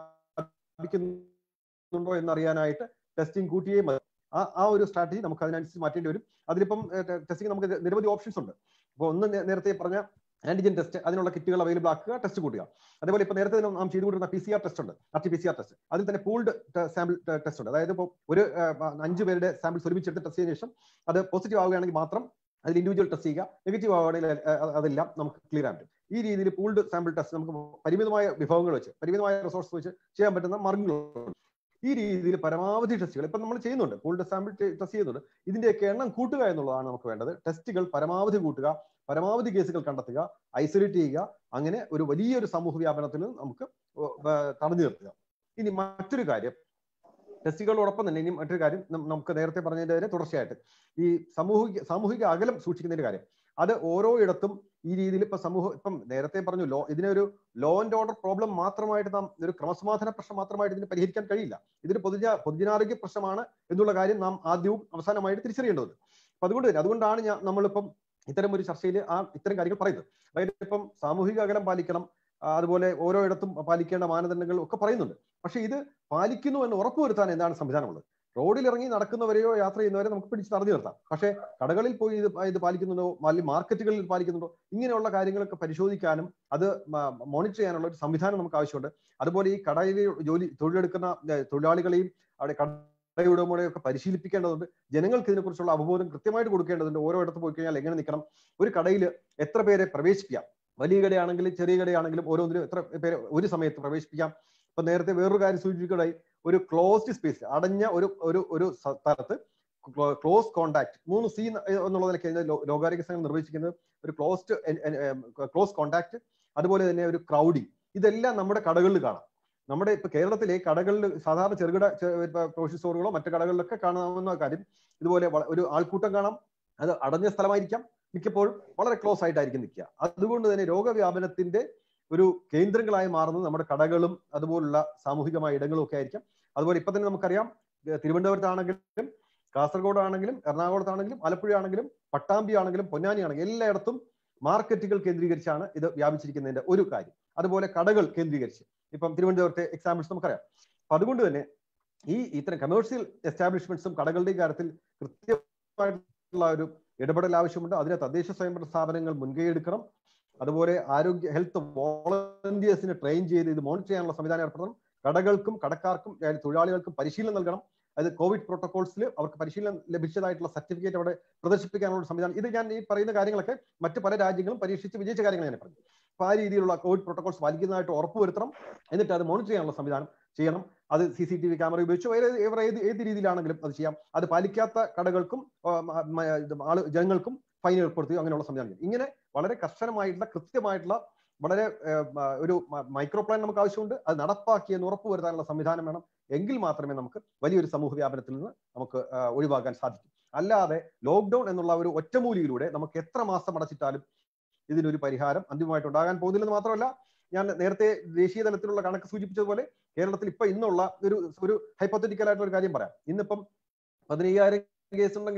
വ്യാപിക്കുന്നുണ്ടോ എന്നറിയാനായിട്ട് ടെസ്റ്റിംഗ് കൂട്ടിയേ മതി ആ ആ ഒരു സ്ട്രാറ്റജി നമുക്ക് അതിനനുസരിച്ച് മാറ്റേണ്ടി വരും അതിലിപ്പം ടെസ്റ്റിംഗ് നമുക്ക് നിരവധി ഓപ്ഷൻസ് ഉണ്ട് അപ്പോൾ ഒന്ന് നേ- നേരത്തെ പറഞ്ഞ ആന്റിജൻ ടെസ്റ്റ് അതിനുള്ള കിറ്റുകൾ അവൈലബിൾ ആക്കുക ടെസ്റ്റ് കൂട്ടുക അതേപോലെ ഇപ്പൊ നേരത്തെ നാം ചെയ്തുകൊണ്ടിരുന്ന പി സി ആർ ടെസ്റ്റ് ഉണ്ട് R T P C R test അതിൽ തന്നെ പൂൾഡ് സാമ്പിൾ ടെസ്റ്റ് ഉണ്ട് അതായത് ഇപ്പോൾ ഒരു ആ, അഞ്ച് പേരുടെ സാമ്പിൾസ് ഒരുമിച്ചെടുത്ത് ടെസ്റ്റ് ചെയ്തതിനു ശേഷം അത് പോസിറ്റീവ് ആവുകയാണെങ്കിൽ മാത്രം അതിൽ ഇൻഡിവിജ്വൽ ടെസ്റ്റ് ചെയ്യുക നെഗറ്റീവ് ആവുകയാണെങ്കിൽ അ- അ- അതെല്ലാം നമുക്ക് ക്ലിയർ ആൻ പറ്റും ഈ രീതിയിൽ പൂൾഡ് സാമ്പിൾ ടെസ്റ്റ് നമുക്ക് പരിമിതമായ വിഭവങ്ങൾ വെച്ച് പരിമിതമായ റിസോഴ്സ് വെച്ച് ചെയ്യാൻ പറ്റുന്ന മാർഗങ്ങളുണ്ട് ഈ രീതിയിൽ പരമാവധി ടെസ്റ്റുകൾ ഇപ്പൊ നമ്മൾ ചെയ്യുന്നുണ്ട് പൂൾഡ് സാമ്പിൾ ടെസ്റ്റ് ചെയ്യുന്നുണ്ട് ഇതിന്റെയൊക്കെ എണ്ണം കൂട്ടുക എന്നുള്ളതാണ് നമുക്ക് വേണ്ടത് ടെസ്റ്റുകൾ പരമാവധി കൂട്ടുക പരമാവധി കേസുകൾ കണ്ടെത്തുക ഐസൊലേറ്റ് ചെയ്യുക അങ്ങനെ ഒരു വലിയൊരു സമൂഹ വ്യാപനത്തിൽ നിന്ന് നമുക്ക് ഏർ തടഞ്ഞു നിർത്തുക ഇനി മറ്റൊരു കാര്യം ടെസ്റ്റുകളോടൊപ്പം തന്നെ ഇനി മറ്റൊരു കാര്യം നം- നമുക്ക് നേരത്തെ പറഞ്ഞതിന്റെ തുടർച്ചയായിട്ട് ഈ സാമൂഹിക സാമൂഹിക അകലം സൂക്ഷിക്കുന്നതിന്റെ കാര്യം അത് ഓരോ ഇടത്തും ഈ രീതിയിൽ ഇപ്പൊ സമൂഹം ഇപ്പം നേരത്തെ പറഞ്ഞു ലോ ഇതിനെ ഒരു ലോ ആൻഡ് ഓർഡർ പ്രോബ്ലം മാത്രമായിട്ട് നാം ഒരു ക്രമസമാധാന പ്രശ്നം മാത്രമായിട്ട് ഇതിന് പരിഹരിക്കാൻ കഴിയില്ല ഇതൊരു പൊതുജ പൊതുജനാരോഗ്യ പ്രശ്നമാണ് എന്നുള്ള കാര്യം നാം ആദ്യവും അവസാനമായിട്ട് തിരിച്ചറിയേണ്ടതുണ്ട് അപ്പൊ അതുകൊണ്ട് തന്നെ അതുകൊണ്ടാണ് ഞാൻ നമ്മളിപ്പം ഇത്തരം ഒരു ചർച്ചയിൽ ആ ഇത്തരം കാര്യങ്ങൾ പറയുന്നത് അതായത് ഇപ്പം സാമൂഹിക അകലം പാലിക്കണം ആ, അതുപോലെ ഓരോ ഇടത്തും പാലിക്കേണ്ട മാനദണ്ഡങ്ങൾ ഒക്കെ പറയുന്നുണ്ട് പക്ഷെ ഇത് പാലിക്കുന്നു എന്ന് ഉറപ്പുവരുത്താൻ എന്താണ് സംവിധാനമുള്ളത് റോഡിൽ ഇറങ്ങി നടക്കുന്നവരെയോ യാത്ര ചെയ്യുന്നവരെ നമുക്ക് പിടിച്ച് തടഞ്ഞു നിർത്താം പക്ഷേ കടകളിൽ പോയി ഇത് ഇത് പാലിക്കുന്നുണ്ടോ അല്ലെങ്കിൽ മാർക്കറ്റുകളിൽ പാലിക്കുന്നുണ്ടോ ഇങ്ങനെയുള്ള കാര്യങ്ങളൊക്കെ പരിശോധിക്കാനും അത് മോണിറ്റർ ചെയ്യാനുള്ള ഒരു സംവിധാനം നമുക്ക് ആവശ്യമുണ്ട് അതുപോലെ ഈ കടയിൽ ജോലി തൊഴിലെടുക്കുന്ന ഏർ, തൊഴിലാളികളെയും അവിടെ കടയുടമകളെയൊക്കെ പരിശീലിപ്പിക്കേണ്ടതുണ്ട് ജനങ്ങൾക്ക് ഇതിനെക്കുറിച്ചുള്ള അവബോധം കൃത്യമായിട്ട് കൊടുക്കേണ്ടതുണ്ട് ഓരോ ഇടത്ത് പോയി കഴിഞ്ഞാൽ എങ്ങനെ നിൽക്കണം ഒരു കടയിൽ എത്ര പേരെ പ്രവേശിപ്പിക്കാം വലിയ കടയാണെങ്കിലും ചെറിയ കടയാണെങ്കിലും ഓരോന്നിലും എത്ര പേരെ ഒരു സമയത്ത് പ്രവേശിപ്പിക്കാം ഇപ്പൊ നേരത്തെ വേറൊരു കാര്യം സൂചിപ്പിക്കുകയായി ഒരു ക്ലോസ്ഡ് സ്പേസ് അടഞ്ഞ ഒരു ഒരു ഒരു സ- സ്ഥലത്ത് ക്ലോസ് കോണ്ടാക്ട് മൂന്ന് സി എന്നുള്ള നിലയ്ക്ക് ഇതിനെ ലോ- ലോകാരോഗ്യ സംഘം നിർവചിക്കുന്നത് ഒരു ക്ലോസ്ഡ് ക്ലോസ് കോണ്ടാക്ട് അതുപോലെ തന്നെ ഒരു ക്രൗഡിങ് ഇതെല്ലാം നമ്മുടെ കടകളിൽ കാണാം നമ്മുടെ ഇപ്പൊ കേരളത്തിലെ കടകളിൽ സാധാരണ ചെറുകിട grocery സ്റ്റോറുകളോ മറ്റു കടകളിലൊക്കെ കാണാവുന്ന കാര്യം ഇതുപോലെ വള- ഒരു ആൾക്കൂട്ടം കാണാം അത് അടഞ്ഞ സ്ഥലമായിരിക്കാം മിക്കപ്പോഴും വളരെ ക്ലോസ് ആയിട്ടായിരിക്കും നിൽക്കുക അതുകൊണ്ട് തന്നെ രോഗവ്യാപനത്തിന്റെ ഒരു കേന്ദ്രങ്ങളായി മാറുന്നത് നമ്മുടെ കടകളും അതുപോലുള്ള സാമൂഹികമായ ഇടങ്ങളും ഒക്കെ ആയിരിക്കാം അതുപോലെ ഇപ്പൊ തന്നെ നമുക്കറിയാം ഏർ തിരുവനന്തപുരത്താണെങ്കിലും കാസർഗോഡ് ആണെങ്കിലും എറണാകുളത്താണെങ്കിലും ആലപ്പുഴ ആണെങ്കിലും പട്ടാമ്പി ആണെങ്കിലും പൊന്നാനി ആണെങ്കിലും എല്ലായിടത്തും മാർക്കറ്റുകൾ കേന്ദ്രീകരിച്ചാണ് ഇത് വ്യാപിച്ചിരിക്കുന്നതിന്റെ ഒരു കാര്യം അതുപോലെ കടകൾ കേന്ദ്രീകരിച്ച് ഇപ്പം തിരുവനന്തപുരത്തെ എക്സാമ്പിൾസ് നമുക്കറിയാം അപ്പൊ അതുകൊണ്ട് തന്നെ ഈ ഇത്തരം കമേഴ്ഷ്യൽ എസ്റ്റാബ്ലിഷ്മെന്റ്സും കടകളുടെയും കാര്യത്തിൽ കൃത്യമായിട്ടുള്ള ഒരു ഇടപെടൽ ആവശ്യമുണ്ട് അതിന് തദ്ദേശ സ്വയംഭരണ സ്ഥാപനങ്ങൾ മുൻകൈ എടുക്കണം അതുപോലെ ആരോഗ്യ ഹെൽത്ത് വോളണ്ടിയേഴ്സിനെ ട്രെയിൻ ചെയ്ത് ഇത് മോണിറ്റർ ചെയ്യാനുള്ള സംവിധാനം ഏർപ്പെടുത്തണം കടകൾക്കും കടക്കാർക്കും അതായത് തൊഴിലാളികൾക്കും പരിശീലനം നൽകണം അത് കോവിഡ് പ്രോട്ടോകോൾസിൽ അവർക്ക് പരിശീലനം ലഭിച്ചതായിട്ടുള്ള സർട്ടിഫിക്കറ്റ് അവിടെ പ്രദർശിപ്പിക്കാനുള്ള സംവിധാനം ഇത് ഞാൻ ഈ പറയുന്ന കാര്യങ്ങളൊക്കെ മറ്റ് പല രാജ്യങ്ങളും പരീക്ഷിച്ച് വിജയിച്ച കാര്യങ്ങൾ ഞാൻ പറഞ്ഞു അപ്പൊ ആ രീതിയിലുള്ള കോവിഡ് പ്രോട്ടോകോൾസ് പാലിക്കുന്നതായിട്ട് ഉറപ്പുവരുത്തണം എന്നിട്ട് അത് മോണിറ്റർ ചെയ്യാനുള്ള സംവിധാനം ചെയ്യണം അത് C C T V camera ഉപയോഗിച്ച് വേറെ ഏത് വേറെ ഏത് ഏത് രീതിയിലാണെങ്കിലും അത് ചെയ്യാം അത് പാലിക്കാത്ത കടകൾക്കും ആ, മ- മ- ഇത് ആള് ജനങ്ങൾക്കും ഫൈൻ ഏർപ്പെടുത്തുകയോ അങ്ങനെയുള്ള സംവിധാനം ചെയ്യും. ഇങ്ങനെ വളരെ കർശനമായിട്ടുള്ള കൃത്യമായിട്ടുള്ള വളരെ ഏർ, മ- ഒരു മൈക്രോ പ്ലാൻ നമുക്ക് ആവശ്യമുണ്ട് അത് നടപ്പാക്കിയെന്ന് ഉറപ്പുവരുത്താനുള്ള സംവിധാനം വേണം എങ്കിൽ മാത്രമേ നമുക്ക് വലിയൊരു സമൂഹ വ്യാപനത്തിൽ നിന്ന് നമുക്ക് ആ, ഒഴിവാക്കാൻ സാധിക്കൂ അല്ലാതെ ലോക്ക്ഡൌൺ എന്നുള്ള ഒരു ഒറ്റമൂലിയിലൂടെ നമുക്ക് എത്ര മാസം അടച്ചിട്ടാലും ഇതിനൊരു പരിഹാരം അന്തിമമായിട്ട് ഉണ്ടാകാൻ പോകുന്നില്ലെന്ന് മാത്രമല്ല ഞാൻ നേരത്തെ ദേശീയ തലത്തിലുള്ള കണക്ക് സൂചിപ്പിച്ചതുപോലെ കേരളത്തിൽ ഇപ്പൊ ഇന്നുള്ള ഒരു ഒരു ഹൈപ്പത്തറ്റിക്കൽ ആയിട്ടുള്ള ഒരു കാര്യം പറയാം ഇന്നിപ്പം പതിനയ്യായിരം കേസ് ഉണ്ടെങ്കിൽ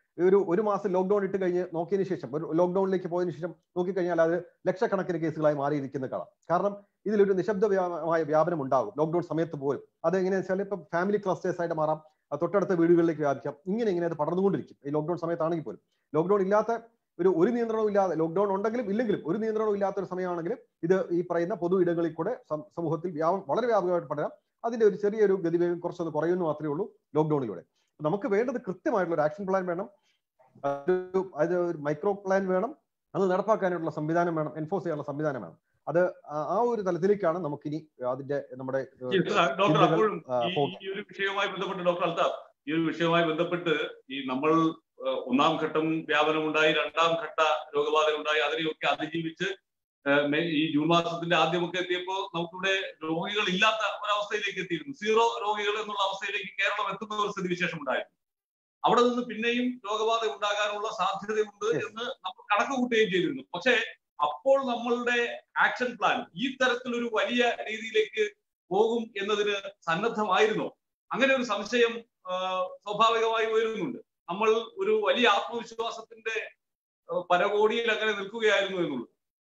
ഒരു ഒരു മാസം ലോക്ക്ഡൌൺ ഇട്ട് കഴിഞ്ഞ് നോക്കിയതിന് ശേഷം ഒരു ലോക്ക്ഡൌണിലേക്ക് പോയതിനു ശേഷം നോക്കിക്കഴിഞ്ഞാൽ അത് ലക്ഷക്കണക്കിന് കേസുകളായി മാറിയിരിക്കുന്ന കാണാം കാരണം ഇതിലൊരു നിശബ്ദമായ വ്യാപനം ഉണ്ടാകും ലോക്ക്ഡൌൺ സമയത്ത് പോലും അത് എങ്ങനെയാണെന്ന് വെച്ചാൽ ഇപ്പം ഫാമിലി ക്ലസ്റ്റേഴ്സ് ആയിട്ട് മാറാം അത് തൊട്ടടുത്ത വീടുകളിലേക്ക് വ്യാപിക്കാം ഇങ്ങനെ ഇങ്ങനെ അത് പടർന്നുകൊണ്ടിരിക്കും ഈ ലോക്ക്ഡൌൺ സമയത്താണെങ്കിൽ പോലും ലോക്ക്ഡൌൺ ഇല്ലാത്ത ഒരു ഒരു നിയന്ത്രണവും ഇല്ലാതെ ലോക്ക്ഡൌൺ ഉണ്ടെങ്കിലും ഇല്ലെങ്കിലും ഒരു നിയന്ത്രണവും ഇല്ലാത്ത ഒരു സമയമാണെങ്കിലും ഇത് ഈ പറയുന്ന പൊതു ഇടങ്ങളിൽ കൂടെ സം- സമൂഹത്തിൽ വ്യാപ- വളരെ വ്യാപകമായിട്ട് പടരാം അതിന്റെ ഒരു ചെറിയൊരു ഗതിവേഗം കുറച്ചൊന്ന് കുറയുന്നു മാത്രമേ ഉള്ളൂ ലോക്ക്ഡൌണിലൂടെ നമുക്ക് വേണ്ടത് കൃത്യമായിട്ടുള്ള ഒരു ആക്ഷൻ പ്ലാൻ വേണം അതൊരു അത് ഒരു മൈക്രോ പ്ലാൻ വേണം അത് നടപ്പാക്കാനുള്ള സംവിധാനം വേണം എൻഫോഴ്സ് ചെയ്യാനുള്ള സംവിധാനം വേണം അത് ആ- ആ ഒരു തലത്തിലേക്കാണ് നമുക്കിനി അതിന്റെ നമ്മുടെ ഏഹ്, Yes, ആ, ഡോക്ടർ ചിന്തകൾ, അപ്പോഴും ആ, ഈ- പോകണം. ഈ ഒരു വിഷയവുമായി ബന്ധപ്പെട്ട് ഡോക്ടർ അൽത്താഫ് ഈ ഒരു വിഷയവുമായി ബന്ധപ്പെട്ട് ഈ നമ്മൾ ഏഹ്, ഒന്നാം ഘട്ടം വ്യാപനം ഉണ്ടായി രണ്ടാം ഘട്ട രോഗബാധ ഉണ്ടായി അതിനെയൊക്കെ അതിജീവിച്ച് ഏഹ്, മെയ്- ഈ ജൂൺ മാസത്തിന്റെ ആദ്യമൊക്കെ എത്തിയപ്പോൾ നമുക്കിവിടെ രോഗികൾ ഇല്ലാത്ത ഒരവസ്ഥയിലേക്ക് എത്തിയിരുന്നു സീറോ രോഗികൾ എന്നുള്ള അവസ്ഥയിലേക്ക് കേരളം എത്തുന്ന ഒരു സ്ഥിതിവിശേഷം ഉണ്ടായിരുന്നു അവിടെ നിന്ന് പിന്നെയും രോഗബാധ ഉണ്ടാകാനുള്ള സാധ്യതയുണ്ട് Yes. എന്ന് നമ്മൾ കണക്ക് കൂട്ടുകയും ചെയ്തിരുന്നു പക്ഷേ അപ്പോൾ നമ്മളുടെ ആക്ഷൻ പ്ലാൻ ഈ തരത്തിലൊരു വലിയ രീതിയിലേക്ക് പോകും എന്നതിന് സന്നദ്ധമായിരുന്നോ അങ്ങനെ ഒരു സംശയം ആ, സ്വാഭാവികമായി ഉയരുന്നുണ്ട് നമ്മൾ ഒരു വലിയ ആത്മവിശ്വാസത്തിന്റെ ആ, പരകോടിയിൽ അങ്ങനെ നിൽക്കുകയായിരുന്നു എന്നുള്ളത്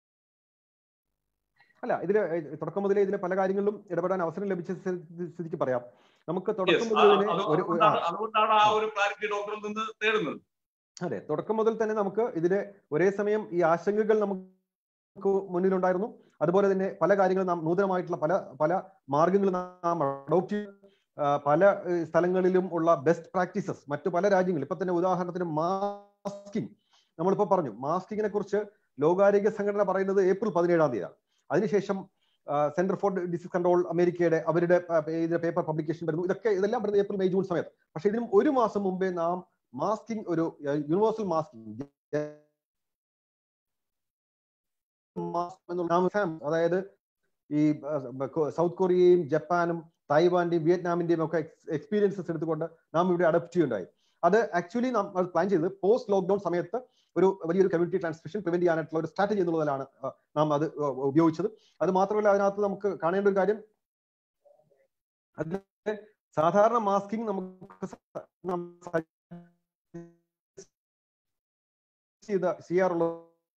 അല്ല ഇതില് ഏഹ്, തുടക്കം മുതലേ ഇതിലെ പല കാര്യങ്ങളിലും ഇടപെടാൻ അവസരം ലഭിച്ച സ്ഥിതി- സ്ഥിതിക്ക് പറയാം നമുക്ക് Yes, തുടക്കം ആ, മുതൽ തന്നെ അത് ഒരു ഒരു- ആ, അതുകൊണ്ടാണ് അതുകൊണ്ടാണ് ആ ഒരു ക്ലാരിറ്റി ഡോക്ടറിൽ നിന്ന് തേടുന്നത് അതെ തുടക്കം മുതൽ തന്നെ നമുക്ക് ഇതിന് ഒരേ സമയം ഈ ആശങ്കകൾ നമുക്ക് മുന്നിലുണ്ടായിരുന്നു അതുപോലെ തന്നെ പല കാര്യങ്ങളും നാം നൂതനമായിട്ടുള്ള പല പല മാർഗങ്ങളും നാം അഡോപ്റ്റ് ചെയ്തു ആ, പല ഏഹ്, സ്ഥലങ്ങളിലും ഉള്ള ബെസ്റ്റ് പ്രാക്ടീസസ് മറ്റു പല രാജ്യങ്ങളും ഇപ്പൊ തന്നെ ഉദാഹരണത്തിന് മാസ്കിംഗ് നമ്മളിപ്പോ പറഞ്ഞു മാസ്കിങ്ങിനെ കുറിച്ച് ലോകാരോഗ്യ സംഘടന പറയുന്നത് ഏപ്രിൽ പതിനേഴാം തീയതിയാണ് അതിനുശേഷം സെന്റർ ഫോർ ഡിസീസ് കൺട്രോൾ അമേരിക്കയുടെ അവരുടെ ആ, ഇതിന്റെ പേപ്പർ പബ്ലിക്കേഷൻ വരുന്നു ഇതൊക്കെ ഇതെല്ലാം വരുന്നത് ഏപ്രിൽ മെയ് ജൂൺ സമയത്ത് പക്ഷെ ഇതിനും ഒരു മാസം മുമ്പേ നാം മാസ്കിംഗ് ഒരു യൂണിവേഴ്സൽ മാസ്കിംഗ് അതായത് ഈ സൗത്ത് കൊറിയയും ജപ്പാനും തായ്വാന്റെയും വിയറ്റ്നാമിന്റെയും ഒക്കെ എക്സ്പീരിയൻസസ് എടുത്തുകൊണ്ട് നാം ഇവിടെ അഡപ്റ്റ് ചെയ്യുണ്ടായി അത് ആക്ച്വലി നാം പ്ലാൻ ചെയ്തത് പോസ്റ്റ് ലോക്ക്ഡൌൺ സമയത്ത് ഒരു വലിയൊരു കമ്മ്യൂണിറ്റി ട്രാൻസ്മിഷൻ പ്രിവെന്റ് ചെയ്യാനായിട്ടുള്ള ഒരു സ്ട്രാറ്റജി എന്നുള്ളതിലാണ് ആ, നാം അത് ആ, ഉപയോഗിച്ചത് അത് മാത്രമല്ല അതിനകത്ത് നമുക്ക് കാണേണ്ട ഒരു കാര്യം അതിൽ സാധാരണ മാസ്കിംഗ് നമുക്ക് സ- നാം ചെയ്ത ചെയ്യാറുള്ളത്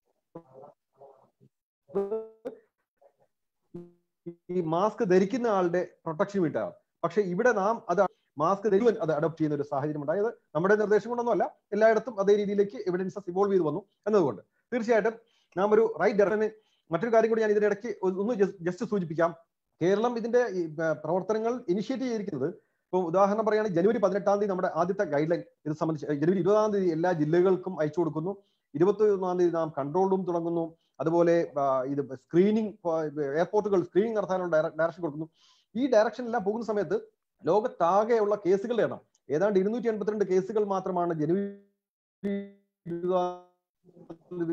ഈ മാസ്ക് ധരിക്കുന്ന ആളുടെ പ്രൊട്ടക്ഷൻ വേണ്ടിയിട്ടാണ് പക്ഷെ ഇവിടെ നാം അത് മാസ്ക് ധരിക്കുവാൻ അത് അഡോപ്റ്റ് ചെയ്യുന്ന ഒരു സാഹചര്യം ഉണ്ടായത് നമ്മുടെ നിർദ്ദേശം കൊണ്ടൊന്നുമല്ല എല്ലായിടത്തും അതേ രീതിയിലേക്ക് എവിഡൻസസ് ഇവോൾവ് ചെയ്ത് വന്നു എന്നതുകൊണ്ട് തീർച്ചയായിട്ടും നാം ഒരു റൈറ്റ് ഡയറക്ഷന് മറ്റൊരു കാര്യം കൂടി ഞാൻ ഇതിനിടയ്ക്ക് ഒന്ന് ജസ്റ്റ് സൂചിപ്പിക്കാം കേരളം ഇതിന്റെ ഈ, ആ, പ്രവർത്തനങ്ങൾ ഇനിഷ്യേറ്റ് ചെയ്തിരിക്കുന്നത് ഇപ്പൊ ഉദാഹരണം പറയുകയാണെങ്കിൽ ജനുവരി പതിനെട്ടാം തീയതി നമ്മുടെ ആദ്യത്തെ ഗൈഡ് ലൈൻ ഇത് സംബന്ധിച്ച് ജനുവരി ഇരുപതാം തീയതി എല്ലാ ജില്ലകൾക്കും അയച്ചു കൊടുക്കുന്നു ഇരുപത്തി ഒന്നാം തീയതി നാം കൺട്രോൾ റൂം തുടങ്ങുന്നു അതുപോലെ ആ, ഇത് സ്ക്രീനിങ് എയർപോർട്ടുകൾ സ്ക്രീനിങ് നടത്താനുള്ള ഡയറക്ഷൻ കൊടുക്കുന്നു ഈ ഡയറക്ഷനിലെല്ലാം പോകുന്ന സമയത്ത് ലോകത്താകെയുള്ള കേസുകളുടെ എണ്ണം ഏതാണ്ട് ഇരുന്നൂറ്റി എൺപത്തിരണ്ട് കേസുകൾ മാത്രമാണ് ജനുവരി ഇരുപതാം തീയതി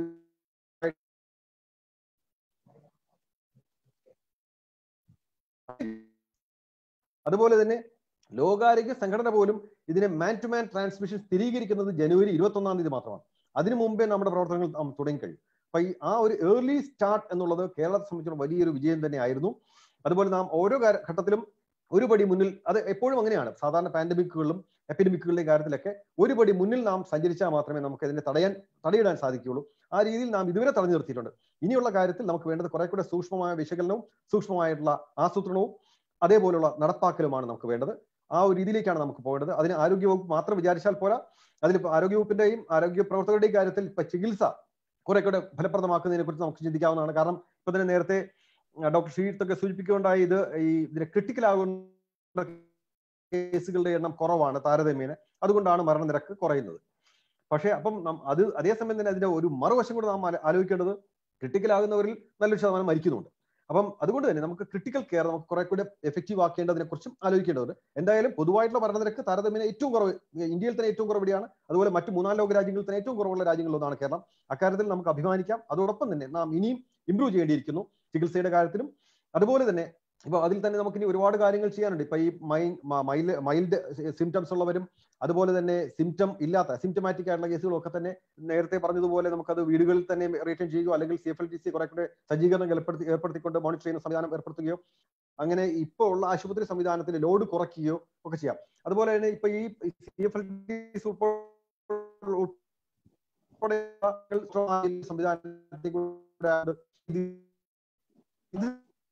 അതുപോലെ തന്നെ ലോകാരോഗ്യ സംഘടന പോലും ഇതിനെ മാൻ ടു മാൻ ട്രാൻസ്മിഷൻ സ്ഥിരീകരിക്കുന്നത് ജനുവരി ഇരുപത്തി ഒന്നാം തീയതി മാത്രമാണ് അതിനു മുമ്പേ നമ്മുടെ പ്രവർത്തനങ്ങൾ നാം തുടങ്ങിക്കഴിയും അപ്പൊ ഈ ആ ഒരു ഏർലി സ്റ്റാർട്ട് എന്നുള്ളത് കേരളത്തെ സംബന്ധിച്ചിടത്തോളം വലിയൊരു വിജയം തന്നെയായിരുന്നു അതുപോലെ നാം ഓരോ കാര- ഘട്ടത്തിലും ഒരു പടി മുന്നിൽ അത് എപ്പോഴും അങ്ങനെയാണ് സാധാരണ പാൻഡമിക്കുകളിലും എപ്പിഡമിക്കുകളുടെയും കാര്യത്തിലൊക്കെ ഒരു പടി മുന്നിൽ നാം സഞ്ചരിച്ചാൽ മാത്രമേ നമുക്ക് ഇതിനെ തടയാൻ തടയിടാൻ സാധിക്കുകയുള്ളൂ ആ രീതിയിൽ നാം ഇതുവരെ തടഞ്ഞു നിർത്തിയിട്ടുണ്ട് ഇനിയുള്ള കാര്യത്തിൽ നമുക്ക് വേണ്ടത് കുറെ കൂടെ സൂക്ഷ്മമായ വിശകലനവും സൂക്ഷ്മമായിട്ടുള്ള ആസൂത്രണവും അതേപോലുള്ള നടപ്പാക്കലുമാണ് നമുക്ക് വേണ്ടത് ആ ഒരു രീതിയിലേക്കാണ് നമുക്ക് പോകേണ്ടത് അതിന് ആരോഗ്യവകുപ്പ് മാത്രം വിചാരിച്ചാൽ പോരാ അതിലിപ്പോ ആരോഗ്യവകുപ്പിന്റെയും ആരോഗ്യ പ്രവർത്തകരുടെയും കാര്യത്തിൽ ഇപ്പൊ ചികിത്സ കുറെ കൂടെ ഫലപ്രദമാക്കുന്നതിനെ കുറിച്ച് നമുക്ക് ചിന്തിക്കാവുന്നതാണ് കാരണം ഇപ്പൊ തന്നെ നേരത്തെ ഡോക്ടർ ഷീത്ത് ഒക്കെ സൂചിപ്പിക്കുകയുണ്ടായി ഇത് ഈ ഇതിന് ക്രിട്ടിക്കൽ ആകുന്ന കേസുകളുടെ എണ്ണം കുറവാണ് താരതമ്യേന അതുകൊണ്ടാണ് മരണനിരക്ക് കുറയുന്നത് പക്ഷേ അപ്പം നം- അത് അതേസമയം തന്നെ അതിന്റെ ഒരു മറുവശം കൂടെ നാം ആലോ- ആലോചിക്കേണ്ടത് ക്രിട്ടിക്കൽ ആകുന്നവരിൽ നല്ലൊരു ശതമാനം മരിക്കുന്നുണ്ട് അപ്പം അതുകൊണ്ട് തന്നെ നമുക്ക് ക്രിട്ടിക്കൽ കെയർ നമുക്ക് കുറെ കൂടെ എഫക്റ്റീവ് ആക്കേണ്ടതിനെ കുറിച്ചും ആലോചിക്കേണ്ടതുണ്ട് എന്തായാലും പൊതുവായിട്ടുള്ള മരണനിരക്ക് താരതമ്യേന ഏറ്റവും കുറവ് ഇന്ത്യയിൽ തന്നെ ഏറ്റവും കുറവ് ഇവിടെയാണ് അതുപോലെ മറ്റു മൂന്നാം ലോക രാജ്യങ്ങളിൽ തന്നെ ഏറ്റവും കുറവുള്ള രാജ്യങ്ങളിലൊന്നാണ് കേരളം അക്കാര്യത്തിൽ നമുക്ക് അഭിമാനിക്കാം അതോടൊപ്പം തന്നെ നാം ഇനിയും ഇംപ്രൂവ് ചെയ്യേണ്ടിയിരിക്കുന്നു ചികിത്സയുടെ കാര്യത്തിലും അതുപോലെ തന്നെ ഇപ്പൊ അതിൽ തന്നെ നമുക്ക് ഇനി ഒരുപാട് കാര്യങ്ങൾ ചെയ്യാനുണ്ട് ഇപ്പൊ ഈ മൈൽഡ് മൈൽഡ് സിംറ്റംസ് ഉള്ളവരും അതുപോലെ തന്നെ സിംറ്റം ഇല്ലാത്ത സിംറ്റമാറ്റിക് ആയിട്ടുള്ള കേസുകളൊക്കെ തന്നെ നേരത്തെ പറഞ്ഞതുപോലെ നമുക്കത് വീടുകളിൽ തന്നെ റിട്ടേൺ ചെയ്യുകയോ അല്ലെങ്കിൽ C F L T C കുറെ കൂടെ സജ്ജീകരണം ഏർപ്പെടുത്തി ഏർപ്പെടുത്തിക്കൊണ്ട് മോണിറ്റർ ചെയ്യുന്ന സംവിധാനം ഏർപ്പെടുത്തുകയോ അങ്ങനെ ഇപ്പോൾ ഉള്ള ആശുപത്രി സംവിധാനത്തിൽ ലോഡ് കുറയ്ക്കുകയോ ഒക്കെ ചെയ്യാം അതുപോലെ തന്നെ ഇപ്പൊ ഈ C F L T C ഉൾപ്പെടെയുള്ള സംവിധാനത്തിൽ കൂടെ അത് ഇത് ഇത്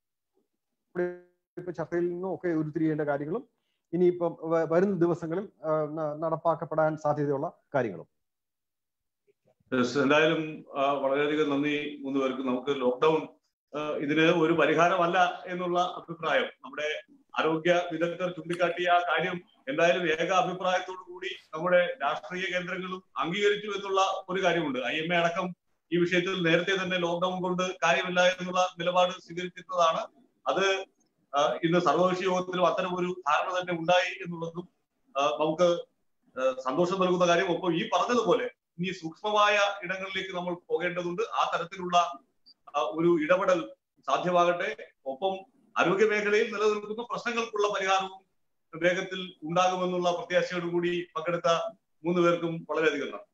ഇപ്പൊ ചർച്ചയിൽ നിന്നും ഒക്കെ ഉരുത്തിരിയേണ്ട കാര്യങ്ങളും ഇനിയിപ്പം വ- വരുന്ന ദിവസങ്ങളിൽ ആ, ന- നടപ്പാക്കപ്പെടാൻ സാധ്യതയുള്ള കാര്യങ്ങളും യെസ്, എന്തായാലും ആ, വളരെയധികം നന്ദി മൂന്ന് പേർക്ക് നമുക്ക് ലോക്ക്ഡൌൺ ആ, ഇതിന് ഒരു പരിഹാരമല്ല എന്നുള്ള അഭിപ്രായം നമ്മുടെ ആരോഗ്യ വിദഗ്ധർ ചൂണ്ടിക്കാട്ടിയ ആ കാര്യം എന്തായാലും ഏക അഭിപ്രായത്തോടു കൂടി നമ്മുടെ രാഷ്ട്രീയ കേന്ദ്രങ്ങളും അംഗീകരിച്ചു എന്നുള്ള ഒരു കാര്യമുണ്ട് ഐ എം എ അടക്കം ഈ വിഷയത്തിൽ നേരത്തെ തന്നെ ലോക്ക്ഡൌൺ കൊണ്ട് കാര്യമില്ല എന്നുള്ള നിലപാട് സ്വീകരിച്ചിരുന്നതാണ് അത് ആ, ഇന്ന് സർവകക്ഷി യോഗത്തിലും അത്തരം ഒരു ധാരണ തന്നെ ഉണ്ടായി എന്നുള്ളതും ആ, നമുക്ക് ആ, സന്തോഷം നൽകുന്ന കാര്യം ഒപ്പം ഈ പറഞ്ഞതുപോലെ ഇനി സൂക്ഷ്മമായ ഇടങ്ങളിലേക്ക് നമ്മൾ പോകേണ്ടതുണ്ട് ആ തരത്തിലുള്ള ആ, ഒരു ഇടപെടൽ സാധ്യമാകട്ടെ ഒപ്പം ആരോഗ്യ മേഖലയിൽ നിലനിൽക്കുന്ന പ്രശ്നങ്ങൾക്കുള്ള പരിഹാരവും വേഗത്തിൽ ഉണ്ടാകുമെന്നുള്ള പ്രത്യാശയോടുകൂടി പങ്കെടുത്ത മൂന്ന് പേർക്കും വളരെയധികം നന്ദി